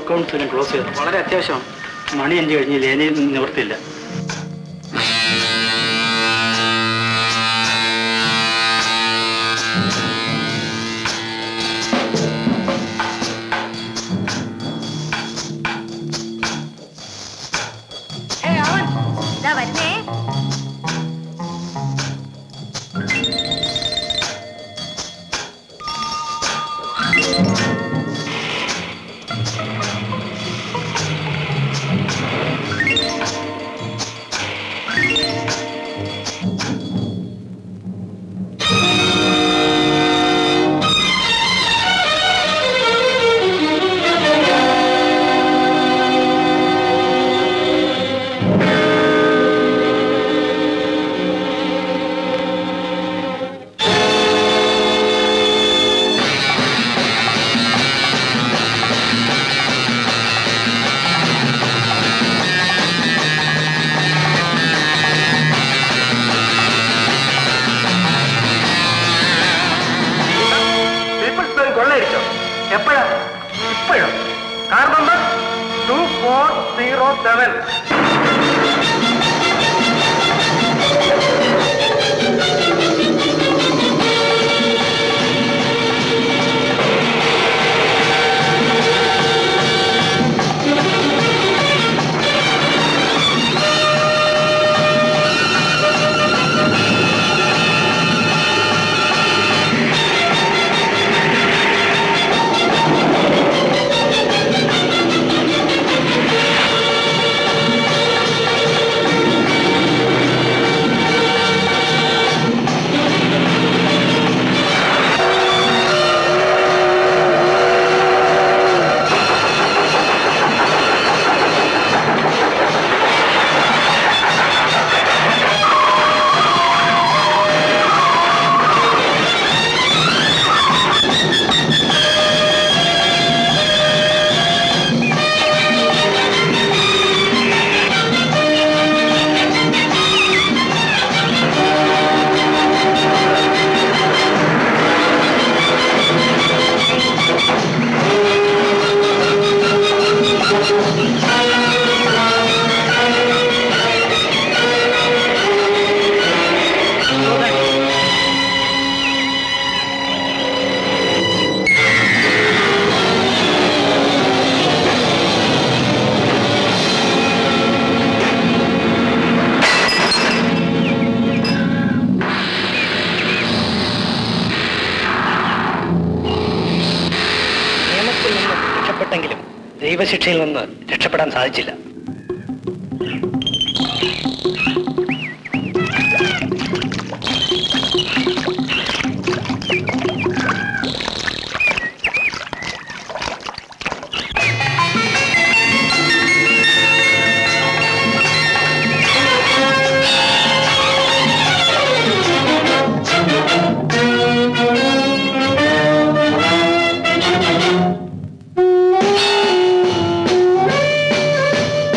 Accounts എല്ലാം close ചെയ്തു വളരെ അത്യാവശ്യം മണി അഞ്ച് കഴിഞ്ഞില്ല ഇനി നിവർത്തില്ല ഇതാ വരുന്നേ പീപ്പിൾസ് ബാങ്ക് കൊള്ളയടിച്ചോ എപ്പോഴാ ഇപ്പോഴും car number two four zero seven നിയമത്തിൽ നിന്ന് രക്ഷപ്പെട്ടെങ്കിലും ദൈവശിക്ഷയിൽ നിന്ന് രക്ഷപ്പെടാൻ സാധിച്ചില്ല ആ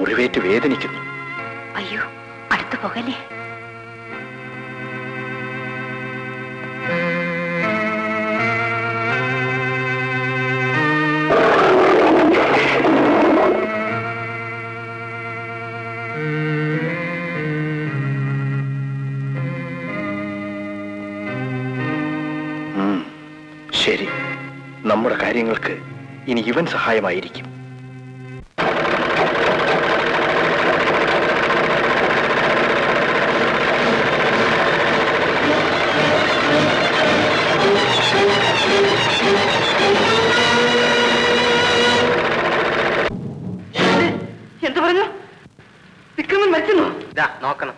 മുറിവേറ്റ് വേദനിക്കുന്നു അയ്യോ അടുത്തു പോകല്ലേ ഉം, ശരി നമ്മുടെ കാര്യങ്ങൾക്ക് ഇനി ഇവൻ സഹായമായിരിക്കും എന്ത് പറഞ്ഞു വിക്രമൻ മരിച്ചെന്നോ ഇതാ നോക്കണം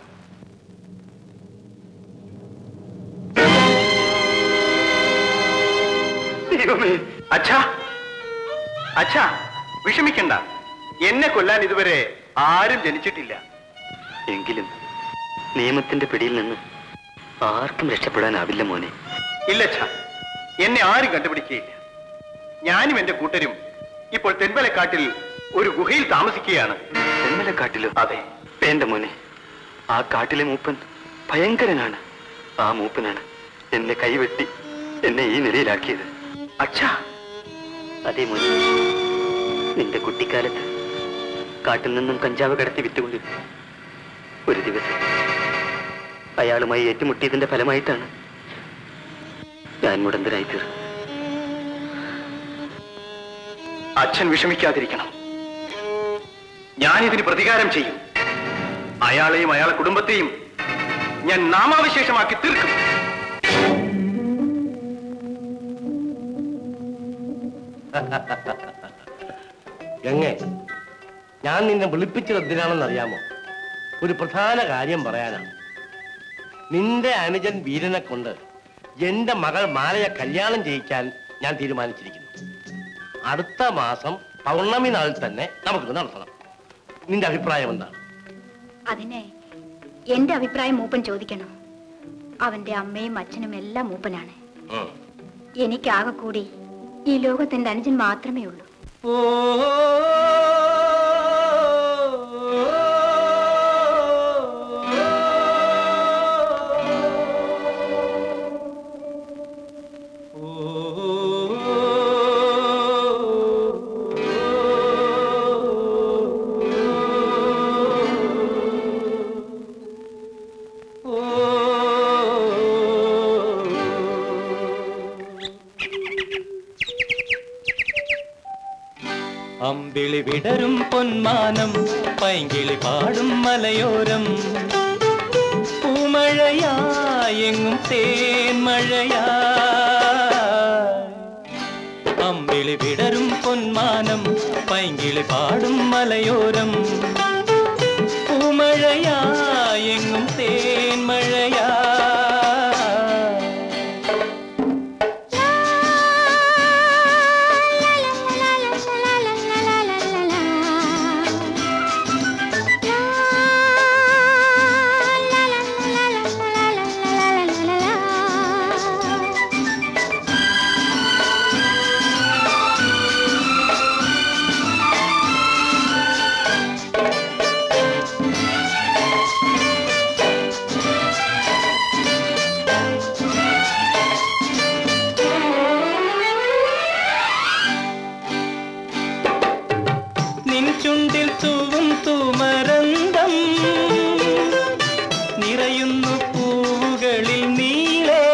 ദൈവമേ അച്ഛാ അച്ഛാ വിഷമിക്കണ്ട എന്നെ കൊല്ലാൻ ഇതുവരെ ആരും ജനിച്ചിട്ടില്ല എങ്കിലും നിയമത്തിന്റെ പിടിയിൽ നിന്ന് ആർക്കും രക്ഷപ്പെടാനാവില്ല മോനെ ഇല്ലച്ഛാ എന്നെ ആരും കണ്ടുപിടിക്കുകയില്ല ഞാനും എന്റെ കൂട്ടരും ഇപ്പോൾ തെൻവലക്കാട്ടിൽ ഒരു ഗുഹയിൽ താമസിക്കുകയാണ് തെന്മലക്കാട്ടിലോ അതെ വേണ്ട മോനെ ആ കാട്ടിലെ മൂപ്പൻ ഭയങ്കരനാണ് ആ മൂപ്പനാണ് എന്നെ കൈവെട്ടി എന്നെ ഈ നിലയിലാക്കിയത് അച്ഛാ അതേ മോനെ നിന്റെ കുട്ടിക്കാലത്ത് കാട്ടിൽ നിന്നും കഞ്ചാവ് കടത്തി വിറ്റുകൊണ്ടിരുന്നു ഒരു ദിവസം അയാളുമായി ഏറ്റുമുട്ടിയതിന്റെ ഫലമായിട്ടാണ് ഞാൻ മുടന്തനായി തീർന്നത് അച്ഛൻ വിഷമിക്കാതിരിക്കണം ഞാനിതിന് പ്രതികാരം ചെയ്യും അയാളെയും അയാളെ കുടുംബത്തെയും ഞാൻ നാമാവിശേഷമാക്കി തീർക്കും ഗംഗെ ഞാൻ നിന്നെ വിളിപ്പിച്ചത് എന്തിനാണെന്ന് അറിയാമോ ഒരു പ്രധാന കാര്യം പറയാനാണ് നിന്റെ അനുജൻ വീരനെ കൊണ്ട് എന്റെ മകൾ മാലയെ കല്യാണം ചെയ്യിക്കാൻ ഞാൻ തീരുമാനിച്ചിരിക്കുന്നു അടുത്ത മാസം പൗർണമി നാളിൽ തന്നെ നമുക്ക് നടത്തണം നിന്റെ അഭിപ്രായം എന്താണ് അതിനെ എന്റെ അഭിപ്രായം മൂപ്പൻ ചോദിക്കണം അവന്റെ അമ്മയും അച്ഛനും എല്ലാം മൂപ്പനാണ് ഉം. എനിക്കാകെ കൂടി ഈ ലോകത്തിന്റെ അനുജൻ മാത്രമേ ഉള്ളൂ അമ്പിളി വിടരും പൊന്മാനം പൈങ്കിളി പാടും മലയോരം പൂമഴയായെങ്ങും തേന്മഴയാ അമ്പിളി വിടരും പൊന്മാനം പൈങ്കിളി പാടും മലയോരം പൂമഴയായെങ്ങും തേന്മഴയാ നിൻ ചുണ്ടിൽ തൂവും തൂമരന്തം നിറയുന്നു പൂവുകളിൽ നീളേ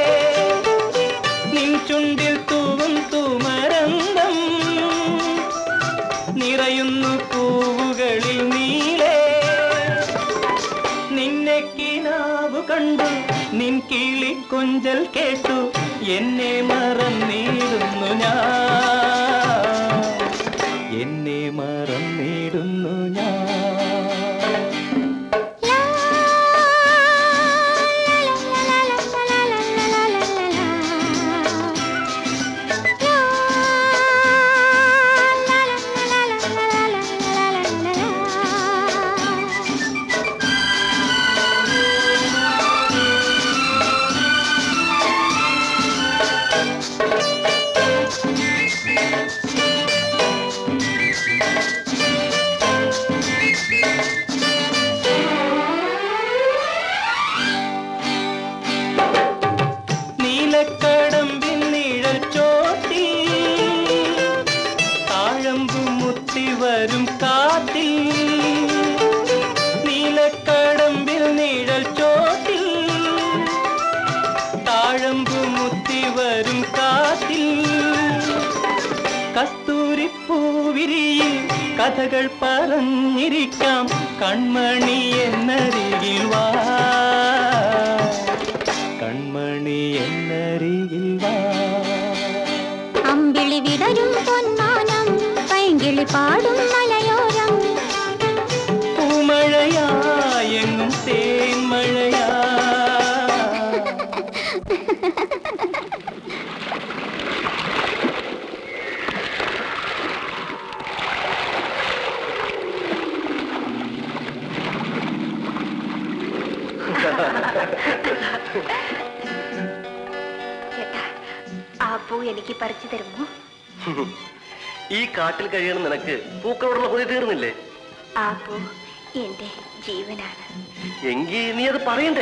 നിൻ ചുണ്ടിൽ തൂവും തൂമരന്തം നിറയുന്നു പൂവുകളിൽ നീളേ നിന്നെ കിനാവ് കണ്ടു നിൻ കിളി കൊഞ്ചൽ കേട്ടു എന്നെ മറന്നിടുന്നു ഞാൻ എന്നെ മറന്നിടുന്നു ഞാൻ താഴമ്പു മുത്തി വരും കാത്തിൽ കസ്തൂരിപ്പൂവിരിയിൽ കഥകൾ പറഞ്ഞിരിക്കാം കൺമണി എന്നരികിൽ വാ കൺമണി എന്നരികിൽ വാ അമ്പിളി വിടരും പൊന്മാനം പൈങ്കിളി പാടും മലയോരം പൂമഴയായെങ്ങും തേന്മഴയാ ചേട്ടാ ആ പൂ എനിക്ക് പറിച്ചു തരുമോ ഈ കാട്ടിൽ കഴിയണം നിനക്ക് പൂക്കളോടുള്ള കൊതി തീർന്നില്ലേ ആ പൂ എന്റെ ജീവനാണ് എങ്കിൽ നീ അത് പറയണ്ടേ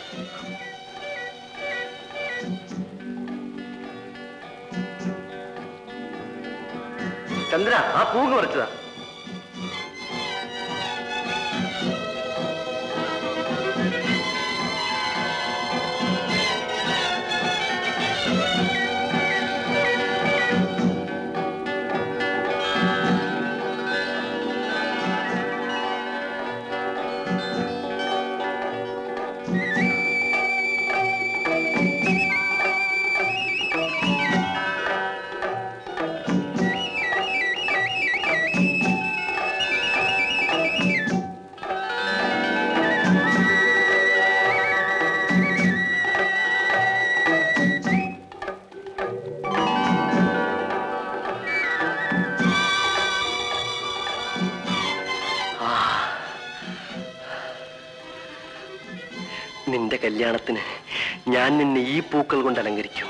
ചന്ദ്ര ആ പൂങ്ങ് പറിച്ചതാ നിന്റെ കല്യാണത്തിന് ഞാൻ നിന്നെ ഈ പൂക്കൾ കൊണ്ട് അലങ്കരിക്കും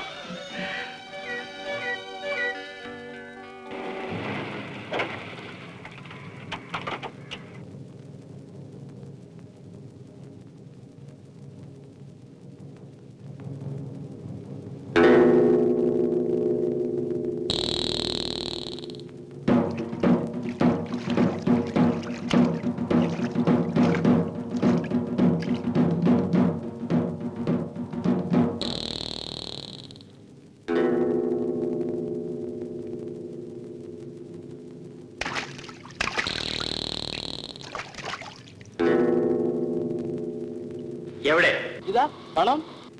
എവിടെ ഇതാ പണം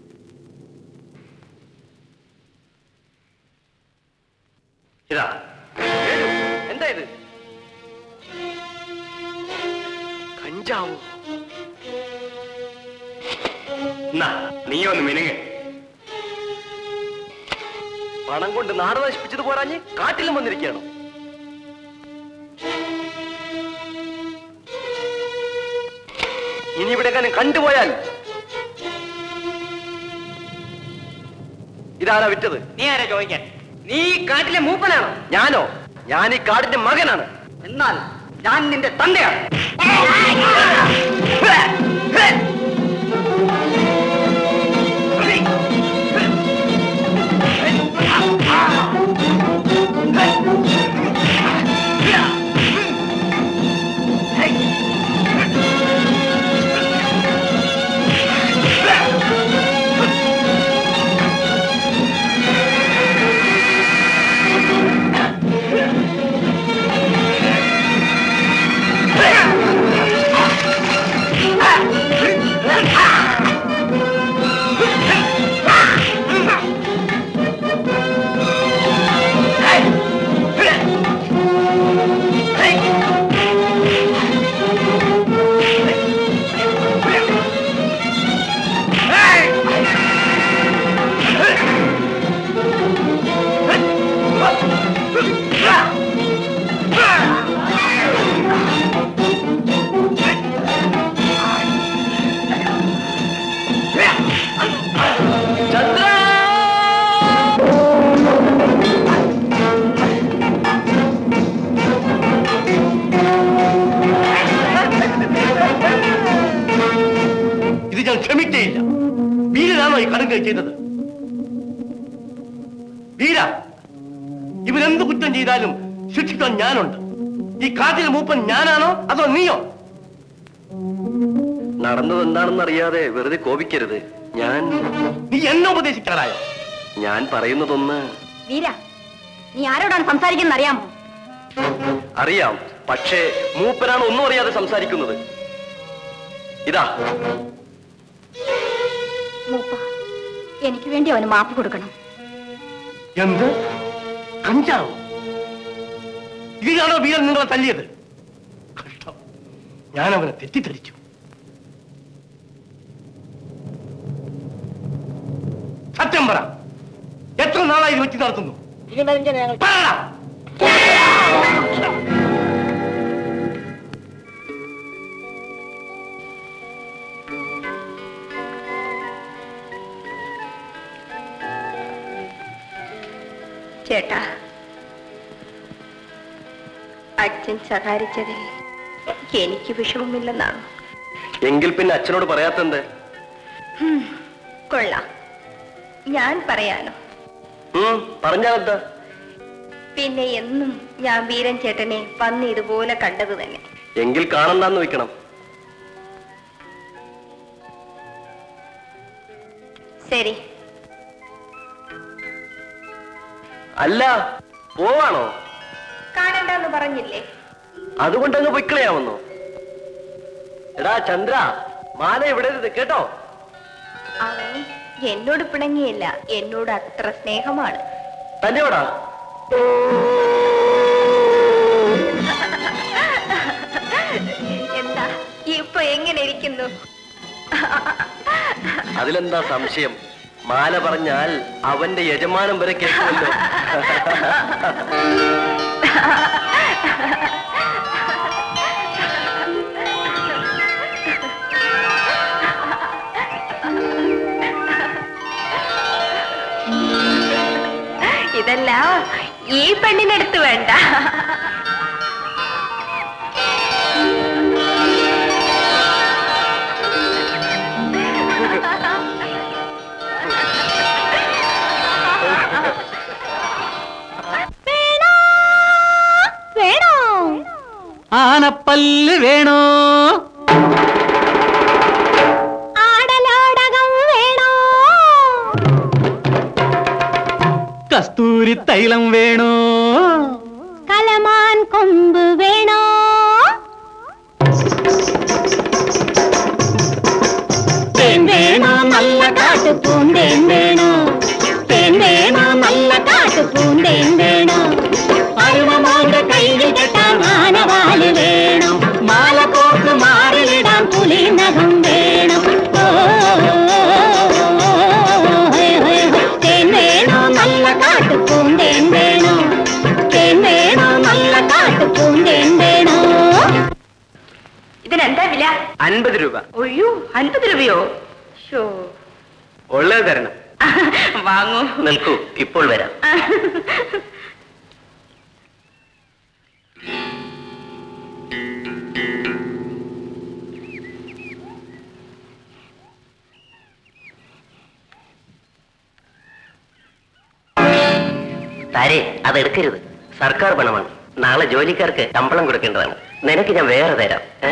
ഇതാ വേണു, എന്താ ഇത് കഞ്ചാവോ എന്നാ നീ ഒന്ന് മിനുങ്ങ് പണം കൊണ്ട് നാട് നശിപ്പിച്ചത് പോരാഞ്ഞ് കാട്ടിലും വന്നിരിക്കുകയാണോ ഇനി ഇവിടെ എങ്ങനെ കണ്ടുപോയാൽ ഇതാരാ വിറ്റത് നീ ആരാ ചോദിക്കാൻ നീ ഈ കാട്ടിലെ മൂപ്പനാണോ ഞാനോ ഞാൻ ഈ കാടിന്റെ മകനാണ് എന്നാൽ ഞാൻ നിന്റെ തന്തയാണ് ഇത് ഞാൻ ക്ഷമിക്കുകയില്ല വീരനാണോ ഈ കടുങ്കൈ ചെയ്തത് വീര ഇവരെന്ത് കുറ്റം ചെയ്താലും ശിക്ഷിക്കാൻ ഞാനുണ്ട് ഈ കാട്ടിലെ മൂപ്പൻ ഞാനാണോ അതോ നീയോ നടന്നത് എന്താണെന്ന് അറിയാതെ വെറുതെ കോപിക്കരുത് ഞാൻ നീ എന്നെ ഉപദേശിക്കാറായോ ഞാൻ പറയുന്നതൊന്ന് വീര നീ ആരോടാണ് സംസാരിക്കുന്നത് അറിയാമോ അറിയാം പക്ഷേ മൂപ്പനാണ് ഒന്നും അറിയാതെ സംസാരിക്കുന്നത് ഇതാ മൂപ്പ എനിക്ക് വേണ്ടി അവന് മാപ്പ് കൊടുക്കണം എന്ത് കഞ്ചാവ് ഇതിനാണോ വീരൻ നിങ്ങളെ തല്ലിയത് കഷ്ടം ഞാൻ അവനെ തെറ്റിദ്ധരിച്ചു സത്യം പറ എത്ര നാളായി ഇത് വെച്ച് നടത്തുന്നു പറയടാ. ചേട്ടാ അച്ഛൻ സഹാരിച്ചതിൽ എനിക്ക് വിഷമമില്ലെന്നാണ് എങ്കിൽ പിന്നെ അച്ഛനോട് പറയാത്തെന്ത് കൊള്ളാം ഞാൻ പറയാനോ ഉം, പറഞ്ഞാലെന്താ പിന്നെ എന്നും ഞാൻ വീരൻ ചേട്ടനെ വന്ന് ഇതുപോലെ കണ്ടത് തന്നെ എങ്കിൽ കാണണ്ടെന്ന് വെക്കണം ശരി അല്ല പോവാണോ കാണണ്ടെന്ന് പറഞ്ഞില്ലേ അതുകൊണ്ടങ്ങ് പൊയ്ക്കളയാവുന്നോ എടാ ചന്ദ്ര മാല ഇവിടെ ഇരുത് കേട്ടോ അവൻ എന്നോട് പിണങ്ങിയില്ല എന്നോട് അത്ര സ്നേഹമാണ് തന്നെയോടാ എന്താ ഇപ്പൊ എങ്ങനെ ഇരിക്കുന്നു അതിലെന്താ സംശയം മാല പറഞ്ഞാൽ അവന്റെ യജമാനം വരെ കേൾക്കുമല്ലോ ഇതെല്ലാം ഈ പെണ്ണിനടുത്ത് വേണ്ട വേണോ ആനപ്പല്ല് വേണോ ആടലോടകം വേണോ കസ്തൂരി തൈലം വേണോ കലമാൻ കൊമ്പ് വേണോ തേൻ വേണോ നല്ല കാട്ടുപൂന്തേൻ വേണോ തേൻ വേണോ നല്ല കാട്ടുപൂന്തേൻ വേണോ അരുമമോന്റെ കയ്യിൽ കെട്ടാൻ ആനവാല് വേണം മാല കോർത്ത് മാറിലിടാൻ പുലി നഖം വേണം ഓ, ഹേ, ഹേ, ഹേ. തേൻ വേണോ നല്ല കാട്ടുപൂന്തേൻ വേണോ തേൻ വേണോ നല്ല കാട്ടുപൂന്തേൻ വേണോ ഇതിനെന്താ വില അൻപത് രൂപ ഒയ്യോ അൻപത് രൂപയോ ഷോ ഉള്ളത് തരണം വാങ്ങൂ നിൽക്കൂ ഇപ്പോൾ വരാം താരെ അതെടുക്കരുത് സർക്കാർ പണമാണ് നാളെ ജോലിക്കാർക്ക് ശമ്പളം കൊടുക്കേണ്ടതാണ് നിനക്ക് ഞാൻ വേറെ തരാം ഏ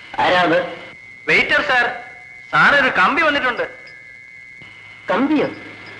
ആരാ അത് വെയിറ്റർ സാർ സാറൊരു കമ്പി വന്നിട്ടുണ്ട് കമ്പിയോ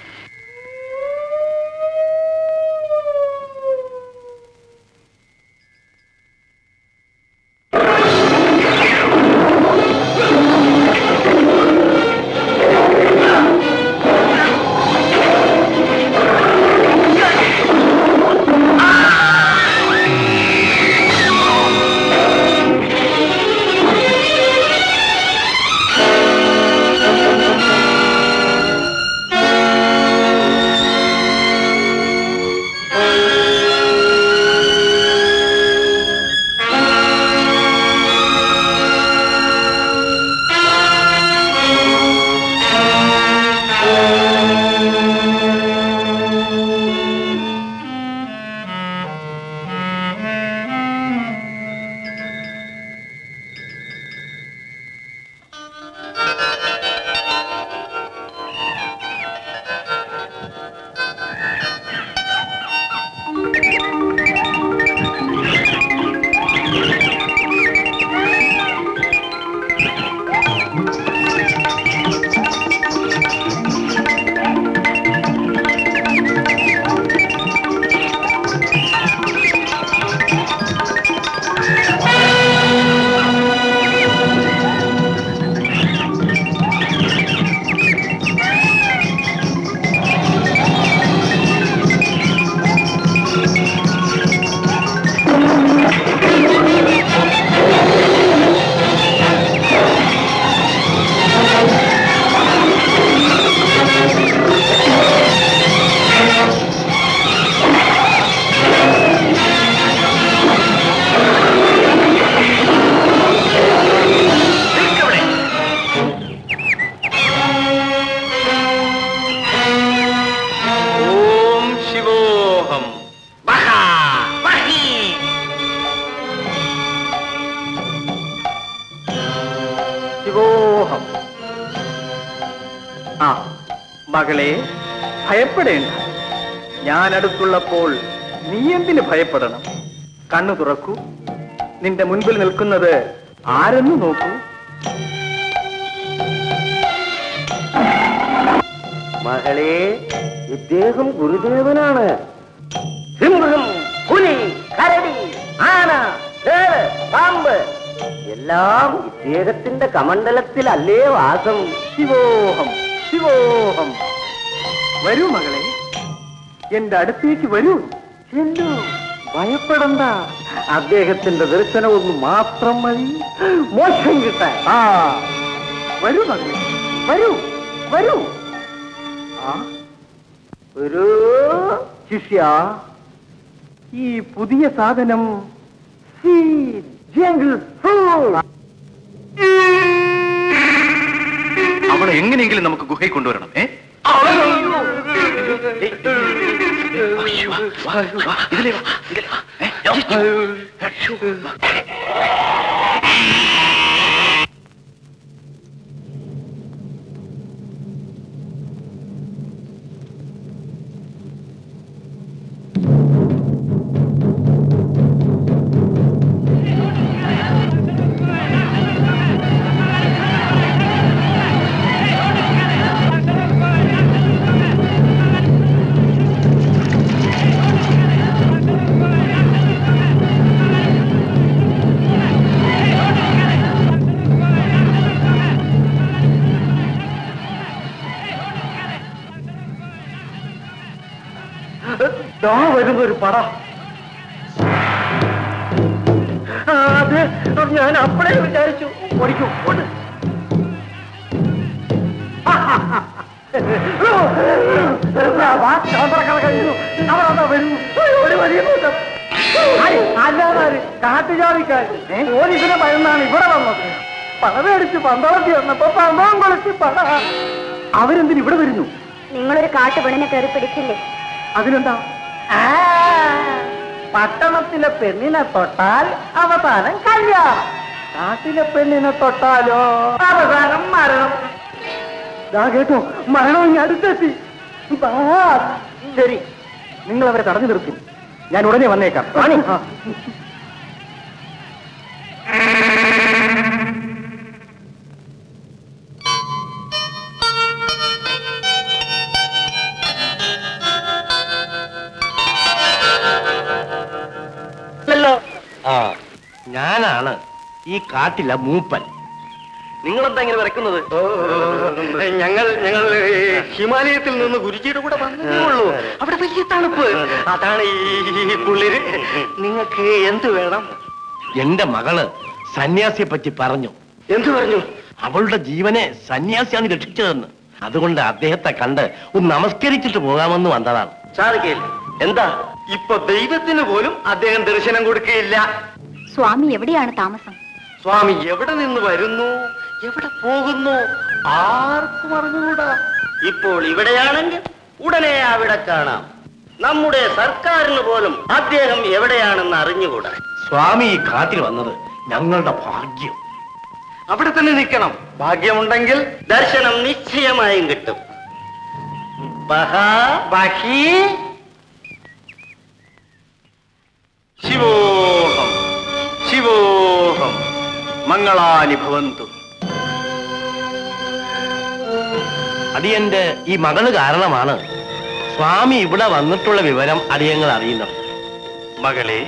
ഓം ശിവോഹം ശിവോഹം ആ മകളെ ഭയപ്പെടേണ്ട ഞാൻ അടുത്തുള്ളപ്പോൾ നീ എന്തിന് ഭയപ്പെടണം കണ്ണു തുറക്കൂ നിന്റെ മുൻപിൽ നിൽക്കുന്നത് ആരെന്ന് നോക്കൂ മകളെ ഇദ്ദേഹം ഗുരുദേവനാണ് സിംഹം പുലി കരടി ആന തേള് പാമ്പ് എല്ലാം ഇദ്ദേഹത്തിന്റെ കമണ്ഡലത്തിലല്ലേ വാസം ശിവോഹം ശിവോഹം വരൂ മകളെ എന്റെ അടുത്തേക്ക് വരൂ ചെല്ലു ഭയപ്പെടണ്ട അദ്ദേഹത്തിന്റെ ദർശനം ഒന്ന് മാത്രം മതി മോക്ഷം കിട്ടാൻ ആ വരൂ മകളെ വരൂ വരൂ ആ ഒരു ശിഷ്യ ഈ പുതിയ സാധനം ജംഗിൾ അവളെ എങ്ങനെയെങ്കിലും നമുക്ക് ഗുഹയിൽ കൊണ്ടുവരണം ഏ ഇതിലേ വാ, ഇതിലേ വാ. ഏ? ദാ വരുന്നൊരു പട ആ, അത് ഞാൻ അപ്പഴേ വിചാരിച്ചു ഓടിക്കൂ ഓട് വാ, ഞാൻ തുറക്കാൻ കഴിഞ്ഞു. അവരതാ വരുന്നു. ഒരു വലിയ കൂട്ടം. ആര്? അല്ലാതാര്? കാട്ടുജാതിക്കാര്. പോലീസിനെ ഭയന്നാണ് ഇവിടെ വന്നത് പണമേടിച്ച് പന്തളത്തി വന്നപ്പോ പന്തളം കൊളിച്ച് പണ അവരെന്തിന് ഇവിടെ വരുന്നു നിങ്ങളൊരു കാട്ടുപെണ്ണിനെ കയറി പിടിച്ചില്ലേ അതിനെന്താ പട്ടണത്തിലെ പെണ്ണിനെ തൊട്ടാൽ അവസാനം കല്യാണം നാട്ടിലെ പെണ്ണിനെ തൊട്ടാലോ അവസാനം മരണം ദാ കേട്ടോ മരണം ഇനി അടുത്തെത്തി ദാ. ശരി നിങ്ങൾ അവരെ തടഞ്ഞു നിർത്തി ഞാൻ ഉടനെ വന്നേക്കാം ആ. കാട്ടില മൂപ്പൻ നിങ്ങൾ എന്താ ഇങ്ങനെ വിറക്കുന്നത് ഞങ്ങൾ ഞങ്ങൾ ഹിമാലയത്തിൽ നിന്ന് ഗുരുജിയുടെ കൂടെ വന്നേ അവിടെ വലിയ തണുപ്പ് അതാണ് ഈ കുളിര് നിങ്ങൾക്ക് എന്ത് വേണം എന്റെ മകള് സന്യാസിയെ പറ്റി പറഞ്ഞു എന്ത് പറഞ്ഞു അവളുടെ ജീവനെ സന്യാസിയാണ് രക്ഷിച്ചതെന്ന് അതുകൊണ്ട് അദ്ദേഹത്തെ കണ്ട് ഒന്ന് നമസ്കരിച്ചിട്ട് പോകാമെന്ന് വന്നതാണ് സാധിക്കില്ല എന്താ ഇപ്പൊ ദൈവത്തിന് പോലും അദ്ദേഹം ദർശനം കൊടുക്കുകയില്ല സ്വാമി എവിടെയാണ് താമസം സ്വാമി എവിടെ നിന്ന് വരുന്നു എവിടെ പോകുന്നു ആർക്കും അറിഞ്ഞുകൂടാ ഇപ്പോൾ ഇവിടെയാണെങ്കിൽ ഉടനെ അവിടെ കാണാം നമ്മുടെ സർക്കാരിന് പോലും അദ്ദേഹം എവിടെയാണെന്ന് അറിഞ്ഞുകൂടാ സ്വാമി ഈ കാട്ടിൽ വന്നത് ഞങ്ങളുടെ ഭാഗ്യം അവിടെ തന്നെ നിൽക്കണം ഭാഗ്യമുണ്ടെങ്കിൽ ദർശനം നിശ്ചയമായും കിട്ടും ബഹാ ബാക്കി ശിവോഹം ശിവോഹം മംഗളാനി ഭവന്തു അടിയന്റെ ഈ മകള് കാരണമാണ് സ്വാമി ഇവിടെ വന്നിട്ടുള്ള വിവരം അടിയങ്ങൾ അറിയുന്നത് മകളെ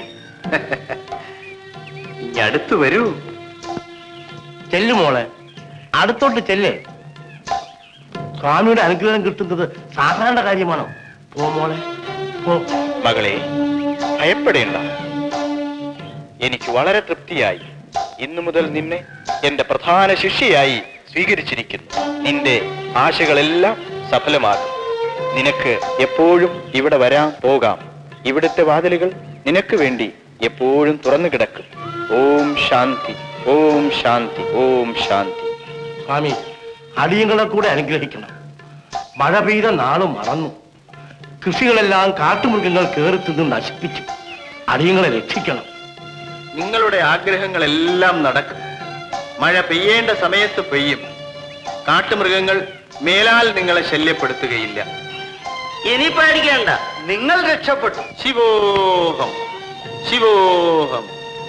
ഇനി അടുത്തു വരൂ ചെല്ലു മോളെ അടുത്തോട്ട് ചെല്ലേ സ്വാമിയുടെ അനുഗ്രഹം കിട്ടുന്നത് സാധാരണ കാര്യമാണോ പോ മോളെ പോ മകളെ ഭയപ്പെടേണ്ട എനിക്ക് വളരെ തൃപ്തിയായി ഇന്നു മുതൽ നിന്നെ എന്റെ പ്രധാന ശിഷ്യയായി സ്വീകരിച്ചിരിക്കുന്നു നിന്റെ ആശകളെല്ലാം സഫലമാകും നിനക്ക് എപ്പോഴും ഇവിടെ വരാം പോകാം ഇവിടുത്തെ വാതിലുകൾ നിനക്ക് വേണ്ടി എപ്പോഴും തുറന്നു കിടക്കും ഓം ശാന്തി ഓം ശാന്തി ഓം ശാന്തി സ്വാമി അടിയങ്ങളെ കൂടെ അനുഗ്രഹിക്കണം മഴ പെയ്ത നാളും മറന്നു കൃഷികളെല്ലാം കാട്ടുമൃഗങ്ങൾ കയറി തിന്ന് നശിപ്പിച്ചു അടിയങ്ങളെ രക്ഷിക്കണം നിങ്ങളുടെ ആഗ്രഹങ്ങളെല്ലാം നടക്കും മഴ പെയ്യേണ്ട സമയത്ത് പെയ്യും കാട്ടുമൃഗങ്ങൾ മേലാൽ നിങ്ങളെ ശല്യപ്പെടുത്തുകയില്ല ഇനി പേടിക്കേണ്ട നിങ്ങൾ രക്ഷപ്പെട്ടു ശിവോഹം ശിവോഹം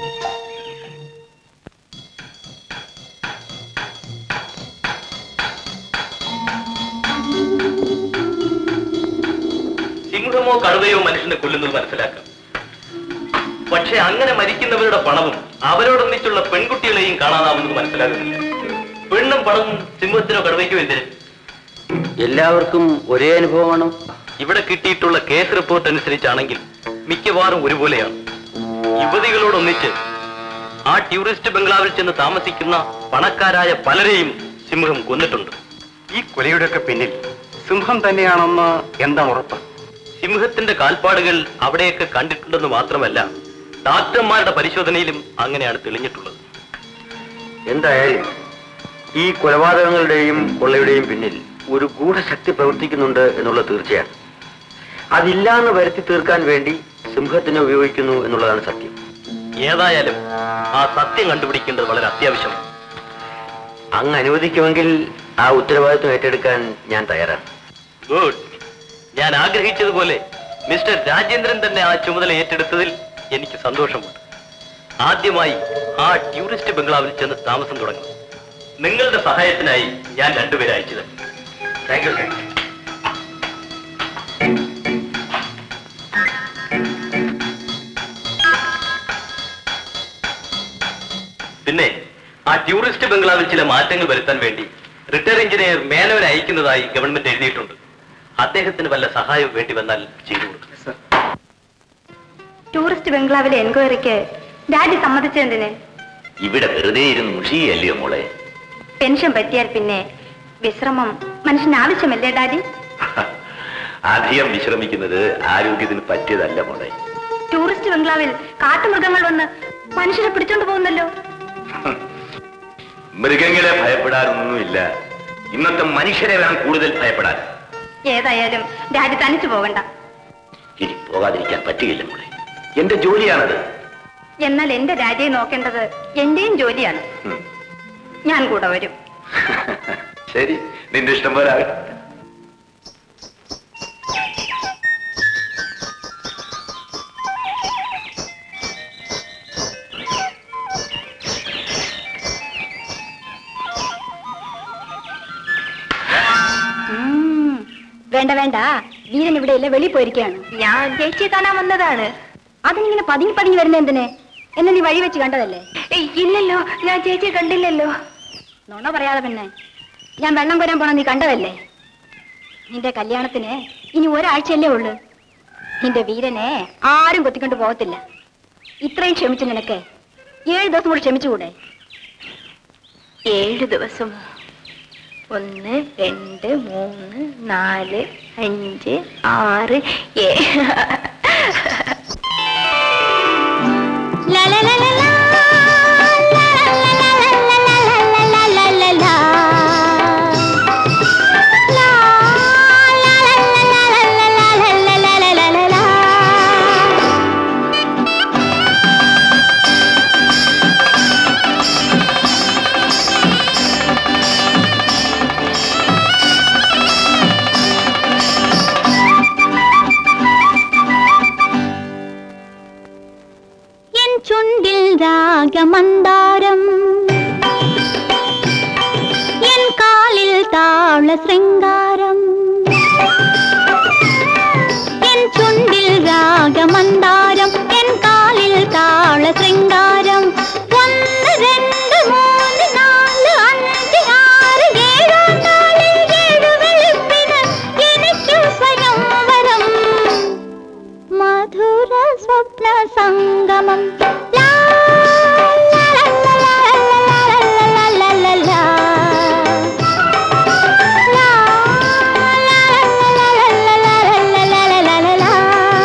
സിംഹമോ കടുവയോ മനുഷ്യനെ കൊല്ലുന്നത് മനസ്സിലാക്കാം പക്ഷെ അങ്ങനെ മരിക്കുന്നവരുടെ പണവും അവരോടൊന്നിച്ചുള്ള പെൺകുട്ടികളെയും കാണാതാവുന്നത് മനസ്സിലാകുന്നില്ല പെണ്ണും പണവും സിംഹത്തിനോ കടുവയ്ക്കോ എന്തിന് എല്ലാവർക്കും ഒരേ അനുഭവമാണോ ഇവിടെ കിട്ടിയിട്ടുള്ള കേസ് റിപ്പോർട്ട് അനുസരിച്ചാണെങ്കിൽ മിക്കവാറും ഒരുപോലെയാണ് യുവതികളോടൊന്നിച്ച് ആ ടൂറിസ്റ്റ് ബംഗ്ലാവിൽ ചെന്ന് താമസിക്കുന്ന പണക്കാരായ പലരെയും സിംഹം കൊന്നിട്ടുണ്ട് ഈ കൊലയുടെയൊക്കെ പിന്നിൽ സിംഹം തന്നെയാണെന്ന് എന്താണ് ഉറപ്പ് സിംഹത്തിന്റെ കാൽപ്പാടുകൾ അവിടെയൊക്കെ കണ്ടിട്ടുണ്ടെന്ന് മാത്രമല്ല ഡാക്ടർമാരുടെ പരിശോധനയിലും അങ്ങനെയാണ് തെളിഞ്ഞിട്ടുള്ളത് എന്തായാലും ഈ കൊലപാതകങ്ങളുടെയും കൊള്ളയുടെയും പിന്നിൽ ഒരു ഗൂഢശക്തി പ്രവർത്തിക്കുന്നുണ്ട് എന്നുള്ളത് തീർച്ചയാണ് അതില്ലാന്ന് വരുത്തി തീർക്കാൻ വേണ്ടി സിംഹത്തിനെ ഉപയോഗിക്കുന്നു എന്നുള്ളതാണ് സത്യം ഏതായാലും ആ സത്യം കണ്ടുപിടിക്കേണ്ടത് വളരെ അത്യാവശ്യമാണ് അങ്ങ് അനുവദിക്കുമെങ്കിൽ ആ ഉത്തരവാദിത്വം ഏറ്റെടുക്കാൻ ഞാൻ തയ്യാറാണ് ഗുഡ് ഞാൻ ആഗ്രഹിച്ചതുപോലെ മിസ്റ്റർ രാജേന്ദ്രൻ തന്നെ ആ ചുമതല ഏറ്റെടുത്തതിൽ എനിക്ക് സന്തോഷമുണ്ട് ആദ്യമായി ആ ടൂറിസ്റ്റ് ബംഗ്ലാവിൽ ചെന്ന് താമസം തുടങ്ങും നിങ്ങളുടെ സഹായത്തിനായി ഞാൻ രണ്ടുപേരെ അയച്ചത് താങ്ക് യു പിന്നെ ആ ടൂറിസ്റ്റ് ബംഗ്ലാവിൽ ചില മാറ്റങ്ങൾ വരുത്താൻ വേണ്ടി റിട്ടയർ എഞ്ചിനീയർ മേനവനെ അയക്കുന്നതായി ഗവൺമെന്റ് എഴുതിയിട്ടുണ്ട് അദ്ദേഹത്തിന് വല്ല സഹായവും വേണ്ടി വന്നാൽ ചെയ്തു കൊടുക്കും ടൂറിസ്റ്റ് ബംഗ്ലാവിലെ എൻക്വയറിക്ക് ഡാഡി സമ്മതിച്ചെന്തിന് ഇവിടെ വെറുതെ ഇരുന്ന് മുഷിയല്ലയോ മോളെ പെൻഷൻ പറ്റിയാൽ പിന്നെ വിശ്രമം മനുഷ്യന് ആവശ്യമല്ലേ ഡാഡി അധികം വിശ്രമിക്കുന്നത് ആരോഗ്യത്തിന് പറ്റിയതല്ല മോളെ ടൂറിസ്റ്റ് ബംഗ്ലാവിൽ കാട്ടുമൃഗങ്ങൾ വന്ന് മനുഷ്യരെ പിടിച്ചോണ്ട് പോകുന്നല്ലോ മൃഗങ്ങളെ ഭയപ്പെടാനൊന്നുമില്ല ഇന്നത്തെ മനുഷ്യരെ വേണം കൂടുതൽ ഭയപ്പെടാൻ ഏതായാലും ഡാഡി തനിച്ചു പോകണ്ട ഇനി പോകാതിരിക്കാൻ പറ്റുകയില്ല മോളെ എന്റെ ജോലിയാണത് എന്നാൽ എന്റെ ഡാഡിയെ നോക്കേണ്ടത് എന്റെയും ജോലിയാണ് ഉം. ഞാൻ കൂടെ വരും ശരി നിന്റെ ഇഷ്ടം പോലെ ആകട്ടെ. ഉം. വേണ്ട വേണ്ട വീരൻ ഇവിടെ ഇല്ല വെളിയിൽ പോയിരിക്കുകയാണ് ഞാൻ ചേച്ചിയെ കാണാൻ വന്നതാണ് അതിനിങ്ങനെ പതുങ്ങി പതുങ്ങി വരുന്ന എന്തിന് എന്നെ നീ വഴി വെച്ച് കണ്ടതല്ലേ ഏയ് ഇല്ലല്ലോ ഞാൻ ചേച്ചിയെ കണ്ടില്ലല്ലോ നുണ പറയാതെ പിന്നെ ഞാൻ വെള്ളം കോരാൻ പോണ നീ കണ്ടതല്ലേ നിന്റെ കല്യാണത്തിന് ഇനി ഒരാഴ്ചയല്ലേ ഉള്ളു നിന്റെ വീരനെ ആരും കൊത്തിക്കൊണ്ട് പോകത്തില്ല ഇത്രയും ക്ഷമിച്ചു നിനക്ക് ഏഴ് ദിവസം കൂടി ക്ഷമിച്ചുകൂടെ ഏഴ് ദിവസമോ ഒന്ന് രണ്ട് മൂന്ന് നാല് അഞ്ച് ആറ് ഏ എൻ ചുണ്ടിൽ രാഗമന്ദാരം എൻ കാലിൽ താള ശൃംഗാരം എൻ ചുണ്ടിൽ രാഗമന്ദാരം എൻ കാലിൽ താള ശൃംഗാരം ഒന്ന് രണ്ട് മൂന്ന് നാല് അഞ്ച് ആറ് ഏഴാം നാളിൽ ഏഴു വെളുപ്പിന് എനിക്കു സ്വയംവരം മധുര സ്വപ്ന സംഗമം ലാ, ലാ, ലാ, ലാ, ലാ, ലാ, ലാ, ലാ, ലാ, ലാ. ലാ, ലാ, ലാ, ലാ, ലാ, ലാ, ലാ, ലാ, ലാ, ലാ, ലാ.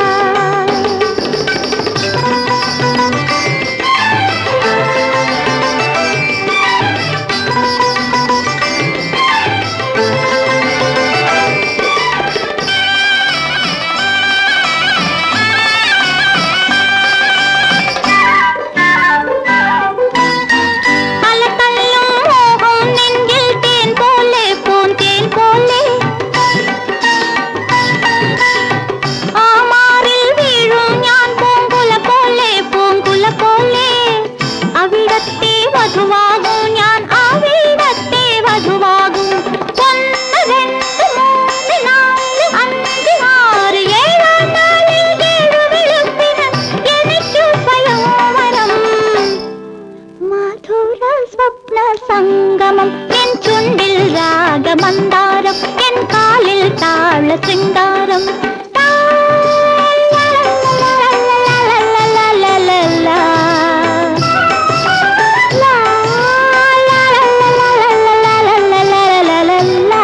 പല തല്ലും മോഹം നെഞ്ചിൽ തേൻ പോലെ പൂന്തേൻ പോലെ ആ മാറിൽ വീഴും ഞാൻ പൂങ്കുല പോലെ പൂങ്കുല പോലെ അവിടത്തെ വധുവാകും ഞാൻ അവിടത്തെ വധുവാകും ഒന്ന് രണ്ട് മൂന്ന് നാല് അഞ്ച് ആറ് ഏഴാം നാളിൽ ഏഴു വെളുപ്പിന് എനിക്കു സ്വയംവരം മധുര സ്വപ്ന സംഗമം എൻ ചുണ്ടിൽ രാഗമന്ദാരം എൻ കാലിൽ താള ശൃംഗാരം താ, ലാ, ലാ, ലാ, ലാ, ലാ, ലാ, ലാ, ലാ, ലാ. ലാ, ലാ, ലാ, ലാ, ലാ, ലാ, ലാ, ലാ, ലാ, ലാ, ലാ.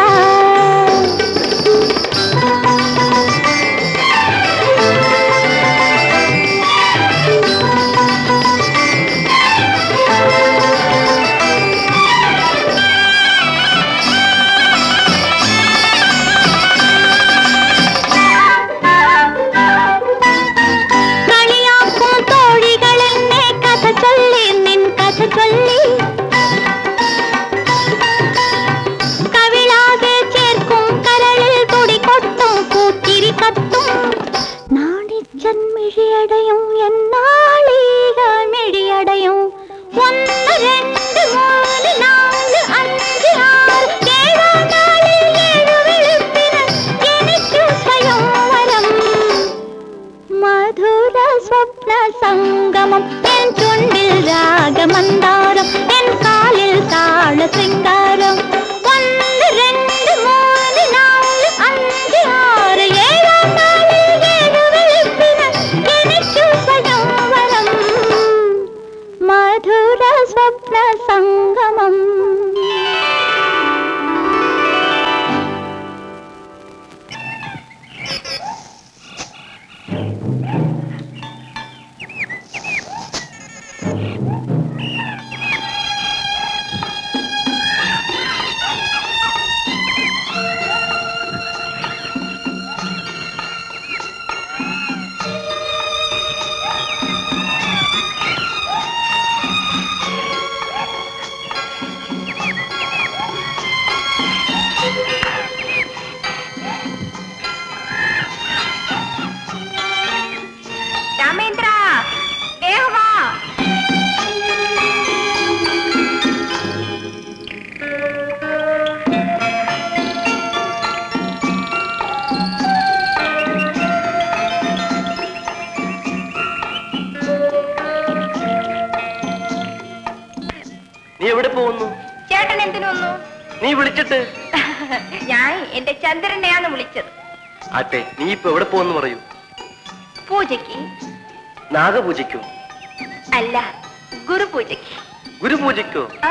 ലാ എവിടെ പോകുന്നു ചേട്ടൻ എന്തിനു വന്നു നീ വിളിച്ചിട്ട് ഞാൻ എന്റെ ചന്ദ്രനെയാണ് വിളിച്ചത് ആട്ടെ നീ ഇപ്പൊ എവിടെ പോകുന്നു പറയൂ പൂജയ്ക്ക് നാഗപൂജയ്ക്കോ അല്ല ഗുരുപൂജയ്ക്ക് ഗുരുപൂജയ്ക്കോ ആ.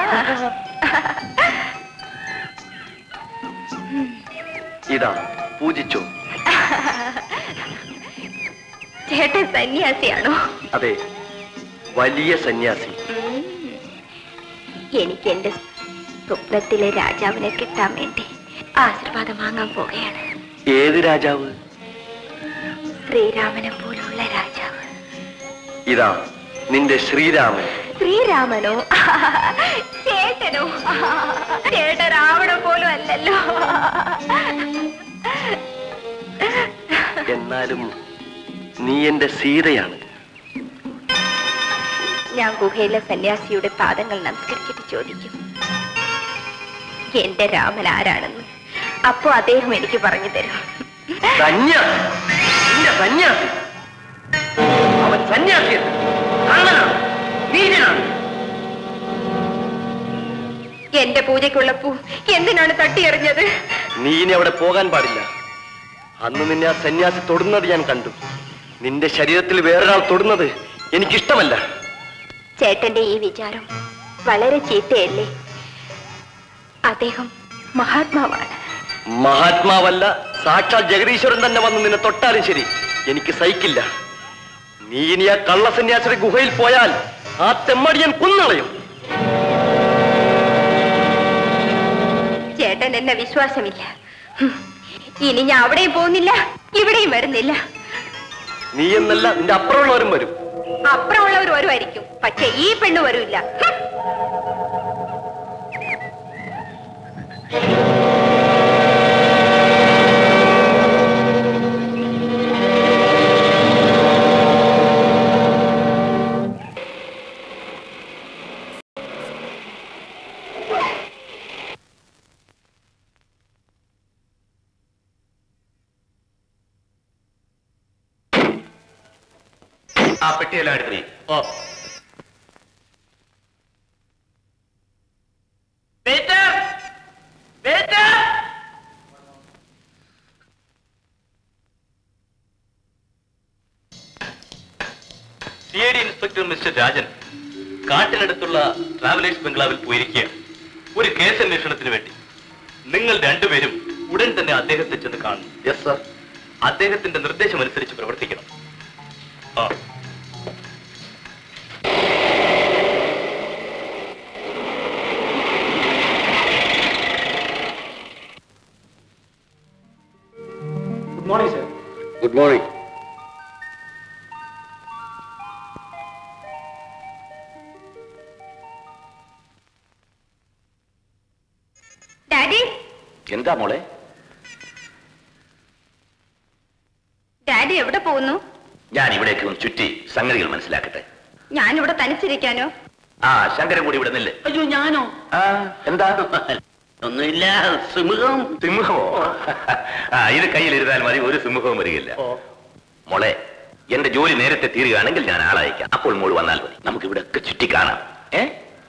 ഇതാ പൂജിച്ചോ ചേട്ടൻ സന്യാസിയാണോ അതെ വലിയ സന്യാസി ഉം. എനിക്ക് എന്റെ സ്വപ്നത്തിലെ രാജാവിനെ കിട്ടാൻ വേണ്ടി ആശീർവാദം വാങ്ങാൻ പോവുകയാണ് ഏത് രാജാവ് ശ്രീരാമനെ പോലുള്ള രാജാവ് ഇതാ നിന്റെ ശ്രീരാമൻ ശ്രീരാമനോ ചേട്ടനോ ചേട്ടൻ രാവണ പോലും അല്ലല്ലോ എന്നാലും നീ എന്റെ സീതയാണ് ഞാൻ ഗുഹയിലെ സന്യാസിയുടെ പാദങ്ങൾ നമസ്കരിച്ചിട്ട് ചോദിക്കും എന്റെ രാമൻ ആരാണെന്ന് അപ്പോ അദ്ദേഹം എനിക്ക് പറഞ്ഞു തരും സന്യാസി നിന്റെ സന്യാസി അവൻ സന്യാസിയാണ് കള്ളനാണ് നീചനാണ് എന്റെ പൂജയ്ക്കുള്ള പൂ എന്തിനാണ് തട്ടിയെറിഞ്ഞത് നീ ഇനി അവിടെ പോകാൻ പാടില്ല അന്ന് നിന്നെ ആ സന്യാസി തൊടുന്നത് ഞാൻ കണ്ടു നിന്റെ ശരീരത്തിൽ വേറൊരാൾ തൊടുന്നത് എനിക്കിഷ്ടമല്ല ചേട്ടന്റെ ഈ വിചാരം വളരെ ചീത്തയല്ലേ അദ്ദേഹം മഹാത്മാവാണ് മഹാത്മാവല്ല സാക്ഷാൽ ജഗദീശ്വരൻ തന്നെ വന്ന് നിന്നെ തൊട്ടാലും ശരി എനിക്ക് സഹിക്കില്ല നീ ഇനി ആ കള്ള സന്യാസിയുടെ ഗുഹയിൽ പോയാൽ ആ തെമ്മടിയൻ കുന്നളയും ചേട്ടൻ എന്നെ വിശ്വാസമില്ല ഹും. ഇനി ഞാൻ അവിടെയും പോകുന്നില്ല ഇവിടെയും വരുന്നില്ല നീ എന്നല്ല നിന്റെ അപ്പുറമുള്ളവരും വരും അപ്പുറമുള്ളവർ വരുമായിരിക്കും പക്ഷെ ഈ പെണ്ണ് വരൂല്ല ഹും. ആ പെട്ടിയെല്ലാം എടുത്തു ഓ C I D inspector mister Rajan കാട്ടിനടുത്തുള്ള ട്രാവലേഴ്സ് ബംഗ്ലാവിൽ പോയിരിക്കുകയാണ് ഒരു കേസ് അന്വേഷണത്തിന് വേണ്ടി നിങ്ങൾ രണ്ടുപേരും ഉടൻ തന്നെ അദ്ദേഹത്തെ ചെന്ന് കാണും യെസ് സർ അദ്ദേഹത്തിന്റെ നിർദ്ദേശം അനുസരിച്ച് പ്രവർത്തിക്കണം ആ good morning sir good morning daddy എന്താ മോളെ ഡാഡി എവിടെ പോകുന്നു ഞാൻ ഇവിടേക്ക് ഒന്ന് ചുറ്റി സംഗതികൾ മനസ്സിലാക്കട്ടെ ഞാനിവിടെ തനിച്ചിരിക്കാനോ ആ ശങ്കരൻ കൂടി ഇവിടെ നില്ല് അയ്യോ ഞാനോ ആ എന്താ ഒന്നുമില്ല സിംഹം സിംഹമോ ആ ഇത് കയ്യിലിരുന്നാൽ മതി ഒരു സിംഹവും വരികയില്ല മോളെ എന്റെ ജോലി നേരത്തെ തീരുകയാണെങ്കിൽ ഞാൻ ആളയക്കാം അപ്പോൾ മോള് വന്നാൽ മതി നമുക്ക് ഇവിടെ ഒക്കെ ചുറ്റി കാണാം ഏ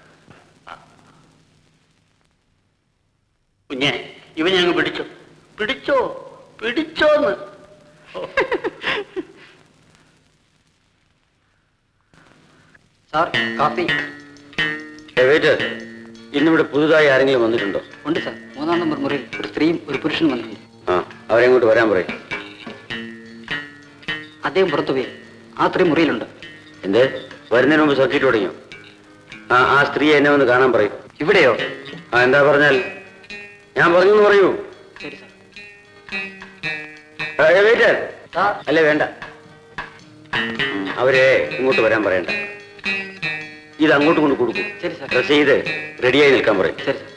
കുഞ്ഞെ ഇവ ഞങ്ങൾ പിടിച്ചോ പിടിച്ചോ പിടിച്ചോന്ന് സാർ കാപ്പി ഇന്നിവിടെ പുതുതായി ആരെങ്കിലും വന്നിട്ടുണ്ടോ ഉണ്ട് സാർ മൂന്നാം നമ്പർ മുറിയിൽ ഒരു സ്ത്രീയും ഒരു പുരുഷനും വന്നിട്ടുണ്ട് ആ അവരെ ഇങ്ങോട്ട് വരാൻ പറയും അദ്ദേഹം പുറത്തുപോയി ആ സ്ത്രീ മുറിയിലുണ്ട് എന്ത് വരുന്നതിന് മുമ്പ് സർക്കിട്ട് തുടങ്ങിയോ ആ ആ സ്ത്രീയെ എന്നെ ഒന്ന് കാണാൻ പറയും ഇവിടെയോ ആ എന്താ പറഞ്ഞാൽ ഞാൻ പറഞ്ഞു എന്ന് പറയൂ ശരി സാർ ആ, ഏ, വെയിറ്റർ. അല്ലേ വേണ്ട ഉം, അവരെ ഇങ്ങോട്ട് വരാൻ പറയണ്ട ഇത് അങ്ങോട്ട് കൊണ്ട് കൊടുക്കും ശരി സാർ ഡ്രസ് ചെയ്ത് റെഡിയായി നിൽക്കാൻ പറയും ശരി സാർ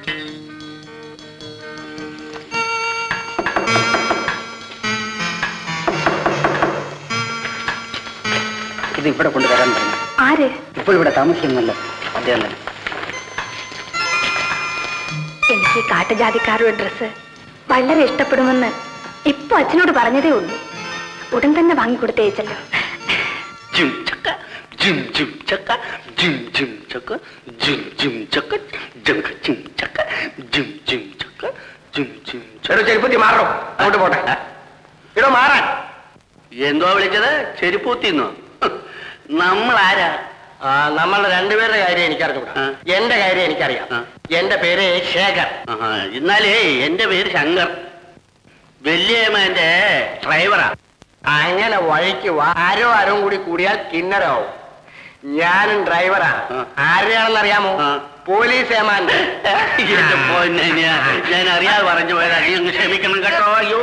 ഇത് ഇവിടെ കൊണ്ടുവരാൻ പറഞ്ഞു ആര് ഇപ്പോൾ ഇവിടെ താമസിക്കുന്നുണ്ടല്ലോ അദ്ദേഹം തന്നെ എനിക്ക് കാട്ടുജാതിക്കാരുടെ ഡ്രസ്സ് വളരെ ഇഷ്ടപ്പെടുമെന്ന് ഇപ്പൊ അച്ഛനോട് പറഞ്ഞതേ ഉള്ളൂ ഉടൻ തന്നെ വാങ്ങിക്കൊടുത്തേച്ചല്ലോ ജും ചക്ക ജും ജും ചക്ക ജിം ജിം ചക്ക ജിം ജിം ചക്ക ജക്ക ജിം ചക്ക ജിം ജിം ചക്ക ജിം ജിം ചെറു ചെരുപ്പത്തി മാറോ അങ്ങോട്ട് പോട്ടെ ഇടോ മാറാൻ എന്തോ വിളിച്ചത് ചെരുപ്പൂത്തിന്നോ നമ്മൾ ആരാ ആ നമ്മളുടെ രണ്ടുപേരുടെ കാര്യം എനിക്കറിഞ്ഞൂടാ ആ. എന്റെ കാര്യം എനിക്കറിയാം ആ. എന്റെ പേര് ശേഖർ ആഹാ, എന്നാലേ എന്റെ പേര് ശങ്കർ വല്യമ്മന്റെ ഡ്രൈവറാ അങ്ങനെ വഴിക്ക് വാ ആരോ ആരോ കൂടി കൂടിയാൽ കിന്നരാവും ഞാനും ഡ്രൈവറാ ആ. ആരെയാണെന്ന് അറിയാമോ ആ. പോലീസ് ഏമാൻ എന്റെ പൊന്നെ, ഞാൻ ഞാൻ അറിയാതെ പറഞ്ഞു പോയതാ നീ അങ്ങ് ക്ഷമിക്കണം കേട്ടോ അയ്യോ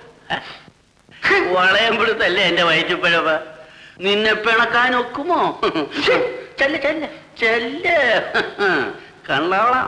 വളയം പിടുത്തല്ലേ എന്റെ വയറ്റിപ്പഴവ നിന്നെ പിണക്കാൻ ഒക്കുമോ ചെല്ല് ചെല്ല് ചെല്ല് കണ്ടോളാം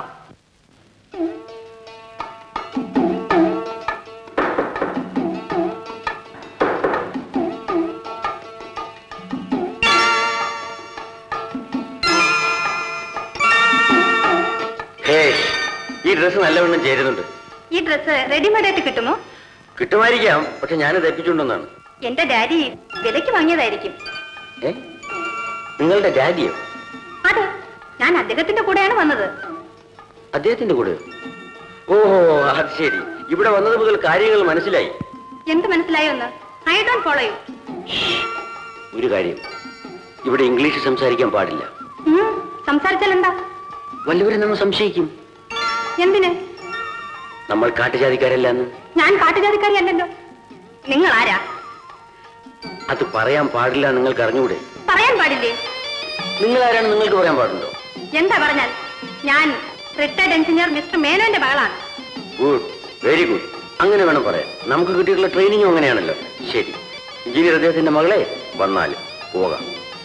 ഈ ഡ്രസ് നല്ലവണ്ണം ചേരുന്നുണ്ട് ഈ ഡ്രസ്സ് റെഡിമെയ്ഡ് ആയിട്ട് കിട്ടുമോ കിട്ടുമായിരിക്കാം പക്ഷെ ഞാൻ തെറ്റിച്ചുണ്ടെന്നാണ് എന്റെ ഡാഡി വിലയ്ക്ക് വാങ്ങിയതായിരിക്കും ഏ നിങ്ങളുടെ ഡാഡിയോ അതെ ഞാൻ അദ്ദേഹത്തിന്റെ കൂടെയാണ് വന്നത് അദ്ദേഹത്തിന്റെ കൂടെ ഓഹോ അത് ശരി ഇവിടെ വന്നത് മുതൽ കാര്യങ്ങൾ മനസ്സിലായി എന്ത് മനസ്സിലായോ എന്ന് ഐ ഡോണ്ട് ഫോളോ യു ഒരു കാര്യം ഇവിടെ ഇംഗ്ലീഷ് സംസാരിക്കാൻ പാടില്ല സംസാരിച്ചാൽ എന്താ വല്ലവരും നമ്മൾ സംശയിക്കും എന്തിന് നമ്മൾ കാട്ടുജാതിക്കാരല്ലാന്ന് ഞാൻ കാട്ടുജാതിക്കാരി അല്ലല്ലോ നിങ്ങൾ ആരാ അത് പറയാൻ പാടില്ല നിങ്ങൾക്ക് അറിഞ്ഞുകൂടെ പറയാൻ പാടില്ലേ നിങ്ങൾ ആരാണ് നിങ്ങൾക്ക് പറയാൻ പാടുണ്ടോ എന്താ പറഞ്ഞാൽ ഞാൻ റിട്ടയർഡ് എഞ്ചിനീയർ മിസ്റ്റർ മേനോന്റെ മകളാണ് ഗുഡ് വെരി ഗുഡ് അങ്ങനെ വേണം പറയാൻ നമുക്ക് കിട്ടിയിട്ടുള്ള ട്രെയിനിങ്ങും അങ്ങനെയാണല്ലോ ശരി എഞ്ചിനീയർ അദ്ദേഹത്തിന്റെ മകളെ വന്നാൽ പോകാം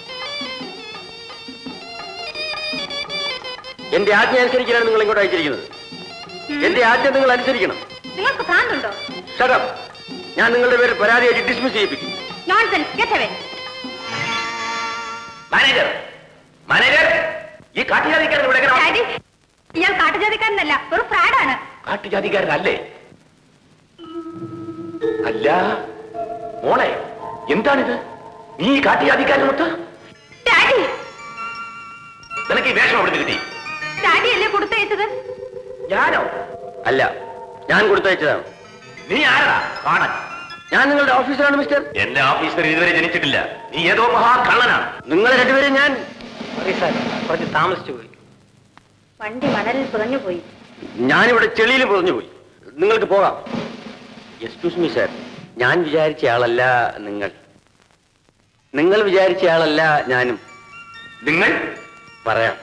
എന്റെ ആജ്ഞ അനുസരിക്കാനാണ് നിങ്ങൾ ഇങ്ങോട്ട് അയച്ചിരിക്കുന്നത് എന്റെ ആജ്ഞ നിങ്ങൾ അനുസരിക്കണം നിങ്ങൾക്ക് ഭ്രാന്തുണ്ടോ ഷടം ഞാൻ നിങ്ങളുടെ പേര് പരാതിയായിട്ട് ഡിസ്മിസ് ചെയ്യിപ്പിക്കും nonsense get away manager manager ഈ കാട്ടുജാതിക്കാരൻ ഇവിടെ എങ്ങനെ വന്നു? ഡാഡി ഇയാൾ കാട്ടുജാതിക്കാരനല്ല ഒരു ഫ്രാഡാണ് കാട്ടുജാതിക്കാരനല്ലേ അല്ല മോളെ എന്താണിത് നീ ഈ കാട്ടുജാതിക്കാരൻ മുത്ത് ഡാഡി നിനക്ക് ഈ വേഷം അവിടെ കിട്ടി ഡാഡി അല്ലേ കൊടുത്തയച്ചത് ഞാനോ അല്ല ഞാൻ കൊടുത്തയച്ചതാണ് നീ ആരാ കാണാൻ ഞാൻ നിങ്ങളുടെ ഓഫീസറാണ് മിസ്റ്റർ എന്റെ ഓഫീസർ ഇതുവരെ ജനിച്ചിട്ടില്ല നീ ഏതോ മഹാകള്ളനാണ് നിങ്ങൾ രണ്ടുപേരും ഞാൻ കുറച്ച് താമസിച്ചു പോയി വണ്ടി മണലിൽ പുറഞ്ഞു പോയി ഞാനിവിടെ ചെളിയിൽ പൊതിഞ്ഞു പോയി നിങ്ങൾക്ക് പോകാം എക്സ്ക്യൂസ് മീ സാർ ഞാൻ വിചാരിച്ച ആളല്ല നിങ്ങൾ നിങ്ങൾ വിചാരിച്ച ആളല്ല ഞാനും നിങ്ങൾ പറയാം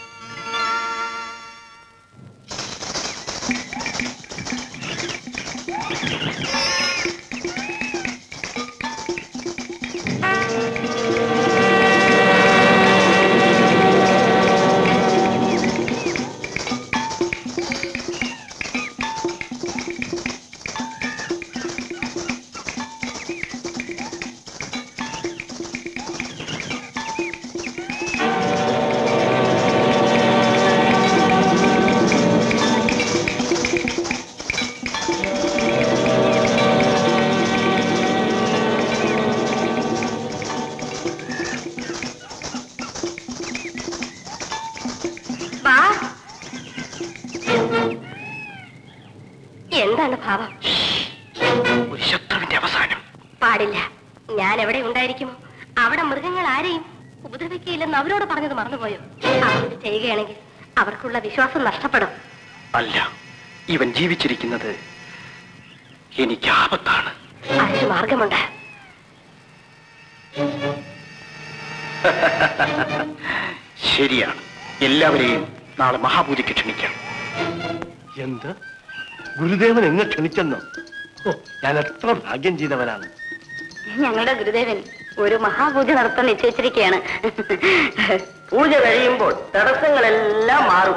വാ എന്താണ് ഭാവം ഒരു ശത്രുവിന്റെ അവസാനം പാടില്ല ഞാൻ എവിടെ ഉണ്ടായിരിക്കുമോ അവിടെ മൃഗങ്ങൾ ആരെയും ഉപദ്രവിക്കുകയില്ലെന്ന് അവരോട് പറഞ്ഞത് മറന്നുപോയോ അവരോട് ചെയ്യുകയാണെങ്കിൽ അവർക്കുള്ള വിശ്വാസം നഷ്ടപ്പെടും അല്ല ഇവൻ ജീവിച്ചിരിക്കുന്നത് എനിക്ക് ആപത്താണ് അതിന് മാർഗമുണ്ട് ശരിയാണ് എല്ലാവരെയും നാളെ മഹാപൂജയ്ക്ക് ക്ഷണിക്കാം എന്ത് ഗുരുദേവൻ എന്നെ ക്ഷണിച്ചെന്നോ ഓ ഞാൻ എത്ര ഭാഗ്യം ചെയ്തവനാണ് ഞങ്ങളുടെ ഗുരുദേവൻ ഒരു മഹാപൂജ നടത്താൻ നിശ്ചയിച്ചിരിക്കുകയാണ് പൂജ കഴിയുമ്പോൾ തടസ്സങ്ങളെല്ലാം മാറും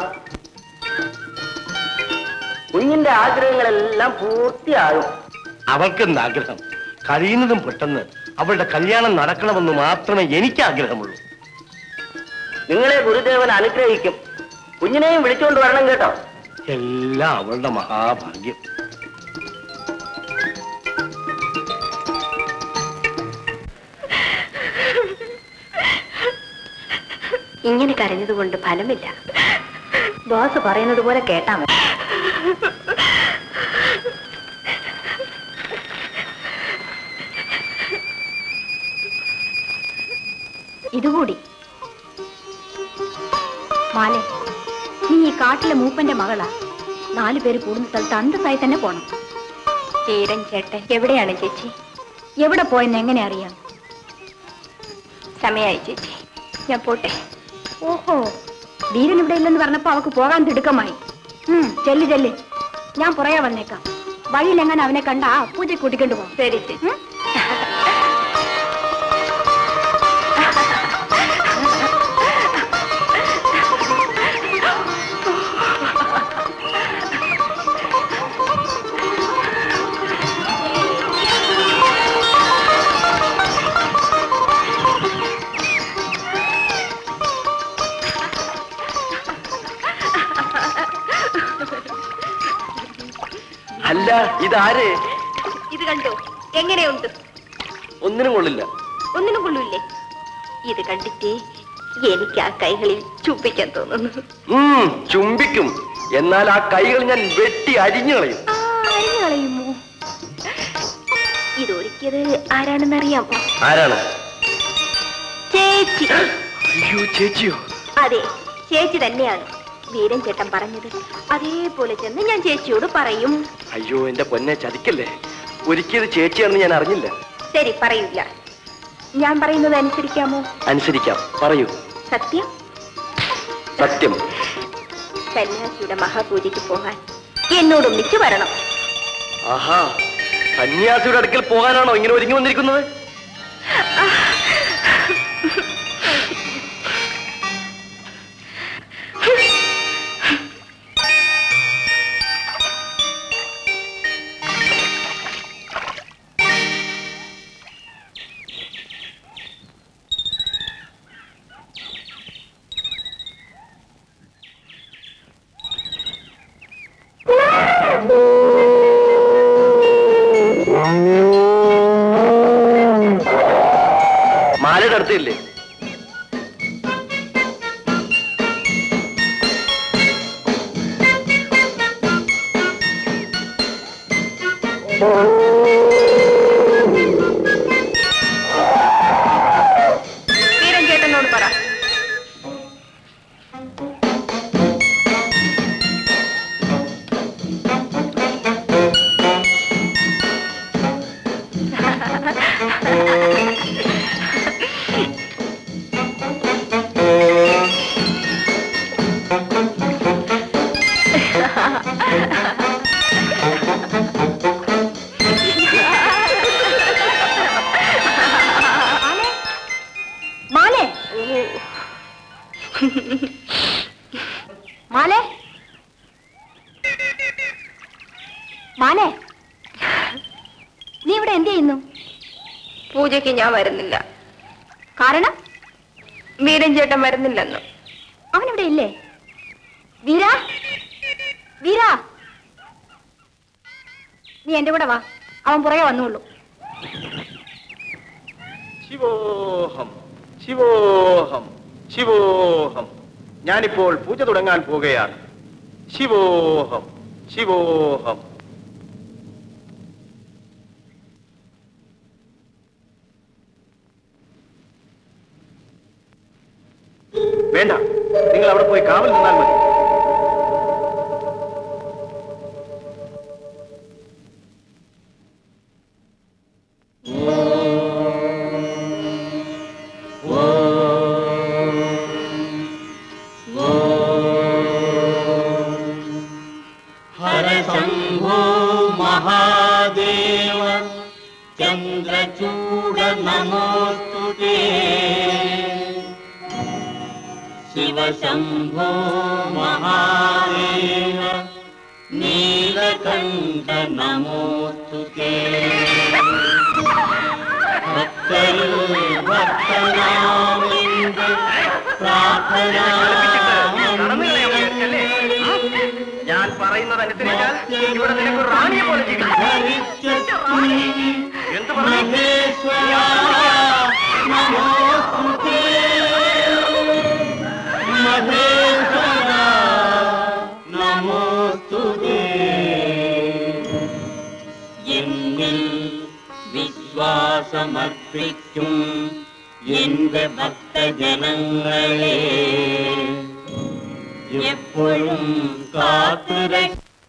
കുഞ്ഞിന്റെ ആഗ്രഹങ്ങളെല്ലാം പൂർത്തിയാകും അവൾക്കെന്ത് ആഗ്രഹം കഴിയുന്നതും പെട്ടെന്ന് അവളുടെ കല്യാണം നടക്കണമെന്ന് മാത്രമേ എനിക്ക് ആഗ്രഹമുള്ളൂ നിങ്ങളെ ഗുരുദേവൻ അനുഗ്രഹിക്കും കുഞ്ഞിനെയും വിളിച്ചുകൊണ്ട് വരണം കേട്ടോ എല്ലാം അവളുടെ മഹാഭാഗ്യം ഇങ്ങനെ കരഞ്ഞതുകൊണ്ട് ഫലമില്ല ബോസ് പറയുന്നത് പോലെ കേട്ടാ മതി ഇതുകൂടി മാലെ നീ ഈ കാട്ടിലെ മൂപ്പന്റെ മകളാ നാലു പേര് കൂടുന്ന സ്ഥലത്ത് അന്തസ്സായി തന്നെ പോണം തീരൻ ചേട്ടൻ എവിടെയാണ് ചേച്ചി എവിടെ പോയെന്ന് എങ്ങനെ അറിയാം സമയായി ചേച്ചി ഞാൻ പോട്ടെ ഓഹോ വീരൻ ഇവിടെ ഇല്ലെന്ന് പറഞ്ഞപ്പോ അവക്ക് പോകാൻ തിടുക്കമായി ഉം ചെല്ല് ചെല്ല് ഞാൻ പുറകെ വന്നേക്കാം വഴിയിലെങ്ങനെ അവനെ കണ്ടാ പൂജ കൂട്ടിക്കൊണ്ട് പോകും ശരി ചേച്ചി അല്ല ഇതാര് ഇത് കണ്ടോ എങ്ങനെയുണ്ട് ഒന്നിനും കൊള്ളില്ല ഒന്നിനും കൊള്ളൂല്ലേ ഇത് കണ്ടിട്ട് എനിക്ക് ആ കൈകളിൽ ചുപ്പിക്കാൻ തോന്നുന്നു ഉം, ചുംബിക്കും എന്നാൽ ആ കൈകൾ ഞാൻ വെട്ടി അരിഞ്ഞു കളയും ആ, അരിഞ്ഞു കളയുമോ ഇതൊരുക്കിയത് ആരാണെന്നറിയാമോ ആരാണ് ചേച്ചി അയ്യോ ചേച്ചിയോ അതെ ചേച്ചി തന്നെയാണ് വീരൻ ചേട്ടൻ പറഞ്ഞത് അതേപോലെ ചെന്ന് ഞാൻ ചേച്ചിയോട് പറയും അയ്യോ എന്റെ പൊന്നെ ചതിക്കല്ലേ ഒരിക്കലും ചേച്ചിയാണെന്ന് ഞാൻ അറിഞ്ഞില്ല ശരി പറയൂല ഞാൻ പറയുന്നത് അനുസരിക്കാമോ അനുസരിക്കാം പറയൂ സത്യം സത്യം സന്യാസിയുടെ മഹാപൂജയ്ക്ക് പോകാൻ എന്നോടൊന്നിച്ച് വരണം ആഹാ സന്യാസിയുടെ അടുക്കൽ പോകാനാണോ ഇങ്ങനെ ഒരുങ്ങി വന്നിരിക്കുന്നത് മാലയുടെ അടുത്തില്ലേ വീരൻ ചേട്ടനോട് പറ മാലേ മാലേ മാലേ നീ ഇവിടെ എന്ത് ചെയ്യുന്നു പൂജയ്ക്ക് ഞാൻ വരുന്നില്ല കാരണം വീരൻ ചേട്ടൻ വരുന്നില്ലെന്ന് അവനിവിടെ ഇല്ലേ വീരാ വീരാ നീ എന്റെ കൂടെ വാ അവൻ പുറകെ വന്നുള്ളൂ ശിവോഹം ശിവോഹം ശിവോഹം ഞാനിപ്പോൾ പൂജ തുടങ്ങാൻ പോകുകയാണ് ശിവോഹം ശിവോഹം വേണ്ട നിങ്ങൾ അവിടെ പോയി കാവൽ നിന്നാൽ മതി हर शम्भो महादेव चन्द्रचूड नमोऽस्तु ते शिव शम्भो महादेव नीलकण्ठ नमोऽस्तु ते भक्तरिल भक्तनामिन्द प्रार्थना ഞാൻ പറയുന്നത് അനുസരിച്ചാൽ ഇവിടെ നിനക്ക് ഒരു റാണിയെ പോലെ ജീവിക്കാം എന്ത് പറഞ്ഞു മഹേശ്വര നമോസ്തുതേ എന്നിൽ വിശ്വാസമർപ്പിക്കും എന്റെ ഭക്തജനങ്ങളെ എപ്പോഴും കാത്തുരക്ഷ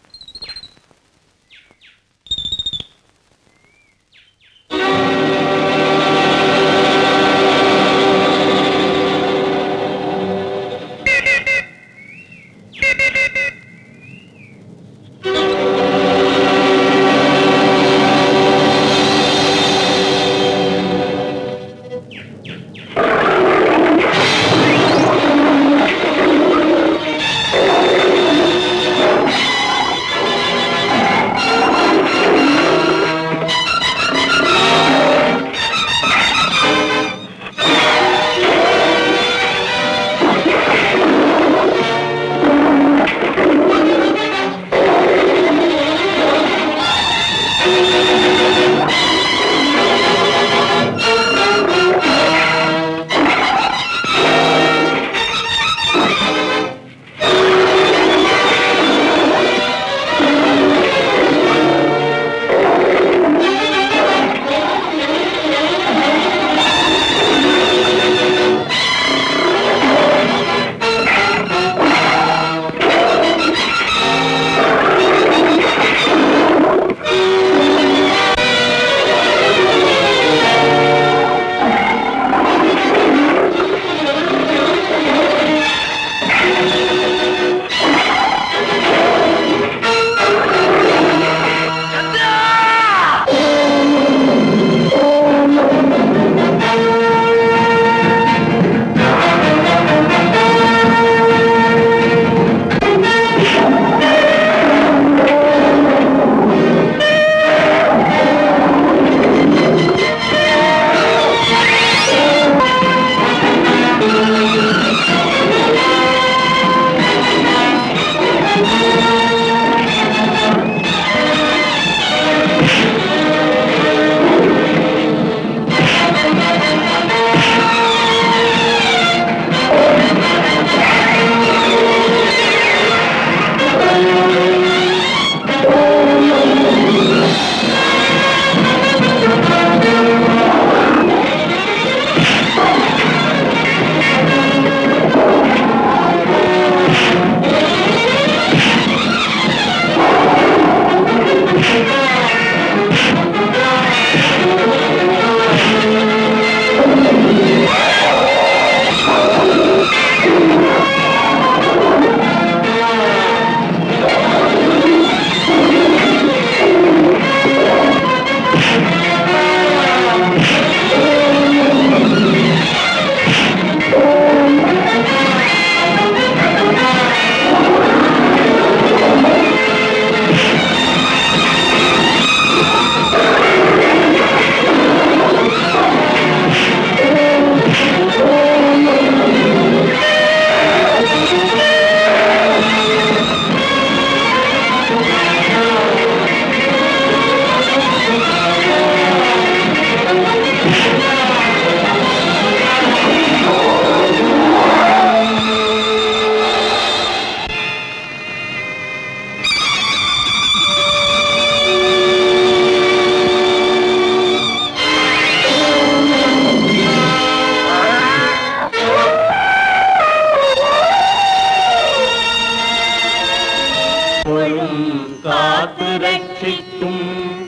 എപ്പോഴും കാത്തു രക്ഷിക്കും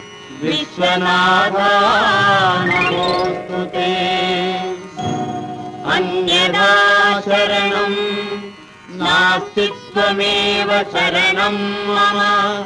വിശ്വനാഥ നമോസ്തുതേ അന്യഥാ ശരണം നാസ്തിത്വമേവ ശരണം മമ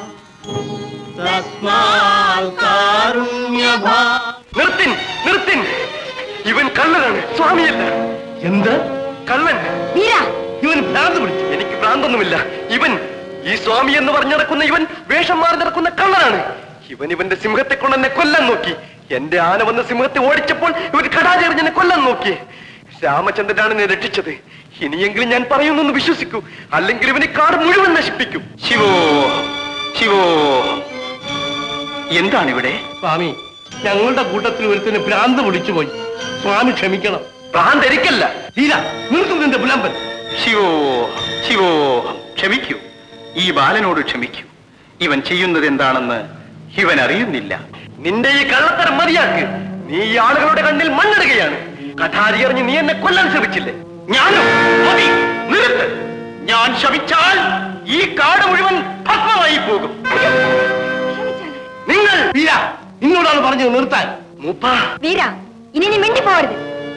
തസ്മാൽ കാരുണ്യഭാ നിർത്തിൻ നിർത്തിൻ ഇവൻ കള്ളനാണ് സ്വാമിയല്ല എന്ത് കള്ളൻ ഇവൻ ഭ്രാന്ത് പിടിച്ചു എനിക്ക് ഭ്രാന്തൊന്നുമില്ല ഇവൻ ഈ സ്വാമി എന്ന് പറഞ്ഞു നടക്കുന്ന ഇവൻ വേഷം മാറി നടക്കുന്ന കള്ളനാണ് ഇവൻ ഇവന്റെ സിംഹത്തെ കൊണ്ട് എന്നെ കൊല്ലാൻ നോക്കി എന്റെ ആന വന്ന സിംഹത്തെ ഓടിച്ചപ്പോൾ ഇവൻ കടാചെറിഞ്ഞ് എന്നെ കൊല്ലാൻ നോക്കി രാമചന്ദ്രനാണ് എന്നെ രക്ഷിച്ചത് ഇനിയെങ്കിലും ഞാൻ പറയുന്നൊന്ന് വിശ്വസിക്കൂ അല്ലെങ്കിൽ ഇവനെ കാട് മുഴുവൻ നശിപ്പിക്കും ശിവോ ശിവോ എന്താണ് ഇവിടെ സ്വാമി ഞങ്ങളുടെ കൂട്ടത്തിൽ ഒരുത്തിന് ഭ്രാന്ത് പിടിച്ചുപോയി സ്വാമി ക്ഷമിക്കണം ഭ്രാന്ത് എനിക്കല്ല തീര നിർത്തും നിന്റെ പുലമ്പൻ ശിവോ ശിവോ ക്ഷമിക്കൂ ഈ ബാലനോട് ക്ഷമിക്കൂ ഇവൻ ചെയ്യുന്നത് എന്താണെന്ന് ഇവൻ അറിയുന്നില്ല നിന്റെ ഈ കള്ളത്തരം മതിയാക്ക് നീ ഈ ആളുകളുടെ കണ്ണിൽ മണ്ണിടുകയാണ് കഠാരി എറിഞ്ഞ് നീ എന്നെ കൊല്ലാൻ ശ്രമിച്ചില്ലേ ഞാനും മതി നിർത്ത് ഞാൻ ശപിച്ചാൽ ഈ കാട് മുഴുവൻ ഭസ്മമായി പോകും നിങ്ങൾ വീര നിന്നോടാണ് പറഞ്ഞത് നിർത്താൻ മൂപ്പ വീര ഇനി നീ മിണ്ടി പോകരുത്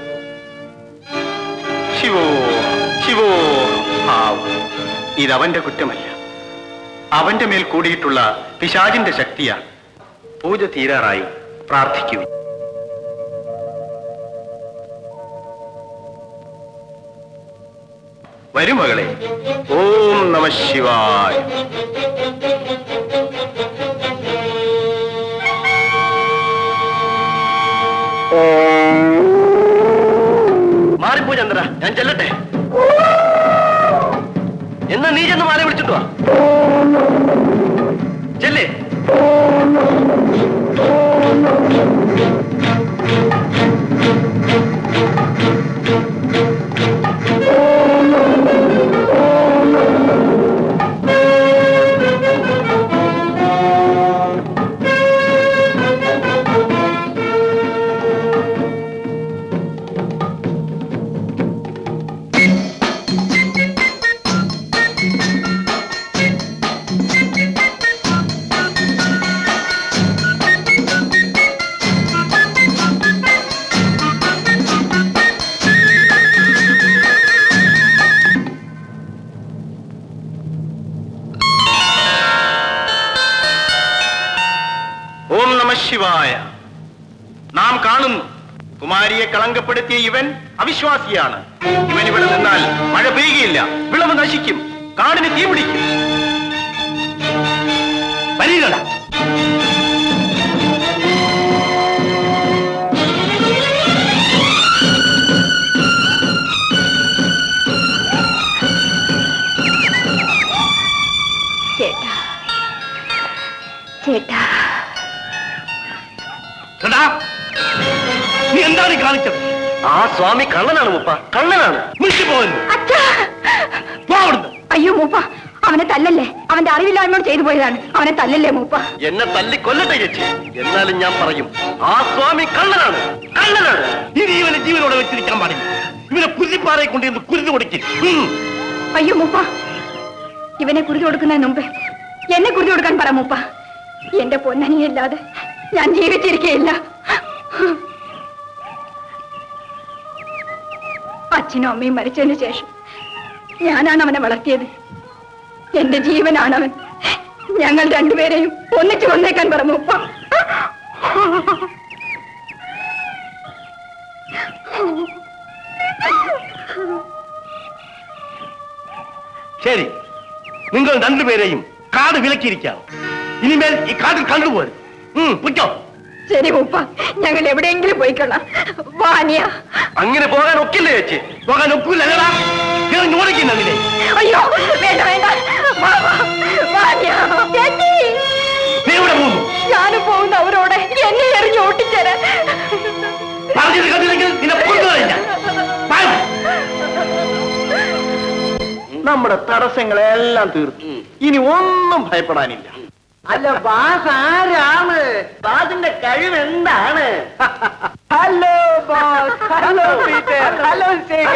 ശിവോ ശിവോ ആവ് ഇതവന്റെ കുറ്റമല്ല അവന്റെ മേൽ കൂടിയിട്ടുള്ള പിശാചിന്റെ ശക്തിയാണ് പൂജ തീരാറായി പ്രാർത്ഥിക്കൂ വരും മകളെ ഓം നമ ശിവായ മാറിപ്പോ ചന്ദ്ര ഞാൻ ചെല്ലട്ടെ എന്നാ നീ ചെന്ന് മാല വിളിച്ചിട്ട് വാ ചെല്ലേ ഓം നമ ശിവായ നാം കാണുന്നു കുമാരിയെ കളങ്കപ്പെടുത്തിയ ഇവൻ അവിശ്വാസിയാണ് ഇവൻ ഇവിടെ നിന്നാൽ മഴ പെയ്യുകയില്ല വിളവ് നശിക്കും കാടിന് തീ പിടിക്കും വരീകട ചേട്ടാ ചേട്ടാ കേട്ടാ നീ എന്താണ് ഈ കാണിച്ചത് ആ സ്വാമി കള്ളനാണ് മുപ്പ കള്ളനാണ് മിണ്ടി പോകുന്നു അച്ഛാ പോ അവിടുന്ന് അയ്യോ മൂപ്പ അവനെ തല്ലല്ലേ അവന്റെ അറിവില്ലായ്മയോട് ചെയ്തു പോയതാണ് അവനെ തല്ലല്ലേ മൂപ്പ എന്നെ തല്ലി കൊല്ലട്ടെ ചേച്ചി എന്നാലും ഞാൻ പറയും ആ സ്വാമി കള്ളനാണ് കള്ളനാണ് ഇനി ഇവനെ ജീവനോടെ വെച്ചിരിക്കാൻ പാടില്ല ഇവനെ കുരുതിപ്പാറയെ കൊണ്ട് ഇന്ന് കുരുതി കൊടുക്കും അയ്യോ മൂപ്പ ഇവനെ കുരുതി കൊടുക്കുന്നതിന് മുമ്പ് എന്നെ കുരുതി കൊടുക്കാൻ പറ മൂപ്പ എന്റെ പൊന്നനിയല്ലാതെ ഞാൻ ജീവിച്ചിരിക്കുകയില്ല അച്ഛനും അമ്മയും മരിച്ചതിന് ശേഷം ഞാനാണ് അവനെ വളർത്തിയത് എന്റെ ജീവനാണ് അവൻ ഞങ്ങൾ രണ്ടുപേരെയും ഒന്നിച്ചു കൊന്നേക്കാൻ പറ മൂപ്പ ശരി നിങ്ങൾ രണ്ടുപേരെയും കാട് വിലക്കിയിരിക്കാം ഇനിമേൽ ഈ കാട്ടിൽ കണ്ടുപോരും പുറ്റോ ശരി മൂപ്പ ഞങ്ങൾ എവിടെയെങ്കിലും പോയിക്കൊള്ളാം വാനിയ അങ്ങനെ പോകാൻ ഒക്കില്ല ചേച്ചി പോകാൻ ഒക്കില്ലല്ലടാ ഇറങ്ങി ഓടിക്കുന്ന നിന്നെ അയ്യോ വേണ്ട വേണ്ട വാ, വാ, വാനിയ. ചേച്ചി നീ ഇവിടെ പോകുന്നു ഞാനും പോകുന്ന അവരോട് എന്നെ എറിഞ്ഞ് ഓട്ടിച്ചേരാൻ പറഞ്ഞത് കണ്ടില്ലെങ്കിൽ നിന്നെ കൊണ്ടുപോയില്ല നമ്മുടെ തടസ്സങ്ങളെല്ലാം തീർന്നു ഇനി ഒന്നും ഭയപ്പെടാനില്ല അല്ല ബാസ് ആരാണ് ബാസിന്റെ കഴിവ് എന്താണ് hello boss hello Peter hello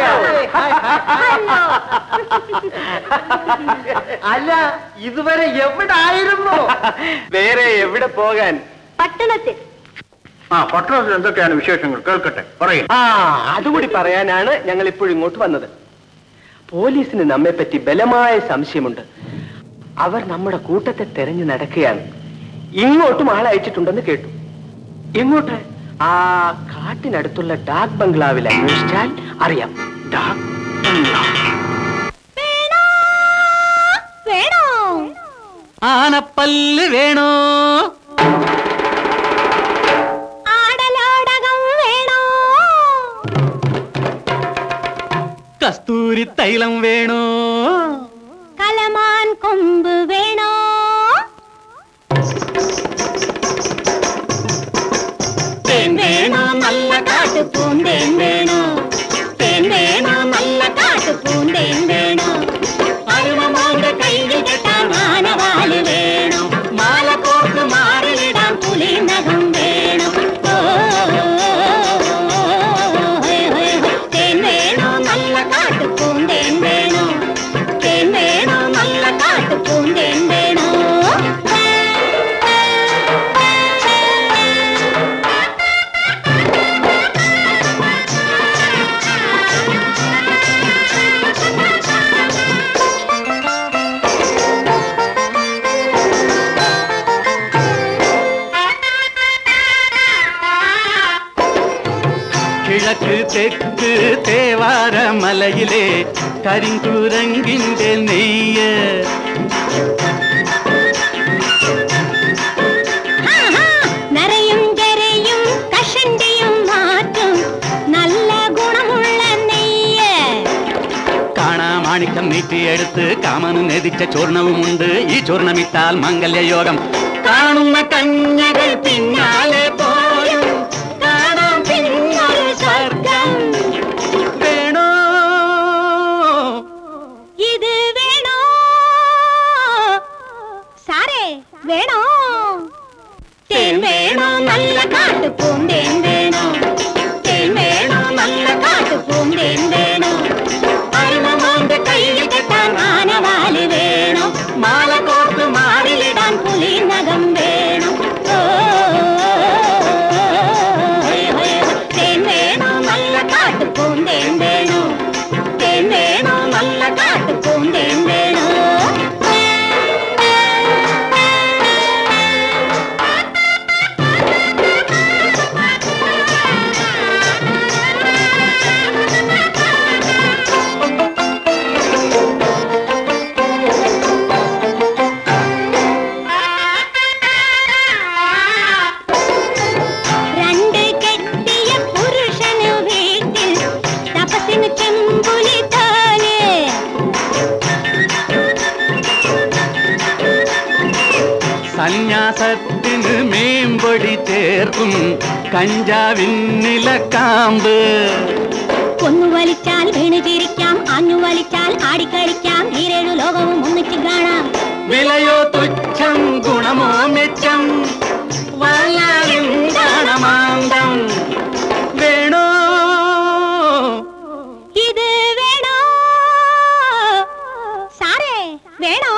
അല്ല ഇതുവരെ എവിടായിരുന്നു വേറെ എവിടെ പോകാൻ പട്ടണത്തിൽ ആ പട്ടണത്തിൽ എന്തൊക്കെയാണ് വിശേഷങ്ങൾ കേൾക്കട്ടെ പറയും ആ അതുകൂടി പറയാനാണ് ഞങ്ങൾ ഇപ്പോഴും ഇങ്ങോട്ട് വന്നത് പോലീസിന് നമ്മെ പറ്റി ബലമായ സംശയമുണ്ട് അവർ നമ്മുടെ കൂട്ടത്തെ തെരഞ്ഞു നടക്കുകയാണ് ഇങ്ങോട്ടും ആളെ അയച്ചിട്ടുണ്ടെന്ന് കേട്ടു എങ്ങോട്ട് ആ കാട്ടിനടുത്തുള്ള ഡാക് ബംഗ്ലാവിൽ അന്വേഷിച്ചാൽ അറിയാം ഡാക് വേണോ ആനപ്പല്ല് വേണോ ആടലോടകം വേണോ കസ്തൂരി തൈലം വേണോ കലമാൻ കൊമ്പ് വേണോ തേൻ വേണോ നല്ല കാട്ടുപൂന്തേൻ വേണോ തേൻ വേണോ നല്ല കാട്ടുപൂന്തേൻ വേണോ തെക്ക് തേവാര മലയിലെ കരിങ്കുരങ്ങിന്റെ നെയ്യ് നരയും ജരയും കഷണ്ടിയും മാറ്റും നല്ല ഗുണമുള്ള നെയ്യ് കാണാമാണിക്കം നീട്ടിയെടുത്ത് കാമന് നെതിച്ച ചൂർണവുമുണ്ട് ഈ ചൂർണമിട്ടാൽ മംഗല്യയോഗം കാണുന്ന കന്യകൾ പിന്നാലെ പോയും കാണാം പിന്നൊരു സ്വർഗം വേണോ ഇത് വേണോ സാറേ വേണോ തേൻ വേണോ നല്ല കാട്ടുപൂന്തേൻ വേണോ തേൻ വേണോ നല്ല കാട്ടുപൂന്തേൻ വേണോ അരുമമോന്റെ കയ്യിൽ കെട്ടാൻ ആനവാല് വേണോ മാല കോർത്ത് മാറിലിടാൻ പുലി നഖം വേണം ഓ, ഹൊയ് ഹൊയ് ഹൊയ്. തേൻ വേണോ നല്ല കാട്ടുപൂന്തേൻ വേണോ തേൻ വേണോ നല്ല കാട്ടുപൂന്തേൻ വേണോ രണ്ട് കെട്ടിയ പുരുഷന് വീട്ടിൽ തപസിന് ചെമ്പുലി താന് സന്യാസത്തിന് മേമ്പൊടി ചേർക്കും കഞ്ചാവിന്നിലക്കാമ്പ് കൊന്നു വലിച്ചാൽ വീണ് ചിരിക്കാം അഞ്ഞു വലിച്ചാൽ ആടിക്കളിക്കാം ഈരേഴു ലോകവും ഒന്നിച്ച് കാണാം വിലയോ തുച്ഛം ഗുണമോ മെച്ചം വളരുണ്ടാണമാന്തം വേണോ ഇത് വേണോ സാറേ വേണോ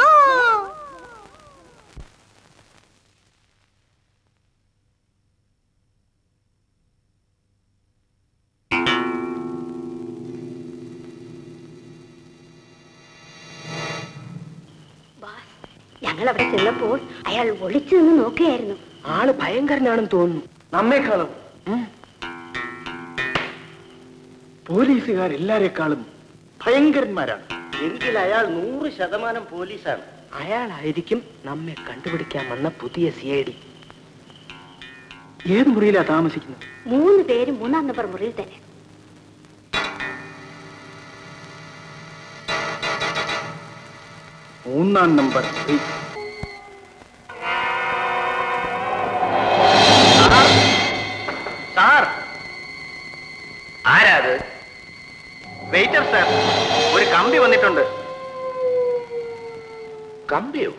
ഞങ്ങൾ അവിടെ ചെന്നപ്പോൾ അയാൾ ഒളിച്ചു നിന്ന് നോക്കുകയായിരുന്നു ആള് ഭയങ്കരനാണെന്ന് തോന്നുന്നു നമ്മേക്കാളും പോലീസുകാരെല്ലാരെക്കാളും ഭയങ്കരന്മാരാണ് എങ്കിൽ അയാൾ നൂറ് ശതമാനം പോലീസാണ് അയാളായിരിക്കും നമ്മെ കണ്ടുപിടിക്കാൻ വന്ന പുതിയ സി ഐ ഡി ഏത് മുറിയിലാ താമസിക്കുന്നത് മൂന്ന് പേര് മൂന്നാം നമ്പർ മുറിയിൽ തന്നെ മൂന്നാം നമ്പർ മുറി. സാർ ആരാ അത് വെയിറ്റർ സാർ ഒരു കമ്പി വന്നിട്ടുണ്ട് കമ്പിയോ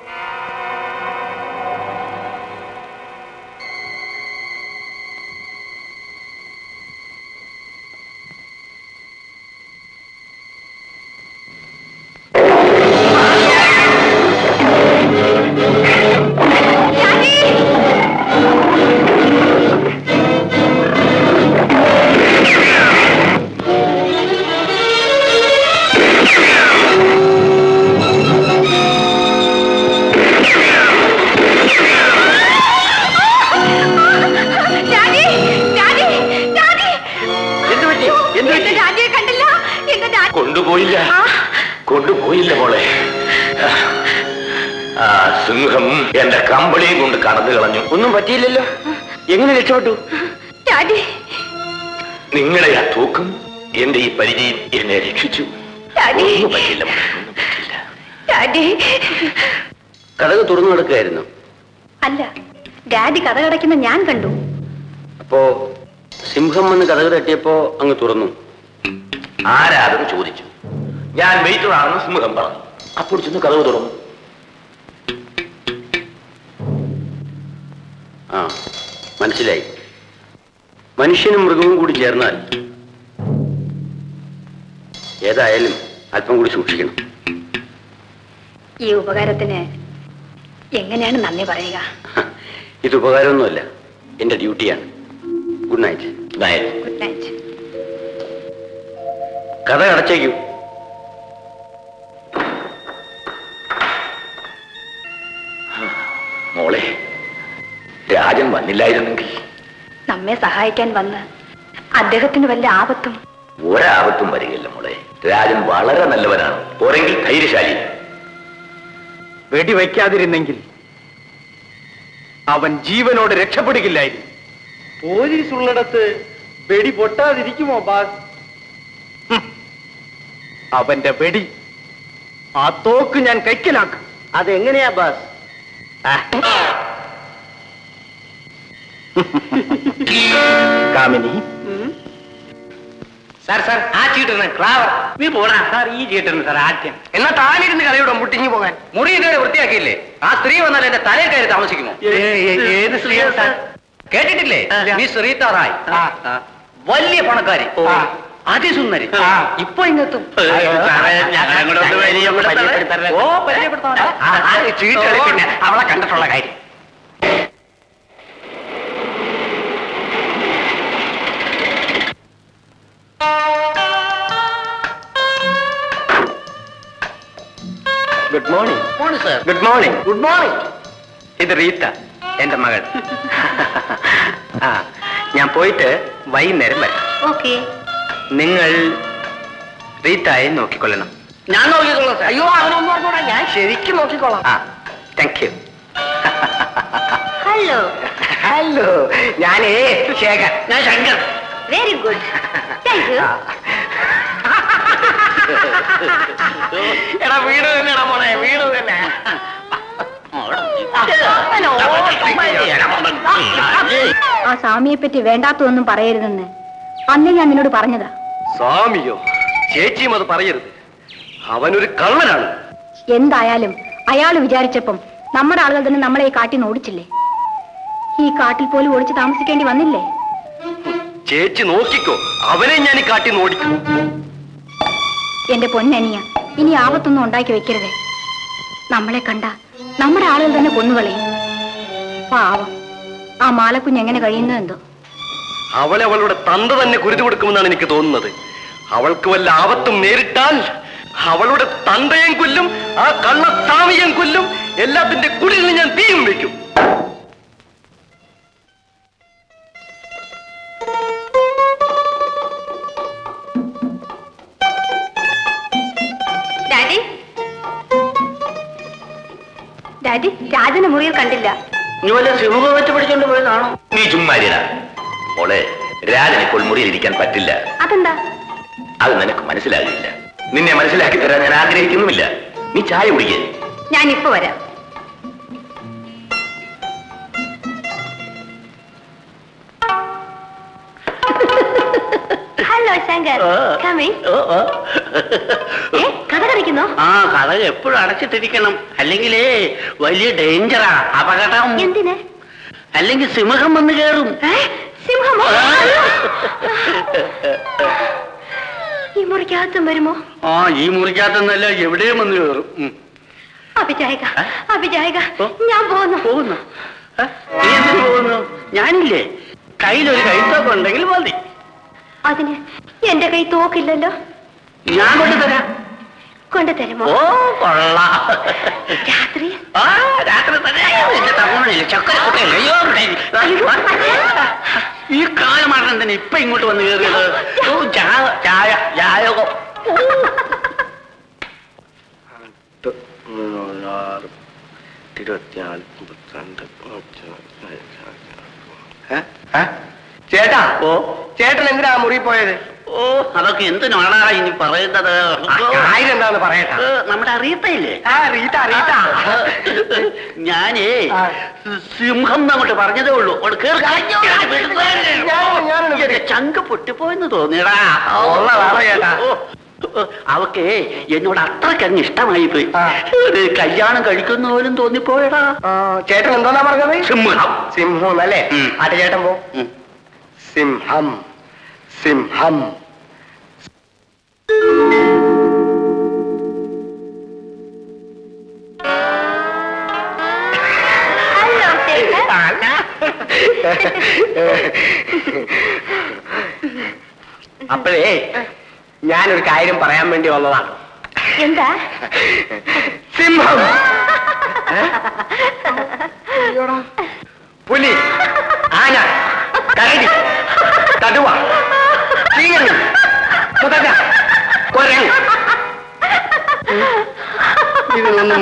എന്ത് പറ്റി എന്ത് പറ്റി രാജിയെ കണ്ടില്ല എന്റെ രാജി കൊണ്ടുപോയില്ല കൊണ്ടുപോയില്ല മോളെ ആ സിംഹം എന്റെ കമ്പളിയും കൊണ്ട് കടന്നു കളഞ്ഞു ഒന്നും പറ്റിയില്ലല്ലോ എങ്ങനെ രക്ഷപ്പെട്ടു രാജി നിങ്ങളെ ആ തൂക്കം എന്റെ ഈ പരിചയം എന്നെ രക്ഷിച്ചു രാജി ഒന്നും പറ്റില്ല മോളെ ഒന്നും പറ്റില്ല രാജി കടക് തുറന്നു കിടക്കുകയായിരുന്നു അല്ല ഡാഡി കഥ കടയ്ക്കുന്ന ഞാൻ കണ്ടു അപ്പോ സിംഹം വന്ന് കഥക് തട്ടിയപ്പോ അങ്ങ് തുറന്നു ആരാതെന്ന് ചോദിച്ചു ഞാൻ വെയിറ്ററാണെന്ന് സിംഹം പറഞ്ഞു അപ്പോൾ ചെന്ന് കഥവ് തുറന്നു ആ മനസ്സിലായി മനുഷ്യനും മൃഗവും കൂടി ചേർന്നാൽ ഏതായാലും അല്പം കൂടി സൂക്ഷിക്കണം ഈ ഉപകാരത്തിന് എങ്ങനെയാണ് നന്ദി പറയുക ഇത് ഉപകാരമൊന്നുമല്ല എന്റെ ഡ്യൂട്ടിയാണ് ഗുഡ് നൈറ്റ് നയൻ ഗുഡ് നൈറ്റ് കഥ അടച്ചേക്കൂ മോളെ രാജൻ വന്നില്ലായിരുന്നെങ്കിൽ നമ്മെ സഹായിക്കാൻ വന്ന് അദ്ദേഹത്തിന് വല്ല ആപത്തും ഒരാപത്തും വരികയില്ല മോളെ രാജൻ വളരെ നല്ലവനാണ് പോരെങ്കിൽ ധൈര്യശാലി വെടിവെക്കാതിരുന്നെങ്കിൽ അവൻ ജീവനോട് രക്ഷപ്പെടുകയില്ലായിരുന്നു പോലീസ് ഉള്ളിടത്ത് വെടി പൊട്ടാതിരിക്കുമോ ബാസ് അവന്റെ വെടി ആ തോക്ക് ഞാൻ കൈക്കലാക്കും അതെങ്ങനെയാ ബാസ് കാമിനി സാർ സാർ ആ ചീട്ടിരുന്ന് ക്ലാവർ നീ പോടാ സാർ ഈ ചീട്ടിരുന്ന് സാർ ആദ്യം എന്നാ താനിരുന്ന് കളിയുടെ മുട്ടിഞ്ഞു പോകാൻ മുറി ഇതുവരെ വൃത്തിയാക്കിയില്ലേ ആ സ്ത്രീ വന്നാൽ എന്റെ തലയിൽ കയറി താമസിക്കുമോ ഏത് സ്ത്രീയാ സാർ കേട്ടിട്ടില്ലേ നീ ശ്രീത റായ് വലിയ പണക്കാരി അതിസുന്ദരി ഇപ്പൊ ഇങ്ങെത്തും ഓ പരിചയപ്പെടുത്താൻ ചീട്ടുകളി പിന്നെ അവളെ കണ്ടിട്ടുള്ള കാര്യം good morning morning sir good morning good morning ഇത് റീത്ത എന്റെ മകൾ ആ ഞാൻ പോയിട്ട് വൈകുന്നേരം വരാം ഓക്കെ നിങ്ങൾ റീത്തായി നോക്കിക്കൊള്ളണം ഞാൻ നോക്കിക്കൊള്ളാം sir. അയ്യോ അവനൊന്നും പറഞ്ഞോടാ ഞാൻ ശരിക്കും നോക്കിക്കോളാം ആ താങ്ക് യു ഹലോ ഹലോ ഞാനേ ശേഖർ ഞാൻ Shankar very good thank you എടാ വീട് തന്നെയാടാ മോളെ വീട് തന്നെ ആ സ്വാമിയെ പറ്റി വേണ്ടാത്തതൊന്നും പറയരുതെന്ന് അന്നേ ഞാൻ നിന്നോട് പറഞ്ഞതാ സ്വാമിയോ ചേച്ചിയും അത് പറയരുത് അവനൊരു കള്ളനാണ് എന്തായാലും അയാൾ വിചാരിച്ചപ്പം നമ്മുടെ ആളുകൾ തന്നെ നമ്മളെ ഈ കാട്ടിൽ നിന്ന് ഓടിച്ചില്ലേ ഈ കാട്ടിൽ പോലും ഒളിച്ച് താമസിക്കേണ്ടി വന്നില്ലേ ചേച്ചി നോക്കിക്കോ അവനെ ഞാൻ ഈ കാട്ടി ഓടിക്കും എന്റെ പൊന്നനിയ ഇനി ആപത്തൊന്നും ഉണ്ടാക്കി വെക്കരുതേ നമ്മളെ കണ്ട നമ്മുടെ ആളുകൾ തന്നെ കൊന്നുകളയും പാവം ആ മാലക്കുഞ്ഞ് എങ്ങനെ കഴിയുന്നു എന്തോ അവളെ അവളുടെ തന്ത തന്നെ കുരുതി കൊടുക്കുമെന്നാണ് എനിക്ക് തോന്നുന്നത് അവൾക്ക് വല്ല ആപത്തും നേരിട്ടാൽ അവളുടെ തന്തയും കൊല്ലും ആ കള്ളസ്വാമിയും കൊല്ലും എല്ലാത്തിന്റെ കുടിലിൽ ഞാൻ തീയും വെക്കും ഡാഡി ഡാഡി രാജനെ മുറിയിൽ കണ്ടില്ല നീ വല്ല സിംഹം വെച്ച് പിടിച്ചോണ്ട് പോയതാണോ നീ ചുമ്മാരിടാ മോളെ രാജൻ ഇപ്പോൾ മുറിയിൽ ഇരിക്കാൻ പറ്റില്ല അതെന്താ അത് നിനക്ക് മനസ്സിലാകില്ല നിന്നെ മനസ്സിലാക്കി തരാൻ ഞാൻ ആഗ്രഹിക്കുന്നുമില്ല നീ ചായ കുടിക്കേ ഞാൻ ഇപ്പൊ വരാം ഹലോ ശങ്കർ കമ്മിങ് ഏ കഥ കളിക്കുന്നോ ആ കഥ എപ്പോഴും അടച്ചിട്ടിരിക്കണം അല്ലെങ്കിലേ വലിയ ഡേഞ്ചറാ അപകടം എന്തിന് അല്ലെങ്കിൽ സിംഹം വന്ന് കയറും ഏ, സിംഹമോ ഈ മുറിക്കകത്തും വരുമോ ആ ഈ മുറിക്കകത്തൊന്നല്ല എവിടെയും വന്ന് കയറും ഉം. അഭിജായക ഏ? അഭിജായക ഓ. ഞാൻ പോകുന്നു പോകുന്നു ഏ? നീ എന്തിനു പോകുന്നു ഞാനില്ലേ കയ്യിലൊരു കൈത്തോക്ക് ഉണ്ടെങ്കിൽ മതി അതിന് എന്റെ കൈ തോക്കില്ലല്ലോ ഞാൻ കൊണ്ടുതരാം കൊണ്ടുതരുമോ ഓ കൊള്ളാം രാത്രി ആ രാത്രി തന്നെ എന്റെ തമ്മണില്ല ചക്കര കുട്ടയല്ലേ അയ്യോ ഇവിടെ. ഈ കാലമാണ് തന്നെ ഇപ്പൊ ഇങ്ങോട്ട് വന്ന് കയറിയത് ഓ ചായ ചായ ചായകം ഇരുപത്തിനാല് മുപ്പത്തിരണ്ട് ചേട്ടാ ഓ ചേട്ടൻ എന്തിനാ മുറി പോയത് ഓ അതൊക്കെ എന്തിനാണ് ഇനി പറയുന്നത് കാര്യം എന്താന്ന് പറയട്ടാ ഏ, നമ്മുടെ അറിയത്തില്ലേ ആ റീത്ത റീത്ത ഞാനേ ആ. സിംഹം എന്നങ്ങോട്ട് പറഞ്ഞതേ ഉള്ളൂ അങ്ങോട്ട് കേറി കഴിഞ്ഞോ, ഞാൻ വിടുന്നേ. ഞാനാണ്, ഞാനാണ് എന്റെ ചങ്ക് പൊട്ടിപ്പോയെന്ന് തോന്നിയടാ ഉള്ളതാണ് ചേട്ടാ. ഓ, ഓ, അവക്ക് എന്നോട് അത്രയ്ക്കങ്ങ് ഇഷ്ടമായി പോയി ആ. ഒരു കല്യാണം കഴിക്കുന്ന പോലും തോന്നിപ്പോയടാ ആ, ചേട്ടൻ എന്തോന്നാ പറഞ്ഞത് സിംഹം സിംഹം അല്ലേ ഉം. ആട്ടെ ചേട്ടൻ പോ ഉം. സിംഹം സിംഹം ഹലോ ശേഖർ അപ്പോഴേ ഞാനൊരു കാര്യം പറയാൻ വേണ്ടി വന്നതാണ് എന്താ സിംഹം പുലി ആന കരടി കടുവ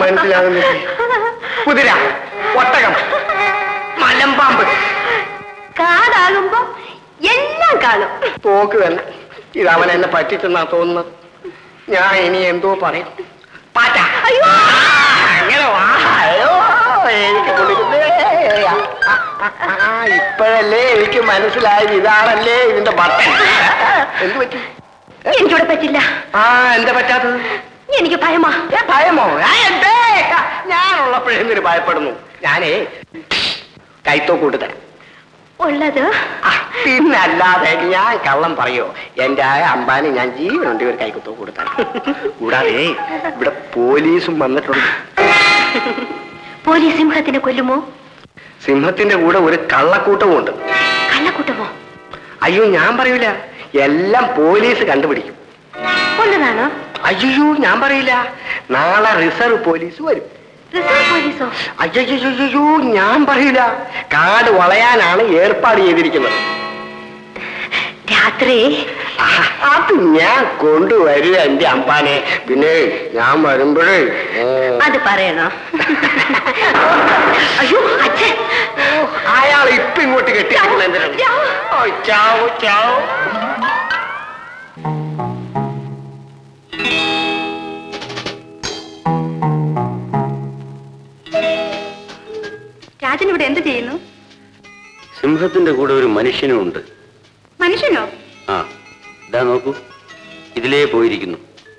മനസ്സിലാകുന്നില്ല കുതിര ഒട്ടകം മലമ്പാമ്പ് കാടാകുമ്പോ എല്ലാം കാണും തോക്ക് തന്നെ ഇത് അവൻ എന്നെ പറ്റിച്ചെന്നാ തോന്നുന്നത് ഞാൻ ഇനി എന്തോ പറയും പാറ്റ അയ്യോ അങ്ങനെ വാ അയ്യോ എനിക്ക് കുളിക്കുന്നേ ആ, ആ, ആ, ആ, ഇപ്പോഴല്ലേ എനിക്ക് മനസ്സിലായത് ഇതാണല്ലേ ഇതിന്റെ ബട്ടൻ എന്ത് പറ്റി എനിക്കിവിടെ പറ്റില്ല ആ എന്താ പറ്റാത്തത് എനിക്ക് ഭയമാ ഏ, ഭയമോ ആ, എന്തേ ഞാനുള്ളപ്പോഴെന്തിനു ഭയപ്പെടുന്നു ഞാനേ കൈത്തോ കൂട്ടുതരാം ഉള്ളത് ആ, പിന്നല്ലാതെ ഞാൻ കള്ളം പറയോ എന്റെ ആ അമ്പാന് ഞാൻ ജീവനുണ്ട് ഒരു കൈക്കുത്തോ കൊടുത്താൽ കൂടാതെ ഇവിടെ പോലീസും വന്നിട്ടുണ്ട് പോലീസ് സിംഹത്തിനെ കൊല്ലുമോ സിംഹത്തിന്റെ കൂടെ ഒരു കള്ളക്കൂട്ടവും ഉണ്ട് കള്ളക്കൂട്ടമോ അയ്യോ ഞാൻ പറയൂല എല്ലാം പോലീസ് കണ്ടുപിടിക്കും കൊല്ലതാണോ അയ്യോ ഞാൻ പറയില്ല നാളെ റിസർവ് പോലീസ് വരും റിസർവ് പോലീസോ അയ്യോ ഞാൻ പറയില്ല കാട് വളയാനാണ് ഏർപ്പാട് ചെയ്തിരിക്കുന്നത് രാത്രി ആ, അത് ഞാൻ കൊണ്ടുവരിക എന്റെ അമ്പാനെ പിന്നെ ഞാൻ വരുമ്പോഴേ ഉം, അത് പറയണോ അയ്യോ അച്ഛൻ അയാൾ ഇപ്പൊ ഇങ്ങോട്ട് കെട്ടിയിരിക്കുന്നത് എന്തിനാണ് ഓ, ചാവൂ ചാവൂ രാജൻ ഇവിടെ എന്ത് ചെയ്യുന്നു സിംഹത്തിന്റെ കൂടെ ഒരു മനുഷ്യനും ഉണ്ട് മനുഷ്യനോ ആ ഇതാ നോക്കൂ ഇതിലേ പോയിരിക്കുന്നു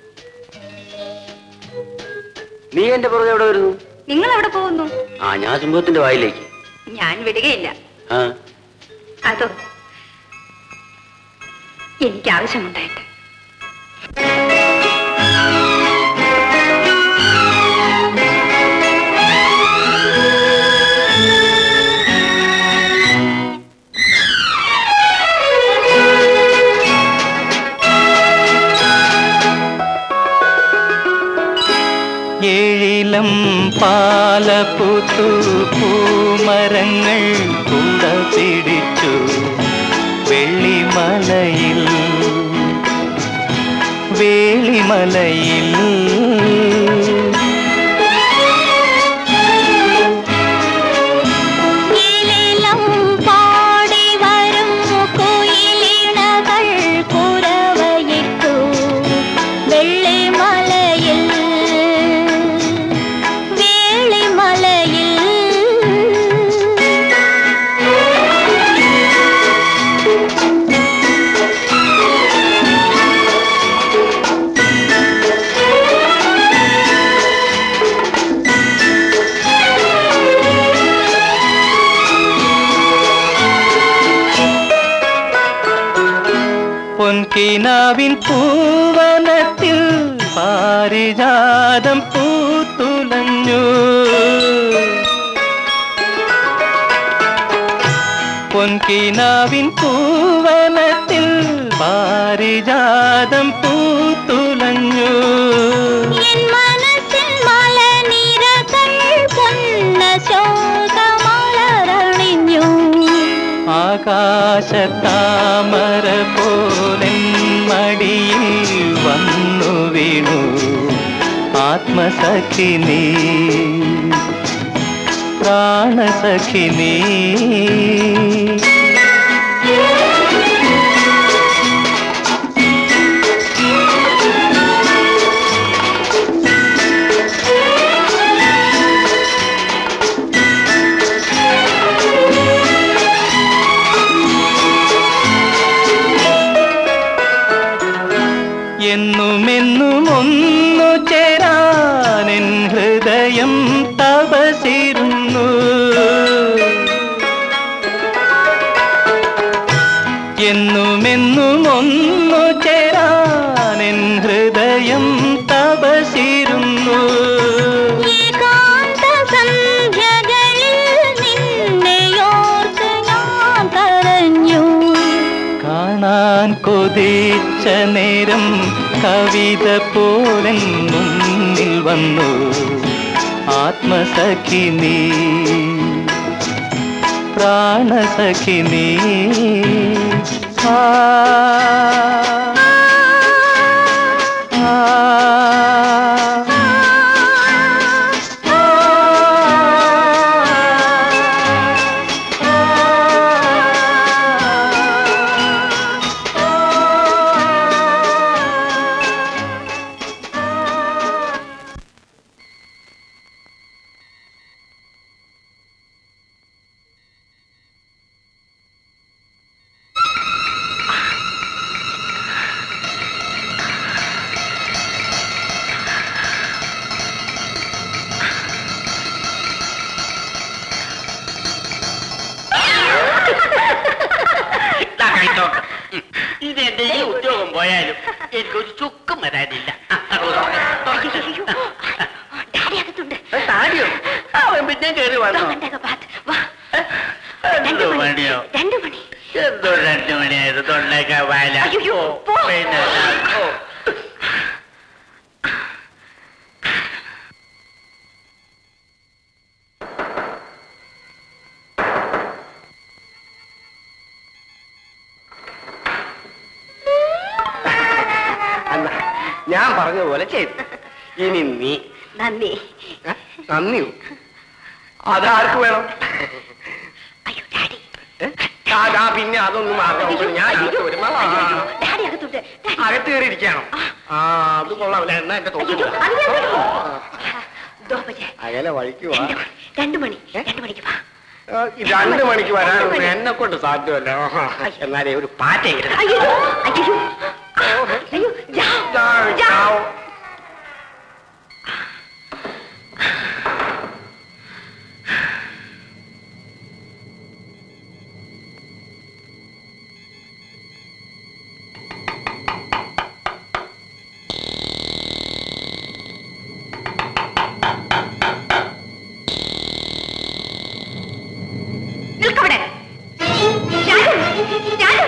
നീ എന്റെ പുറകെ എവിടെ വരുന്നു നിങ്ങൾ എവിടെ പോകുന്നു ആ ഞാൻ സിംഹത്തിന്റെ വായിലേക്ക് ഞാൻ വിടുകയില്ല ആ അതോ എനിക്ക് ആവശ്യമുണ്ടായിട്ട് ഏഴിലം പാലപൂത്തു പൂമരങ്ങൾ കുട പിടിച്ചു വെള്ളിമലയിൽ വേളിമലയിൽ ഇലിലം പാടി വരും കുയിലിണകൾ കുരവയിട്ടു വെള്ളിമലയിൽ വേളിമലയിൽ പൊൻകിനാവിൻ പൂവനത്തിൽ പാരിജാതം പൂത്തുലഞ്ഞു പൊൻകിനാവിൻ പൂവനത്തിൽ പാരിജാതം പൂത്തുലഞ്ഞു എൻ മനസ്സിൽ മലനിരകൾ പൊന്ന ശോകമലരണിഞ്ഞു ആകാശത്താമര പോലെൻ മടിയിൽ വന്നു വീണു ആത്മസഖിനി പ്രാണസഖിനി എന്നുമെന്നും ഒന്നു ചേരാനെൻ ഹൃദയം തപസിരുന്നു എന്നുമെന്നും ഒന്നു ചേരാനെൻ ഹൃദയം തപസിരുന്നു ഏകാന്ത സന്ധ്യകളിൽ നിന്നെയോർത്ത് ഞാൻ കരഞ്ഞു കാണാൻ കൊതിച്ച നേരം കവിത പോലൻ മുന്നിൽ വന്നു ആത്മസഖിനി പ്രാണസഖിനി ആ ആ ആയിട്ടോട്ടെ ഇത് എന്റെ ഈ ഉദ്യോഗം പോയാലും എനിക്കൊരു ചുക്കും വരാനില്ല ആ, അത് തുറക്ക്. ഡാഡി അകത്തുണ്ട് ആ, താടിയോ അവൻ പിന്നെ കയറി വന്നോ കണ്ടേക്ക പാത്ത് വാ എന്തോ മണിയോ രണ്ടു മണി എന്തോ രണ്ടു മണിയായത് തൊണ്ടേക്ക വാല അയ്യോ, ഓ, പോ. പിന്നെ ഓ. അല്ല ഞാൻ പറഞ്ഞതുപോലെ ചെയ്തു ഇനി നീ നന്ദി ഏ? നന്ദിയോ അതാർക്ക് വേണം അയ്യോ ഡാഡി ഏ? ആ, ദാ പിന്നെ അതൊന്നും മാറാം ഞാൻ അകത്ത് വരുമ്പോ ആ, അയ്യോ, ഡാഡി അകത്തുണ്ട് ഡാഡി അകത്ത് കയറി ഇരിക്കാണോ ആ അത് കൊള്ളാവില്ല എന്നാ എന്റെ അയ്യോ, തോന്നുന്നു അത് ഞാൻ വിടുമോ? ദോ ബജെ. അകലെ വഴിക്ക് വാ രണ്ട് മണി, രണ്ട് മണി രണ്ട് മണിക്ക് വാ ആ, ഈ രണ്ട് മണിക്ക് വരാനൊന്നും എന്നെ കൊണ്ട് സാധ്യമല്ല എന്നാലേ ഒരു പാറ്റ അയ്യോ അയ്യോ അയ്യോ ജാ ജാ നിൽക്കവിടെ രാജൻ, രാജൻ.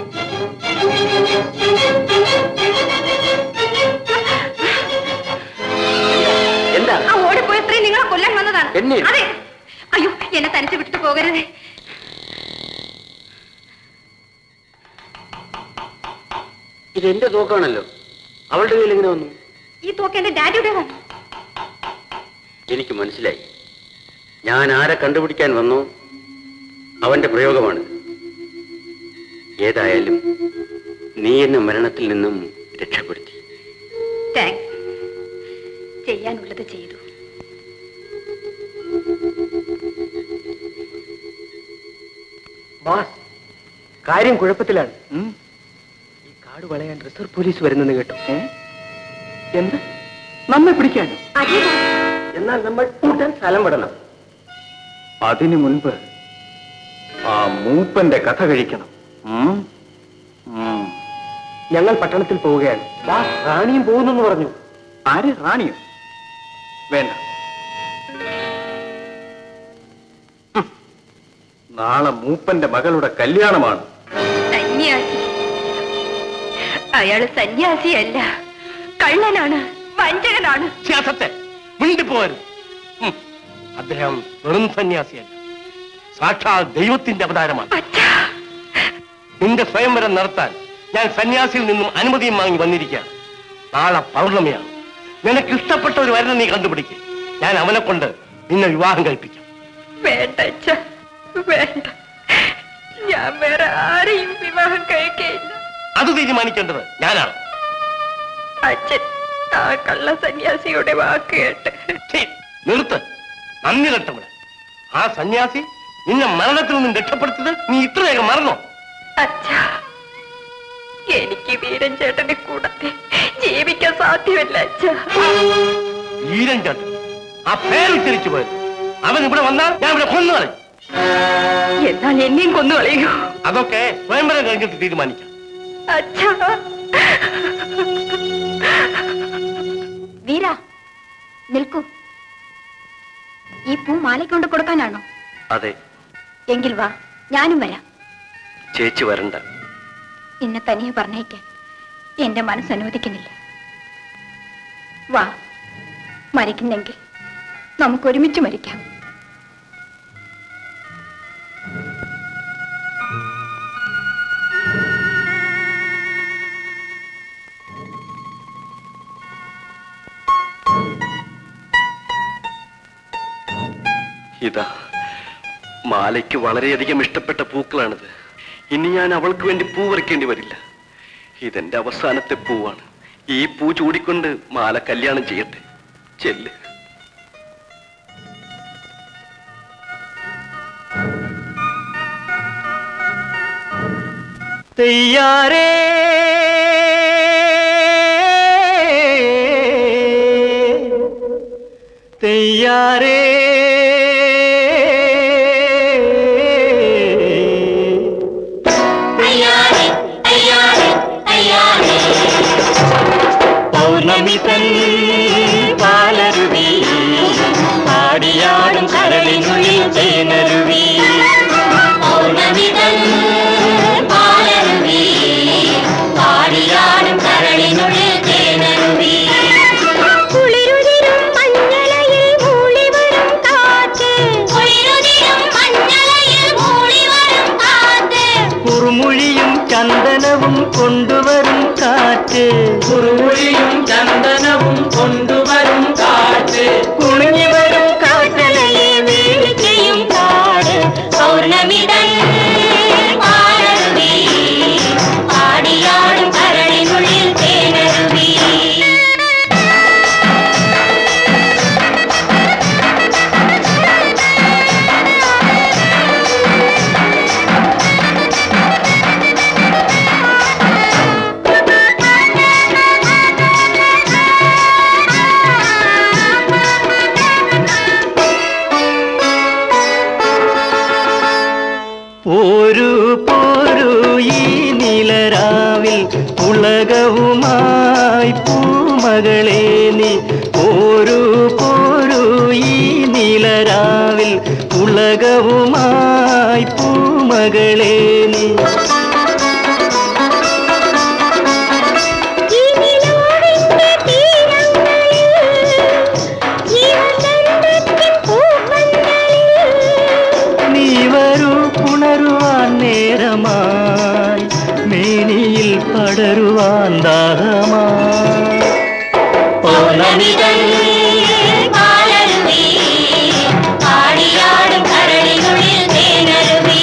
എന്താ ആ ഓടിപ്പോയ സ്ത്രീ നിങ്ങളെ കൊല്ലാൻ വന്നതാണ് എന്നെ? അതെ അയ്യോ എന്നെ തനിച്ച് വിട്ടിട്ട് പോകരുത് ഇത് എന്റെ തോക്കാണല്ലോ അവളുടെ കയ്യിൽ എങ്ങനെ വന്നു ഈ തോക്ക് എന്റെ ഡാഡിയുടേതാണ് എനിക്ക് മനസ്സിലായി ഞാൻ ആരെ കണ്ടുപിടിക്കാൻ വന്നോ അവന്റെ പ്രയോഗമാണ് ഏതായാലും നീ എന്നെ മരണത്തിൽ നിന്നും രക്ഷപ്പെടുത്തി താങ്ക്സ് ചെയ്യാനുള്ളത് ചെയ്തു ബോസ് കാര്യം കുഴപ്പത്തിലാണ് ഈ കാട് വളയാൻ റിസർവ് പോലീസ് വരുന്നെന്ന് കേട്ടു എന്ത് നമ്മെ പിടിക്കാനോ അതെ എന്നാൽ നമ്മൾ ഉടൻ സ്ഥലം വിടണം അതിനു മുൻപ് ആ മൂപ്പന്റെ കഥ കഴിക്കണം ഉം? ഉം. ഞങ്ങൾ പട്ടണത്തിൽ പോവുകയാണ് ദാസ് റാണിയും പോകുന്നെന്ന് പറഞ്ഞു ആര് റാണിയോ വേണ്ട ഹും. നാളെ മൂപ്പന്റെ മകളുടെ കല്യാണമാണ് സന്യാസി അയാള് സന്യാസിയല്ല കള്ളനാണ് വഞ്ചകനാണ് സത്യം മിണ്ടിപ്പോരുത് ഉം. അദ്ദേഹം വെറും സന്യാസിയല്ല സാക്ഷാൽ ദൈവത്തിന്റെ അവതാരമാണ് നിന്റെ സ്വയംവരം നടത്താൻ ഞാൻ സന്യാസിയിൽ നിന്നും അനുമതിയും വാങ്ങി വന്നിരിക്കുകയാണ് നാളെ പൗർണമിയാണ് നിനക്ക് ഇഷ്ടപ്പെട്ട ഒരു വരനെ നീ കണ്ടുപിടിക്കുക ഞാൻ അവനെ കൊണ്ട് നിന്നെ വിവാഹം കഴിപ്പിക്കാം വേണ്ട അച്ഛ വേണ്ട ഞാൻ വേറെ ആരെയും വിവാഹം കഴിക്കയില്ല അത് തീരുമാനിക്കേണ്ടത് ഞാനാണ് അച്ഛൻ ആ കള്ള സന്യാസിയുടെ വാക്ക് കേട്ട് ഛീ, നിർത്ത് നന്ദി കെട്ടവിടെ ആ സന്യാസി നിന്നെ മരണത്തിൽ നിന്നും രക്ഷപ്പെടുത്തത് നീ ഇത്രയൊക്കെ മറന്നോ അച്ഛാ എനിക്ക് വീരൻ ചേട്ടനെ കൂടാതെ ജീവിക്കാൻ സാധ്യമല്ല അച്ഛാ വീരൻ ചേട്ടൻ ആ പേര് തിരിച്ചു പോയത് അവൻ ഇവിടെ വന്നാൽ ഞാൻ ഇവിടെ കൊന്നു കളയും എന്നാൽ എന്നെയും കൊന്നു കളയൂ അതൊക്കെ സ്വയംവരം കഴിഞ്ഞിട്ട് തീരുമാനിക്കാം അച്ഛാ വീര നിൽക്കൂ ഈ പൂ മാലയ്ക്ക് കൊണ്ട് കൊടുക്കാനാണോ അതെ എങ്കിൽ വാ ഞാനും വരാം ചേച്ചി വരണ്ട എന്നെ തനിയെ പറഞ്ഞേക്കാൻ എന്റെ മനസ്സ് അനുവദിക്കുന്നില്ല വാ മരിക്കുന്നെങ്കിൽ നമുക്ക് ഒരുമിച്ച് മരിക്കാം ഇതാ മാലയ്ക്ക് വളരെയധികം ഇഷ്ടപ്പെട്ട പൂക്കളാണിത് ഇനി ഞാൻ അവൾക്ക് വേണ്ടി പൂ പറിക്കേണ്ടി വരില്ല ഇതെന്റെ അവസാനത്തെ പൂവാണ് ഈ പൂ ചൂടിക്കൊണ്ട് മാല കല്യാണം ചെയ്യട്ടെ ചെല്ല് തെയ്യാരേ തെയ്യാരേ തെയ്യാരേ പാടിയാടും കരളിനുള്ളിൽ തേനരുവി പൗർണമിതൻ പാലരുവി പാടിയാടും കരളിനുള്ളിൽ തേനരുവി കുളിരുതിരും മഞ്ഞളയിൽ മൂളിവരും കാറ്റ് കുളിരുതിരും മഞ്ഞളയിൽ മൂളിവരും കാറ്റ് കുറുമുഴിയും ചന്ദനവും കൊണ്ടുവരും കാറ്റ് കുറുമുഴിയും ചന്ദനവും കൊണ്ടുവരും കാറ്റ് കുണുങ്ങി വരും കാറ്റലയെ വീഴ്ചയും കാട് പൗർണമിതൻ പാലരുവി പാടിയാടും കരളിനുള്ളിൽ തേനരുവി ഒരു പോരു ഈ നിലരാവിൽ ഉലകവുമായി പൂമകളെ നീ ഒരു പോരു ഈ നിലരാവിൽ ഉലകവുമായി പൂമകളെ നീ ഈ നിലാവിന്റെ തീരങ്ങളിൽ ഈ വസന്തത്തിൻ പൂപ്പന്തലിൽ നീ വരൂ പുണരുവാൻ നേരമായി മേനിയിൽ പടരുവാൻ ദാഹമായി പൗർണമിതൻ പാലരുവി പാടിയാടും കരളിനുള്ളിൽ തേനരുവി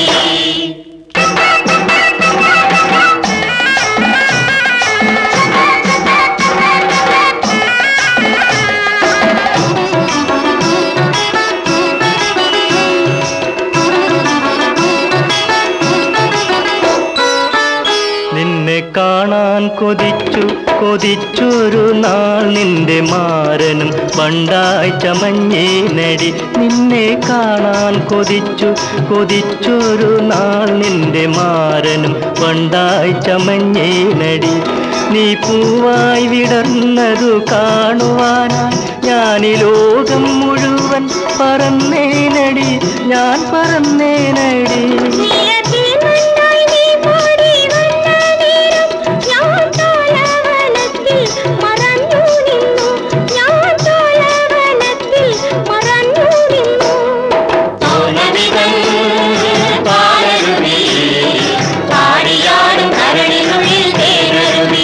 നിന്നെ കാണാൻ കൊതിച്ചു കൊതിച്ചൊരു നാൾ നിന്റെ മാരനും പണ്ടായി ചമഞ്ഞേ നടി നിന്നെ കാണാൻ കൊതിച്ചു കൊതിച്ചൊരു നാൾ നിന്റെ മാരനും പണ്ടായി ചമഞ്ഞേ നടി നീ പൂവായി വിടർന്നതു കാണുവാനായി ഞാനീ ലോകം മുഴുവൻ പറന്നേനടി ഞാൻ പറന്നേനടി നീലത്തീമണ്ണായി നീ പാടി വന്ന നേരം ഞാൻ താളവനത്തിൽ മറഞ്ഞു നിന്നു ഞാൻ താളവനത്തിൽ മറഞ്ഞു നിന്നു പൗർണമിതൻ പാലരുവി പാടിയാടും കരളിനുള്ളിൽ തേനരുവി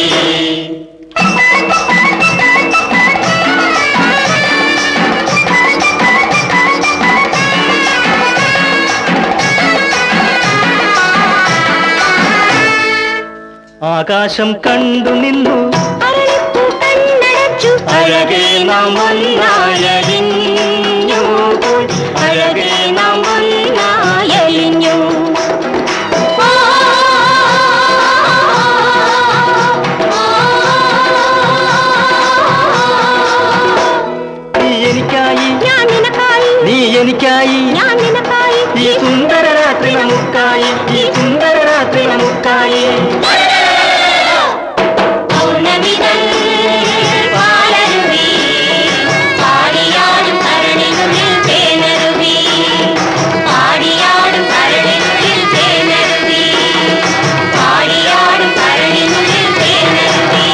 ആകാശം കണ്ടു നിന്നു അരളിപ്പൂ കണ്ണടച്ചു അഴകേ നാം ഒന്നായലിഞ്ഞു പോയി അഴകേ നാം ഒന്നായലിഞ്ഞു നീ എനിക്കായി ഞാൻ നിനക്കായി നീ എനിക്കായി ഞാൻ നിനക്കായി ഈ സുന്ദര രാത്രി നമുക്കായി ഈ സുന്ദര രാത്രി നമുക്കായി പൗർണമിതൻ പാലരുവി പാടിയാടും കരളിനുള്ളിൽ തേനരുവി പാടിയാടും കരളിനുള്ളിൽ തേനരുവി പാടിയാടും കരളിനുള്ളിൽ തേനരുവി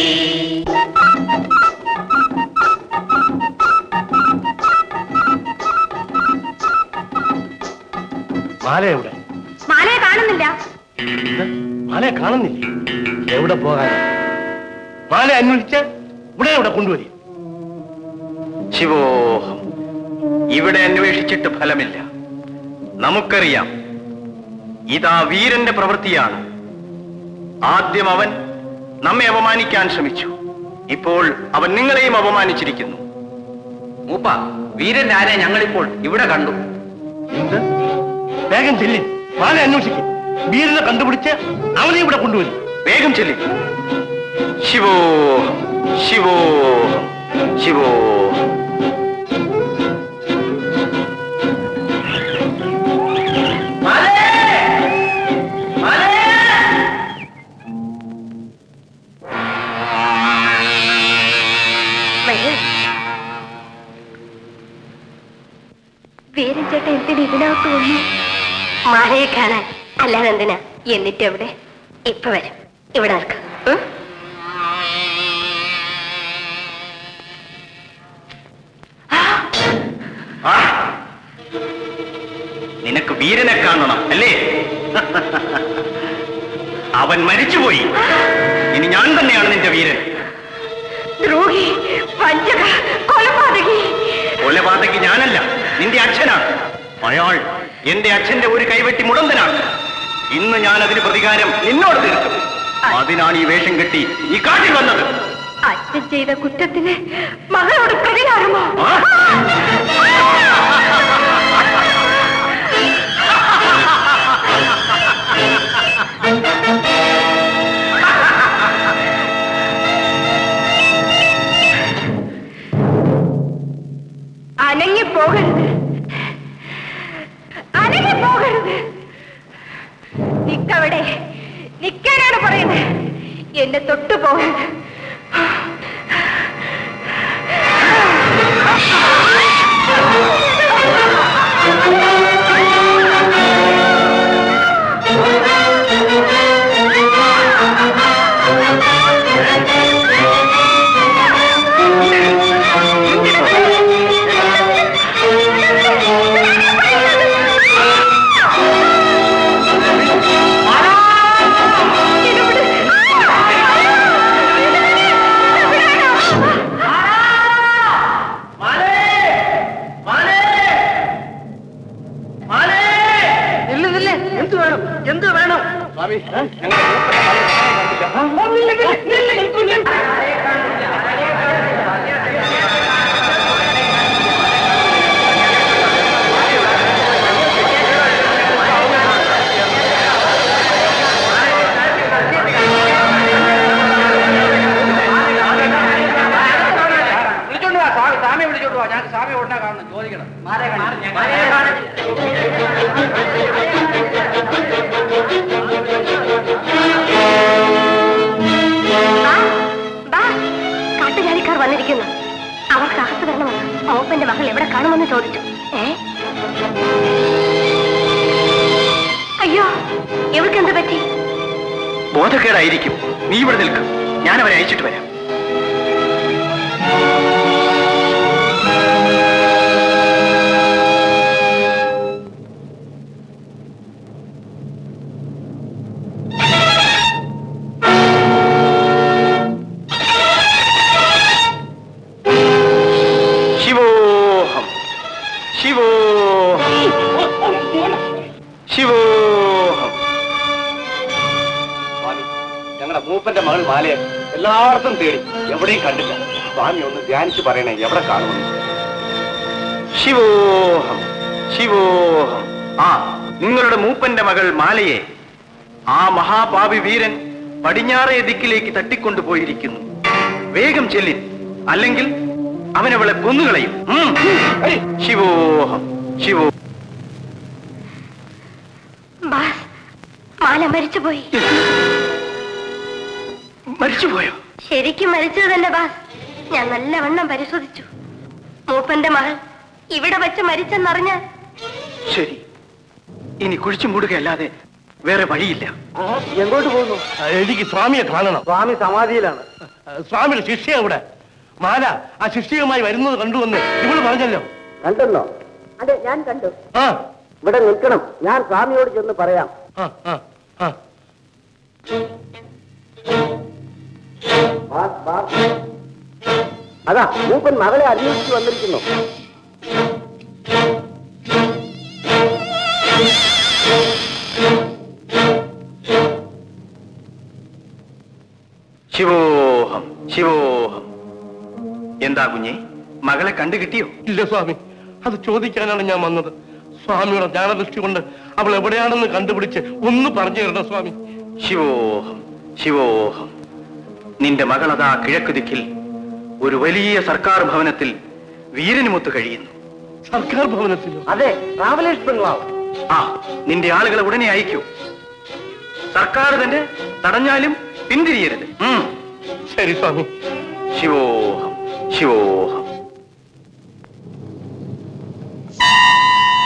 മാല എവിടെ മാലയെ കാണുന്നില്ല എന്ത്? മാലയെ കാണുന്നില്ലേ എവിടെ പോകാൻ മാല അന്വേഷിച്ച് ഇവിടെ എവിടെ കൊണ്ടുവരും ശിവോഹം ഇവിടെ അന്വേഷിച്ചിട്ട് ഫലമില്ല നമുക്കറിയാം ഇതാ വീരന്റെ പ്രവൃത്തിയാണ് ആദ്യം അവൻ നമ്മെ അപമാനിക്കാൻ ശ്രമിച്ചു ഇപ്പോൾ അവൻ നിങ്ങളെയും അപമാനിച്ചിരിക്കുന്നു മൂപ്പ വീരന്റെ ആരെ ഞങ്ങളിപ്പോൾ ഇവിടെ കണ്ടു എന്ത് വേഗം ചെല്ലി മാല അന്വേഷിക്കും വീരനെ കണ്ടുപിടിച്ച് അവനെ ഇവിടെ കൊണ്ടുവരും വേഗം ചെല്ലി ശിവോഹം ശിവോഹം ശിവോഹം വീരൻ ചേട്ടൻ എന്തിനാ ഇതിനകത്ത് വന്നു മാലയെ കാണാൻ അല്ലാതെ എന്തിനാ എന്നിട്ട് എവിടെ ഇപ്പൊ വരും ഇവിടെ നിൽക്കാം ഉം? ആ നിനക്ക് വീരനെ കാണണം അല്ലേ അവൻ മരിച്ചുപോയി ഇനി ഞാൻ തന്നെയാണ് നിന്റെ വീരൻ ദ്രോഹി വഞ്ചക കൊലപാതകി കൊലപാതകി ഞാനല്ല നിന്റെ അച്ഛനാണ് അയാൾ എന്റെ അച്ഛന്റെ ഒരു കൈവെട്ടി മുടന്തനാണ് ഇന്ന് ഞാൻ അതിന് പ്രതികാരം നിന്നോട് തീർക്കും അതിനാണ് ഈ വേഷം കെട്ടി ഈ കാട്ടിൽ വന്നത് അച്ഛൻ ചെയ്ത കുറ്റത്തിന് മകളോട് പ്രതികാരമോ അനങ്ങി പോകരുത് അനങ്ങി പോകരുത് നിക്കവിടെ നിക്കാനാണ് പറയുന്നത് എന്നെ തൊട്ടു പോകരുത് എന്ത് വേണം എന്ത് വേണം സ്വാമി വിളിച്ചോണ്ട് വാ സ്വാമി സ്വാമിയെ വിളിച്ചോണ്ട് വാ ഞാൻ സ്വാമി ഉടനെ കാണണം ചോദിക്കണം മാരെ ബാ കാട്ടുജാലിക്കാർ വന്നിരിക്കുന്നു അവർക്ക് അകത്ത് വരണമെന്ന് മൂപ്പന്റെ മകൾ എവിടെ കാണുമെന്ന് ചോദിച്ചു ഏ അയ്യോ ഇവൾക്ക് എന്ത് പറ്റി ബോധക്കേടായിരിക്കും നീ ഇവിടെ നിൽക്കും ഞാൻ അവരെ അയച്ചിട്ട് വരാം ശിവോഹം ശിവോഹം ശിവോഹം സ്വാമി ഞങ്ങളുടെ മൂപ്പന്റെ മകൾ മാലയെ എല്ലായിടത്തും തേടി എവിടെയും കണ്ടില്ല സ്വാമി ഒന്ന് ധ്യാനിച്ച് പറയണേ എവിടെ കാണുമെന്ന് ശിവോഹം ശിവോഹം ആ നിങ്ങളുടെ മൂപ്പന്റെ മകൾ മാലയെ ആ മഹാപാപി വീരൻ പടിഞ്ഞാറേ ദിക്കിലേക്ക് തട്ടിക്കൊണ്ടുപോയിരിക്കുന്നു വേഗം ചെല്ലിൻ അല്ലെങ്കിൽ അവനവളെ കൊന്നുകളയും ഉം. ശിവോഹം ശിവോ ബാസ് മാല മരിച്ചുപോയി മരിച്ചുപോയോ ശരിക്കും മരിച്ചത് തന്നെ ബാസ് ഞാൻ നല്ലവണ്ണം പരിശോധിച്ചു മൂപ്പന്റെ മകൾ ഇവിടെ വെച്ച് മരിച്ചെന്നറിഞ്ഞ ശരി ഇനി കുഴിച്ചു മൂടുകയല്ലാതെ വേറെ വഴിയില്ല എങ്ങോട്ട് പോകുന്നു എനിക്ക് സ്വാമിയെ കാണണം സ്വാമി സമാധിയിലാണ് സ്വാമിയുടെ ശിഷ്യ എവിടെ മാല ആ ശിഷ്യയുമായി വരുന്നത് കണ്ടുവന്ന് ഇവള് പറഞ്ഞല്ലോ കണ്ടല്ലോ അതെ ഞാൻ കണ്ടു ആ ഇവിടെ നിൽക്കണം ഞാൻ സ്വാമിയോട് ചെന്ന് പറയാം ആ ആ ആ ബാസ്, ബാസ്. അതാ മൂപ്പൻ മകളെ അന്വേഷിച്ച് വന്നിരിക്കുന്നു ശിവോഹം ശിവോഹം എന്താ കുഞ്ഞെ മകളെ കണ്ടു കിട്ടിയോ ഇല്ല സ്വാമി അത് ചോദിക്കാനാണ് ഞാൻ വന്നത് സ്വാമിയുടെ ജ്ഞാനദൃഷ്ടി കൊണ്ട് അവൾ എവിടെയാണെന്ന് കണ്ടുപിടിച്ച് ഒന്ന് പറഞ്ഞു തരണം സ്വാമി ശിവോഹം ശിവോഹം നിന്റെ മകളതാ കിഴക്ക് ദിക്കിൽ ഒരു വലിയ സർക്കാർ ഭവനത്തിൽ വീരനുമൊത്ത് കഴിയുന്നു സർക്കാർ ഭവനത്തിലോ അതെ ട്രാവലേഴ്സ് ബംഗ്ലാവ് ആ നിന്റെ ആളുകളെ ഉടനെ അയക്കൂ സർക്കാർ തന്നെ തടഞ്ഞാലും പിന്തിരിയരുത് ഉം. ശരി സ്വാമി ശിവോഹം ശിവോഹം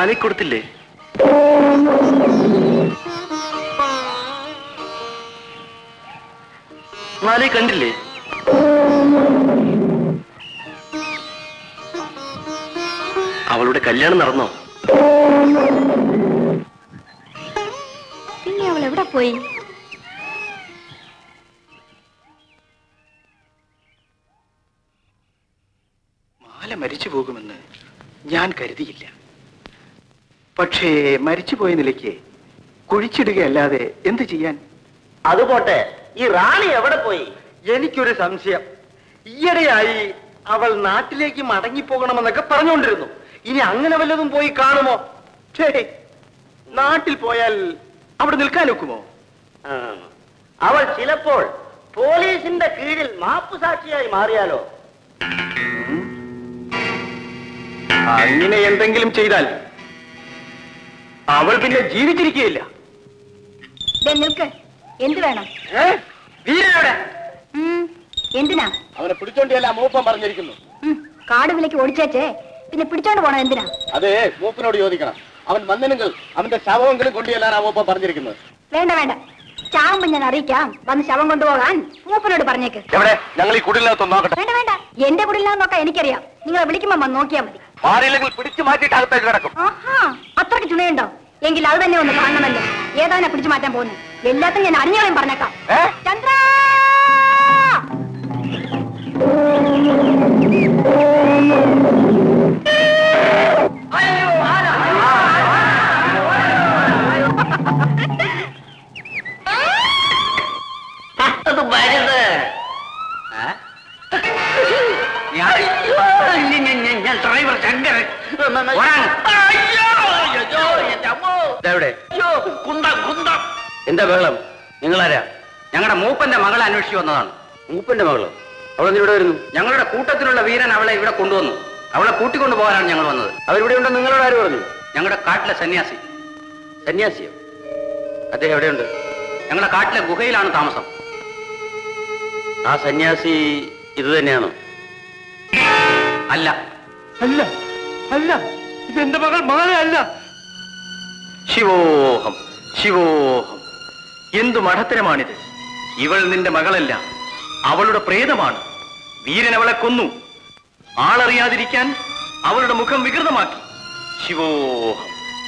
മാലയിൽ കൊടുത്തില്ലേ മാലയിൽ കണ്ടില്ലേ അവളുടെ കല്യാണം നടന്നോ പിന്നെ അവൾ എവിടെ പോയി മാല മരിച്ചു പോകുമെന്ന് ഞാൻ കരുതിയില്ല പക്ഷേ മരിച്ചുപോയ നിലയ്ക്ക് കുഴിച്ചിടുകയല്ലാതെ എന്ത് ചെയ്യാൻ അത് പോട്ടെ ഈ റാണി എവിടെ പോയി എനിക്കൊരു സംശയം ഈയിടെയായി അവൾ നാട്ടിലേക്ക് മടങ്ങിപ്പോകണമെന്നൊക്കെ പറഞ്ഞുകൊണ്ടിരുന്നു ഇനി അങ്ങനെ വല്ലതും പോയി കാണുമോ ഛേ, നാട്ടിൽ പോയാൽ അവിടെ നിൽക്കാൻ ഒക്കുമോ ആ, അവൾ ചിലപ്പോൾ പോലീസിന്റെ കീഴിൽ മാപ്പുസാക്ഷിയായി മാറിയാലോ അങ്ങനെ എന്തെങ്കിലും ചെയ്താൽ അവൾ പിന്നെ ജീവിച്ചിരിക്കുകയില്ല ദേ നിൽക്ക് എന്ത് വേണം വീരയുടെ ഉം, എന്തിനാ അവനെ പിടിച്ചോണ്ടിയല്ല മൂപ്പൻ പറഞ്ഞിരിക്കുന്നു ഉം, കാട് വിലക്ക് ഓടിച്ചേച്ചേ പിന്നെ പിടിച്ചോണ്ട് പോണം എന്തിനാ അതെ മൂപ്പനോട് ചോദിക്കണം അവൻ വന്നെങ്കിൽ അവന്റെ ശവമെങ്കിലും കൊണ്ടുചെല്ലാനാ മൂപ്പൻ പറഞ്ഞിരിക്കുന്നത് വേണ്ട വേണ്ട ചാവുമ്പോ ഞാൻ അറിയിക്കാം വന്ന് ശവം കൊണ്ടുപോകാൻ മൂപ്പനോട് പറഞ്ഞേക്ക് എവിടെ ഞങ്ങൾ ഈ കുടിലിനകത്ത് നോക്കട്ടെ വേണ്ട വേണ്ട എന്റെ കുടിലാന്നൊക്കെ എനിക്കറിയാം നിങ്ങളെ വിളിക്കുമ്പോ വന്ന് നോക്കിയാ മതി മാറിയില്ലെങ്കിൽ പിടിച്ചു മാറ്റിയിട്ട് അകത്തേക്ക് കിടക്കും ആഹാ അത്രയ്ക്ക് ചുണയുണ്ടോ എങ്കിൽ അത് തന്നെ ഒന്ന് കാണണമല്ലോ ഏതാനാ പിടിച്ചു മാറ്റാൻ പോകുന്നത് എല്ലാത്തും ഞാൻ അറിഞ്ഞോളം പറഞ്ഞേക്കാം ചന്ദ്ര അത് വരുത് ഞാൻ ഡ്രൈവർ ശങ്കരൻ വരാൻ. അയ്യോ, അയ്യോ, എന്റെ അമ്മോ. എവിടെ അയ്യോ, കുന്തം കുന്തം എന്താ ബഹളം നിങ്ങളാരാ ഞങ്ങളുടെ മൂപ്പന്റെ മകളെ അന്വേഷിച്ചു വന്നതാണ് മൂപ്പന്റെ മകള് അവളെന്തിന് ഇവിടെ വരുന്നു ഞങ്ങളുടെ കൂട്ടത്തിലുള്ള വീരൻ അവളെ ഇവിടെ കൊണ്ടുവന്നു അവളെ കൂട്ടിക്കൊണ്ടു പോകാനാണ് ഞങ്ങൾ വന്നത് അവരിവിടെ ഉണ്ടെന്ന് നിങ്ങളോട് ആര് പറഞ്ഞു ഞങ്ങളുടെ കാട്ടിലെ സന്യാസി സന്യാസിയോ അദ്ദേഹം എവിടെയുണ്ട് ഞങ്ങളുടെ കാട്ടിലെ ഗുഹയിലാണ് താമസം ആ സന്യാസി ഇത് തന്നെയാണോ അല്ല അല്ല അല്ല ഇതെന്റെ മകൾ മാലയല്ല ശിവോഹം ശിവോഹം എന്തു മഠത്തരമാണിത് ഇവൾ നിന്റെ മകളല്ല അവളുടെ പ്രേതമാണ് വീരൻ അവളെ കൊന്നു ആളറിയാതിരിക്കാൻ അവളുടെ മുഖം വികൃതമാക്കി ശിവോഹം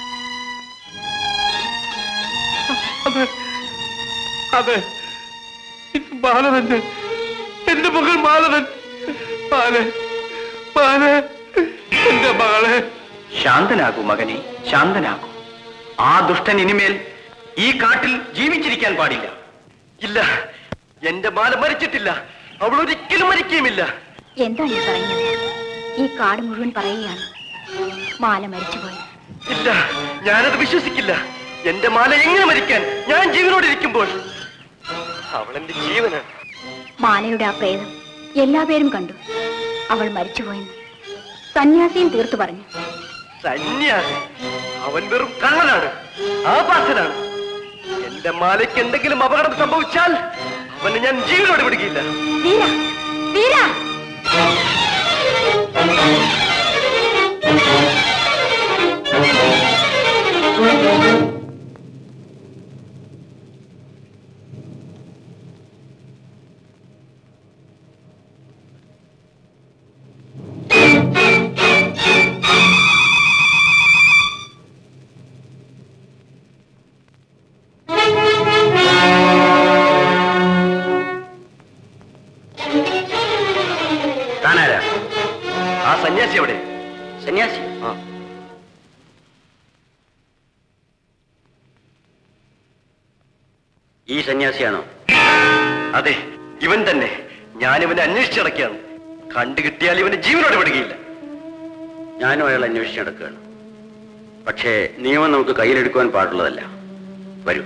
അതെ അതെ ഇത് മാലതന്നെ എന്റെ മകൾ മാലതൻ മാല മാല എന്റെ മകളെ ശാന്തനാകൂ മകനെ ശാന്തനാകൂ ആ ദുഷ്ടൻ ഇനിമേൽ ഈ കാട്ടിൽ ജീവിച്ചിരിക്കാൻ പാടില്ല ഇല്ല എന്റെ മാല മരിച്ചിട്ടില്ല അവൾ ഒരിക്കലും മരിക്കുകയുമില്ല എന്താണ് ഈ പറയുന്നത് ഈ കാട് മുഴുവൻ പറയുകയാണ് മാല മരിച്ചുപോയി ഇല്ല ഞാനത് വിശ്വസിക്കില്ല എന്റെ മാല എങ്ങനെ മരിക്കാൻ ഞാൻ ജീവനോടെ ഇരിക്കുമ്പോൾ അവൾ എന്റെ ജീവനാണ് മാലയുടെ ആ പ്രേതം എല്ലാ പേരും കണ്ടു അവൾ മരിച്ചുപോയെന്ന് സന്യാസിയും തീർത്തു പറഞ്ഞു സന്യാസി അവൻ വെറും കള്ളനാണ് ആഭാസനാണ് എന്റെ മാലയ്ക്ക് എന്തെങ്കിലും അപകടം സംഭവിച്ചാൽ അവനെ ഞാൻ ജീവനോടെ വിടുകയില്ല വീര വീര താനാരാ ആ സന്യാസി എവിടെ സന്യാസി ആ ഈ സന്യാസിയാണോ അതെ ഇവൻ തന്നെ ഞാൻ ഇവനെ അന്വേഷിച്ചിടക്കാണ് കണ്ടു കിട്ടിയാൽ ഇവനെ ജീവനോടെ വിടുകയില്ല ഞാനും അയാൾ അന്വേഷിച്ച് നടക്കുകയാണ് പക്ഷേ നിയമം നമുക്ക് കയ്യിലെടുക്കുവാൻ പാടുള്ളതല്ല വരൂ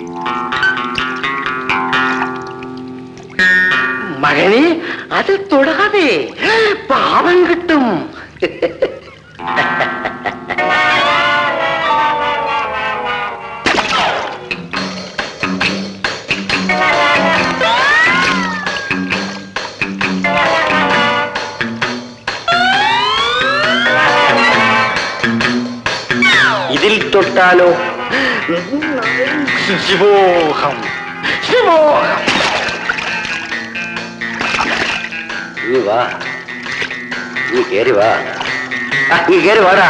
മകനെ അത് തൊടാതെ പാപം കിട്ടും ഇതിൽ തൊട്ടാലോ ശിവോഹം ശിവോഹം നീ വാ നീ കേറി വാ ആ, നീ കേറി വാടാ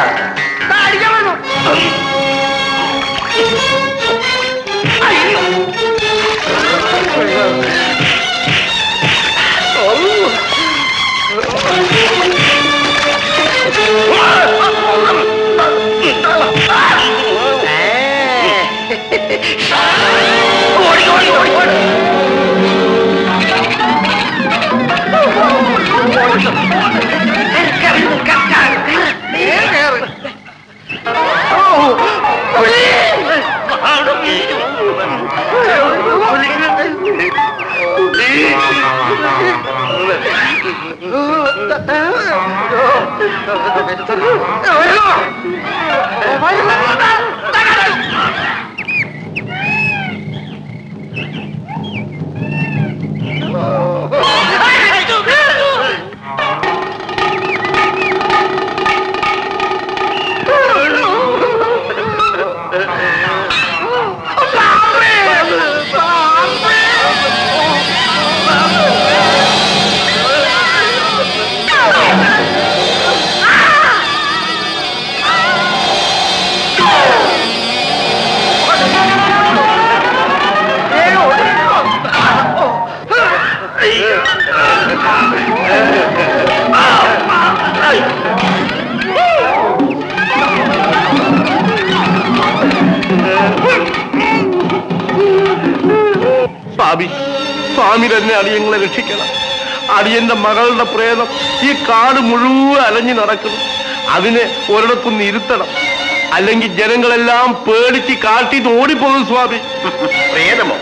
സ്വാമി സ്വാമി തന്നെ അടിയങ്ങളെ രക്ഷിക്കണം അടിയന്റെ മകളുടെ പ്രേതം ഈ കാട് മുഴുവൻ അലഞ്ഞു നടക്കുന്നു അതിനെ ഒരിടത്തൊന്ന് ഇരുത്തണം അല്ലെങ്കിൽ ജനങ്ങളെല്ലാം പേടിച്ച് കാട്ടിന്ന് ഓടിപ്പോകും സ്വാമി പ്രേതമോ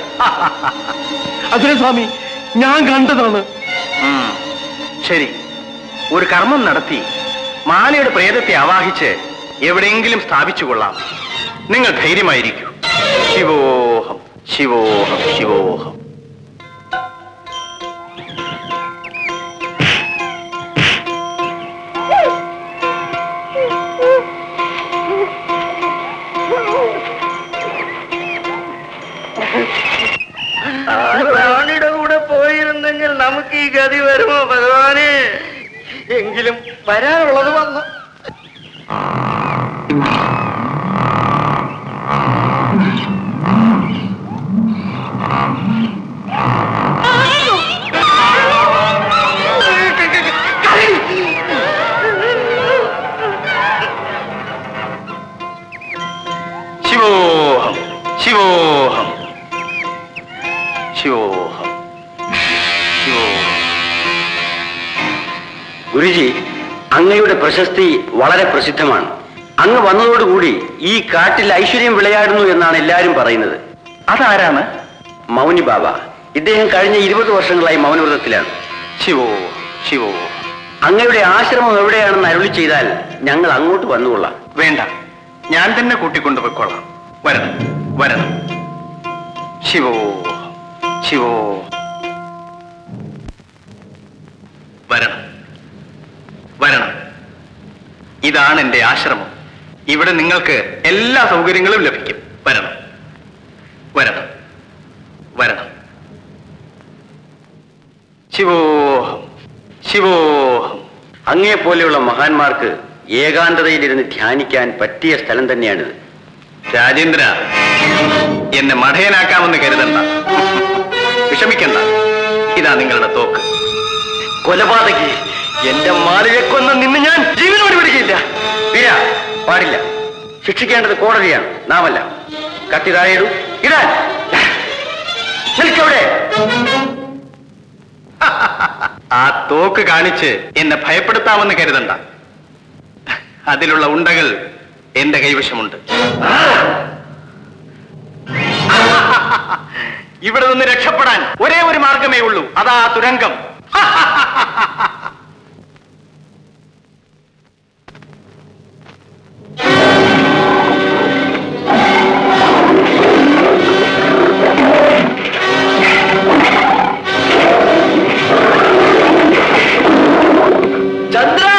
അതെ സ്വാമി ഞാൻ കണ്ടതാണ് ഉം. ശരി ഒരു കർമ്മം നടത്തി മാലയുടെ പ്രേതത്തെ ആവാഹിച്ച് എവിടെയെങ്കിലും സ്ഥാപിച്ചു കൊള്ളാം നിങ്ങൾ ധൈര്യമായിരിക്കൂ ശിവോഹം ശിവോഹം ശിവോഹം റാണിയുടെ കൂടെ പോയിരുന്നെങ്കിൽ നമുക്ക് ഈ ഗതി വരുമോ ഭഗവാനെ എങ്കിലും വരാനുള്ളത് വന്നു ശിവോഹം ശിവോഹം ശിവോഹം ശിവോഹം ഗുരുജി അങ്ങയുടെ പ്രശസ്തി വളരെ പ്രസിദ്ധമാണ് അങ്ങ് വന്നതോടുകൂടി ഈ കാട്ടിൽ ഐശ്വര്യം വിളയാടുന്നു എന്നാണ് എല്ലാവരും പറയുന്നത് അതാരാണ് മൗനി ബാബ ഇദ്ദേഹം കഴിഞ്ഞ ഇരുപത് വർഷങ്ങളായി മൗനവ്രതത്തിലാണ് ശിവോ ശിവോ അങ്ങയുടെ ആശ്രമം എവിടെയാണെന്ന് അരുളി ചെയ്താൽ ഞങ്ങൾ അങ്ങോട്ട് വന്നുകൊള്ളാം വേണ്ട ഞാൻ തന്നെ കൂട്ടിക്കൊണ്ടുപോയിക്കോളാം വരണം വരണം ശിവോ ശിവോ വരണം വരണം ഇതാണ് എന്റെ ആശ്രമം ഇവിടെ നിങ്ങൾക്ക് എല്ലാ സൗകര്യങ്ങളും ലഭിക്കും വരണം വരണം വരണം ശിവോഹം ശിവോഹം അങ്ങേ പോലെയുള്ള മഹാന്മാർക്ക് ഏകാന്തതയിലിരുന്ന് ധ്യാനിക്കാൻ പറ്റിയ സ്ഥലം തന്നെയാണിത് രാജേന്ദ്ര എന്നെ മഠയനാക്കാമെന്ന് കരുതണ്ട വിഷമിക്കണ്ട ഇതാ നിങ്ങളുടെ തോക്ക് കൊലപാതകി എന്റെ മാലയെ കൊന്ന നിന്ന് ഞാൻ ജീവനോട് വിടുകയില്ല വീര പാടില്ല ശിക്ഷിക്കേണ്ടത് കോടതിയാണ് നാമല്ല കത്തി താഴെയിടൂ ഇടാൻ നിൽക്കവിടെ ആ തോക്ക് കാണിച്ച് എന്നെ ഭയപ്പെടുത്താമെന്ന് കരുതണ്ട അതിലുള്ള ഉണ്ടകൾ എന്റെ കൈവശമുണ്ട് ഇവിടെ നിന്ന് രക്ഷപ്പെടാൻ ഒരേ ഒരു മാർഗമേ ഉള്ളൂ അതാ തുരങ്കം ചന്ദ്ര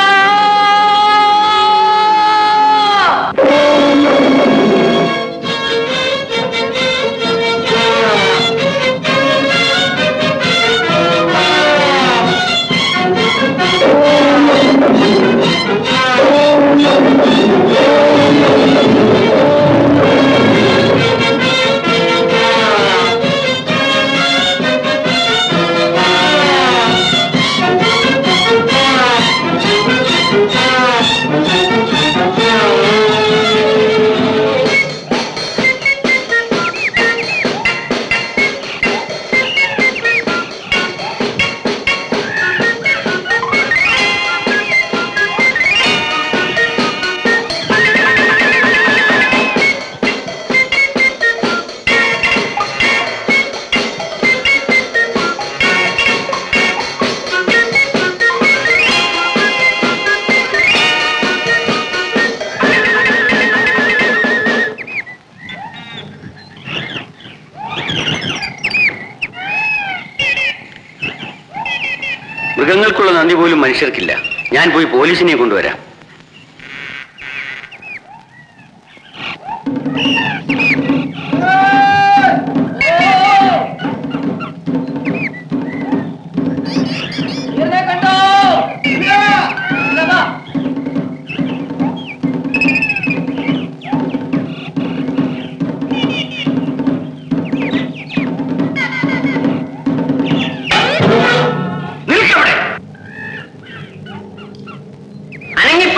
മൃഗങ്ങൾക്കുള്ള നന്ദി പോലും മനുഷ്യർക്കില്ല ഞാൻ പോയി പോലീസിനെ കൊണ്ടുവരാം അനങ്ങി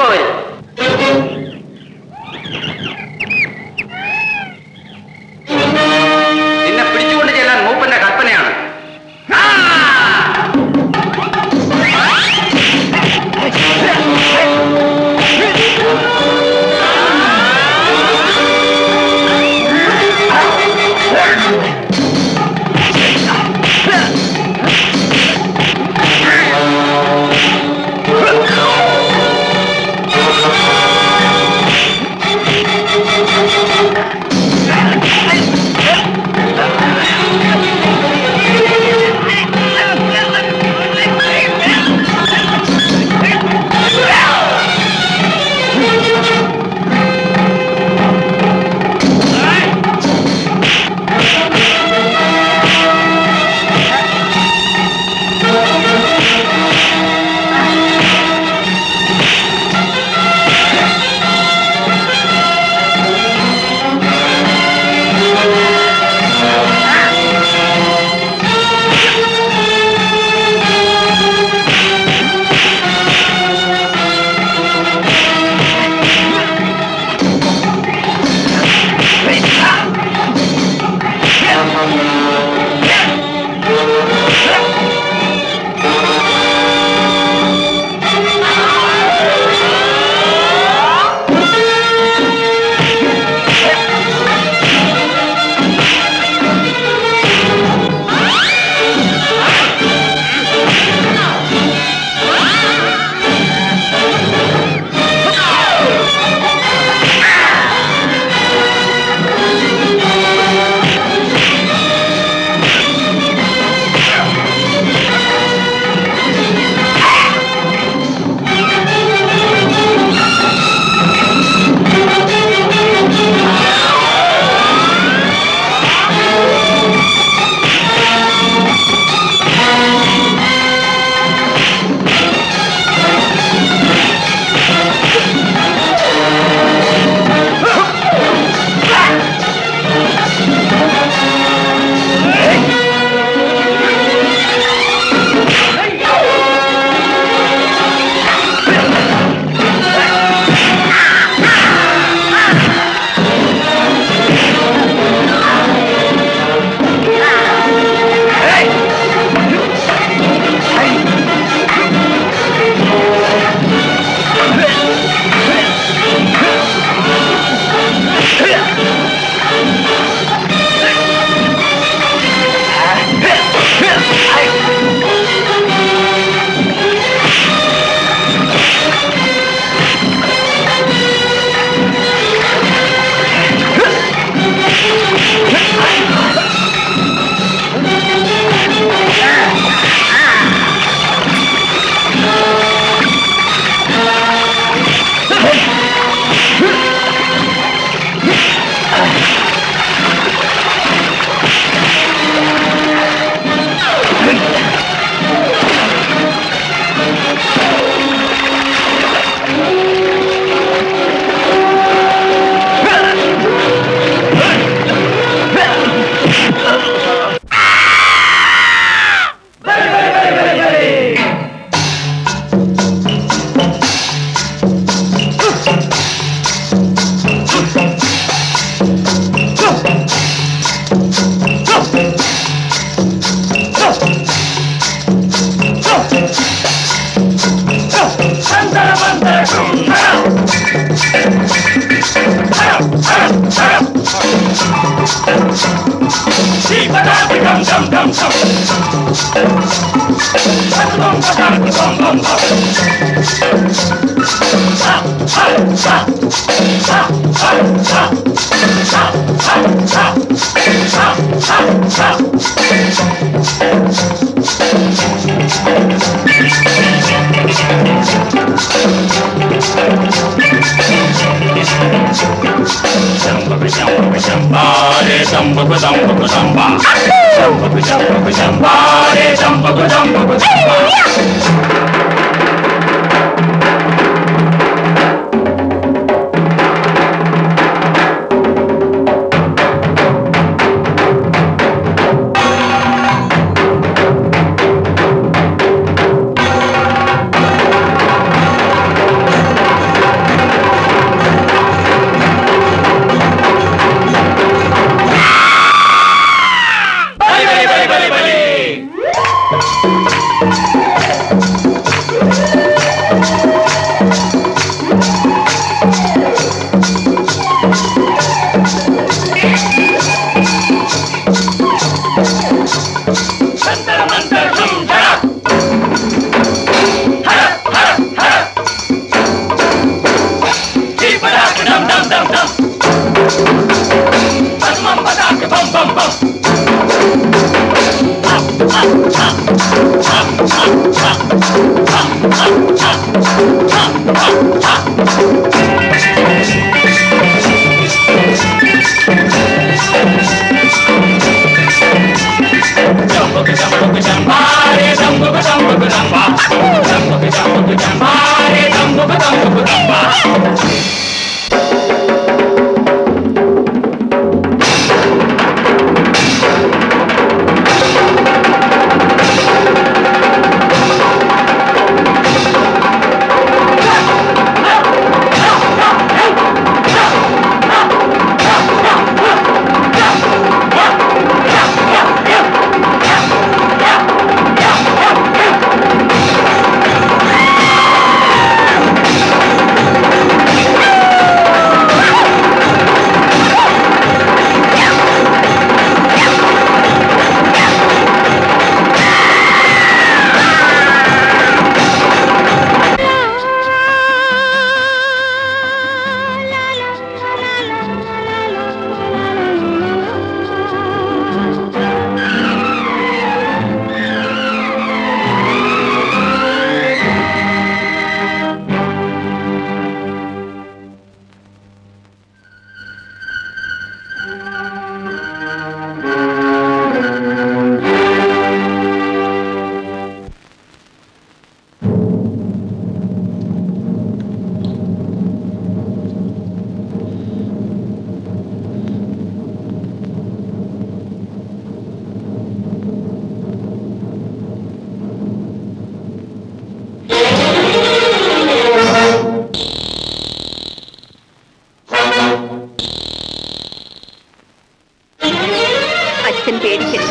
അച്ഛൻ പേടിക്കില്ല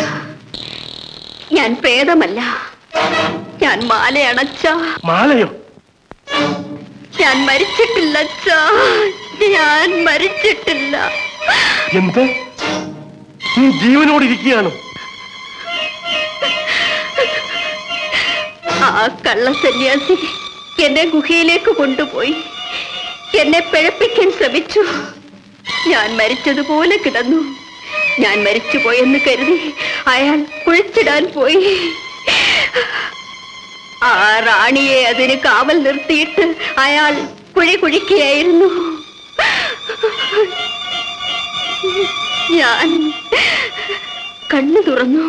ഞാൻ പ്രേതമല്ല ഞാൻ മാലയണച്ച മാലയോ ഞാൻ മരിച്ചിട്ടില്ല അച്ഛാ ഞാൻ മരിച്ചിട്ടില്ല എന്ത് നീ ജീവനോട് ഇരിക്കുകയാണ് ആ കള്ള സന്യാസി എന്നെ ഗുഹയിലേക്ക് കൊണ്ടുപോയി എന്നെ പിഴപ്പിക്കാൻ ശ്രമിച്ചു ഞാൻ മരിച്ചതുപോലെ കിടന്നു ഞാൻ മരിച്ചുപോയെന്ന് കരുതി അയാൾ കുഴിച്ചിടാൻ പോയി ആ റാണിയെ അതിന് കാവൽ നിർത്തിയിട്ട് അയാൾ കുഴി കുഴിക്കുകയായിരുന്നു ഞാൻ കണ്ണു തുറന്നു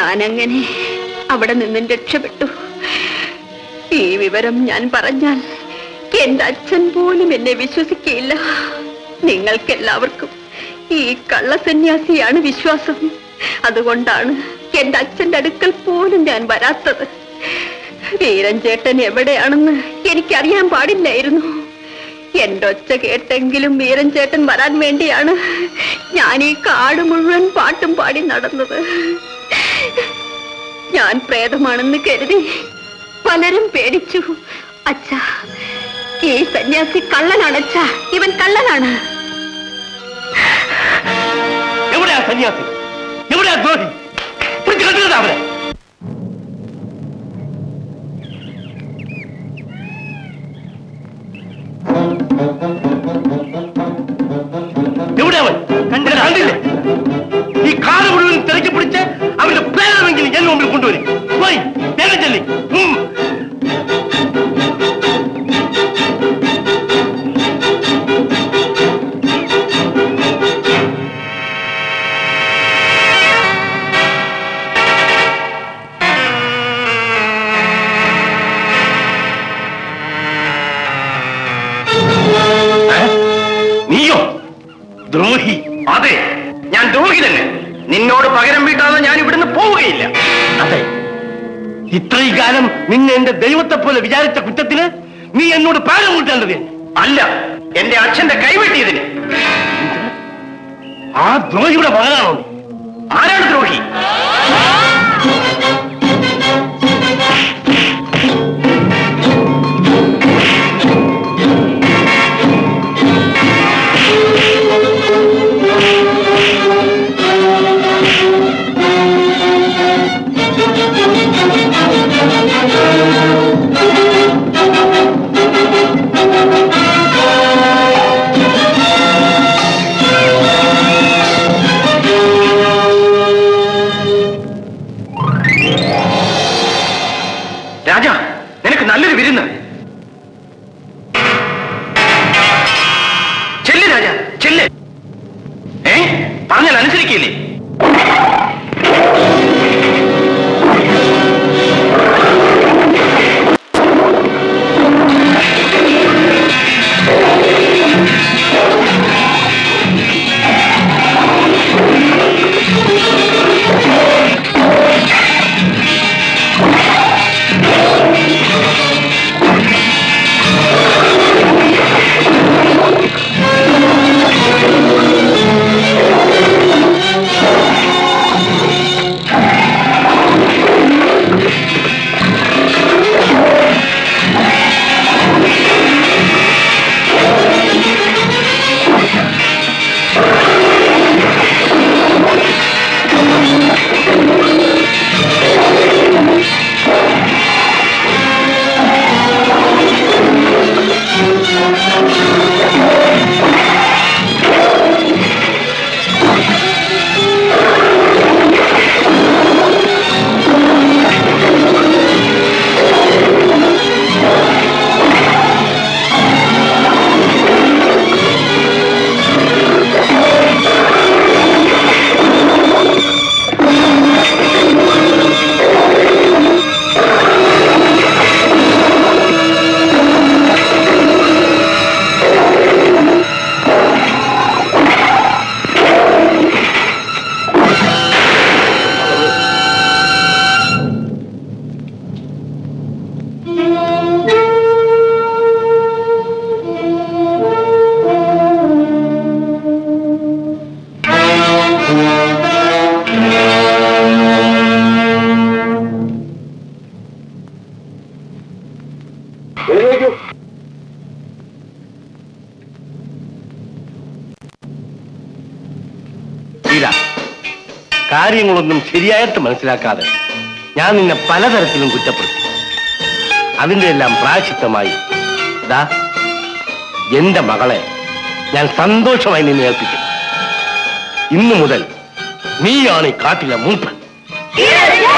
ഞാനങ്ങനെ അവിടെ നിന്നും രക്ഷപ്പെട്ടു ഈ വിവരം ഞാൻ പറഞ്ഞാൽ എന്റെ അച്ഛൻ പോലും എന്നെ വിശ്വസിക്കയില്ല നിങ്ങൾക്കെല്ലാവർക്കും ഈ കള്ളസന്യാസിയാണ് വിശ്വാസം അതുകൊണ്ടാണ് എന്റെ അച്ഛന്റെ അടുക്കൽ പോലും ഞാൻ വരാത്തത് വീരൻചേട്ടൻ എവിടെയാണെന്ന് എനിക്കറിയാൻ പാടില്ലായിരുന്നു എന്റെ ഒച്ച കേട്ടെങ്കിലും വീരൻചേട്ടൻ വരാൻ വേണ്ടിയാണ് ഞാൻ ഈ കാട് മുഴുവൻ പാട്ടും പാടി നടന്നത് ഞാൻ പ്രേതമാണെന്ന് കരുതി പലരും പേടിച്ചു അച്ഛാ ഈ സന്യാസി കള്ളനാണ് അച്ഛാ ഇവൻ കള്ളനാണ് എവിടെയാ സന്യാസി എവിടെയാ ദ്രോഹി പിടിച്ച് കെട്ടുകെട്ടാ അവരെ എവിടെ അവൻ കണ്ടില്ല കണ്ടില്ലേ ഈ കാറ് മുഴുവൻ തിരക്കി പിടിച്ച് അവന്റെ പേരമെങ്കിലും എന്നെ മുമ്പിൽ കൊണ്ടുവരും പോയി വേഗം ചെല്ലി ഉം. നീയോ ദ്രോഹി അതെ ഞാൻ ദ്രോഹി തന്നെ നിന്നോട് പകരം വീട്ടാതെ ഞാൻ ഇവിടുന്ന് പോവുകയില്ല അതെ ഇത്രയും കാലം നിന്നെ എന്റെ ദൈവത്തെ പോലെ വിചാരിച്ച കുറ്റത്തിന് നീ എന്നോട് പാരം കൂട്ടേണ്ടത് അല്ല എന്റെ അച്ഛന്റെ കൈവെട്ടിയതിന് ആ ദ്രോഹിയുടെ മകനാണോ നീ? ആരാണ് ദ്രോഹി രാജ നിനക്ക് നല്ലൊരു വിരുന്ന് ചെല്ല് രാജ ചെല്ല് ഏ പറഞ്ഞാൽ അനുസരിക്കില്ലേ ഇല്ല കാര്യങ്ങളൊന്നും ശരിയായിട്ട് മനസ്സിലാക്കാതെ ഞാൻ നിന്നെ പലതരത്തിലും കുറ്റപ്പെടുത്തി അതിന്റെ എല്ലാം പ്രായശിത്തമായി ദാ എന്റെ മകളെ ഞാൻ സന്തോഷമായി നിന്നെ ഏൽപ്പിക്കും ഇന്നു മുതൽ നീയാണ് ഈ കാട്ടിലെ മൂപ്പൻ Yeah!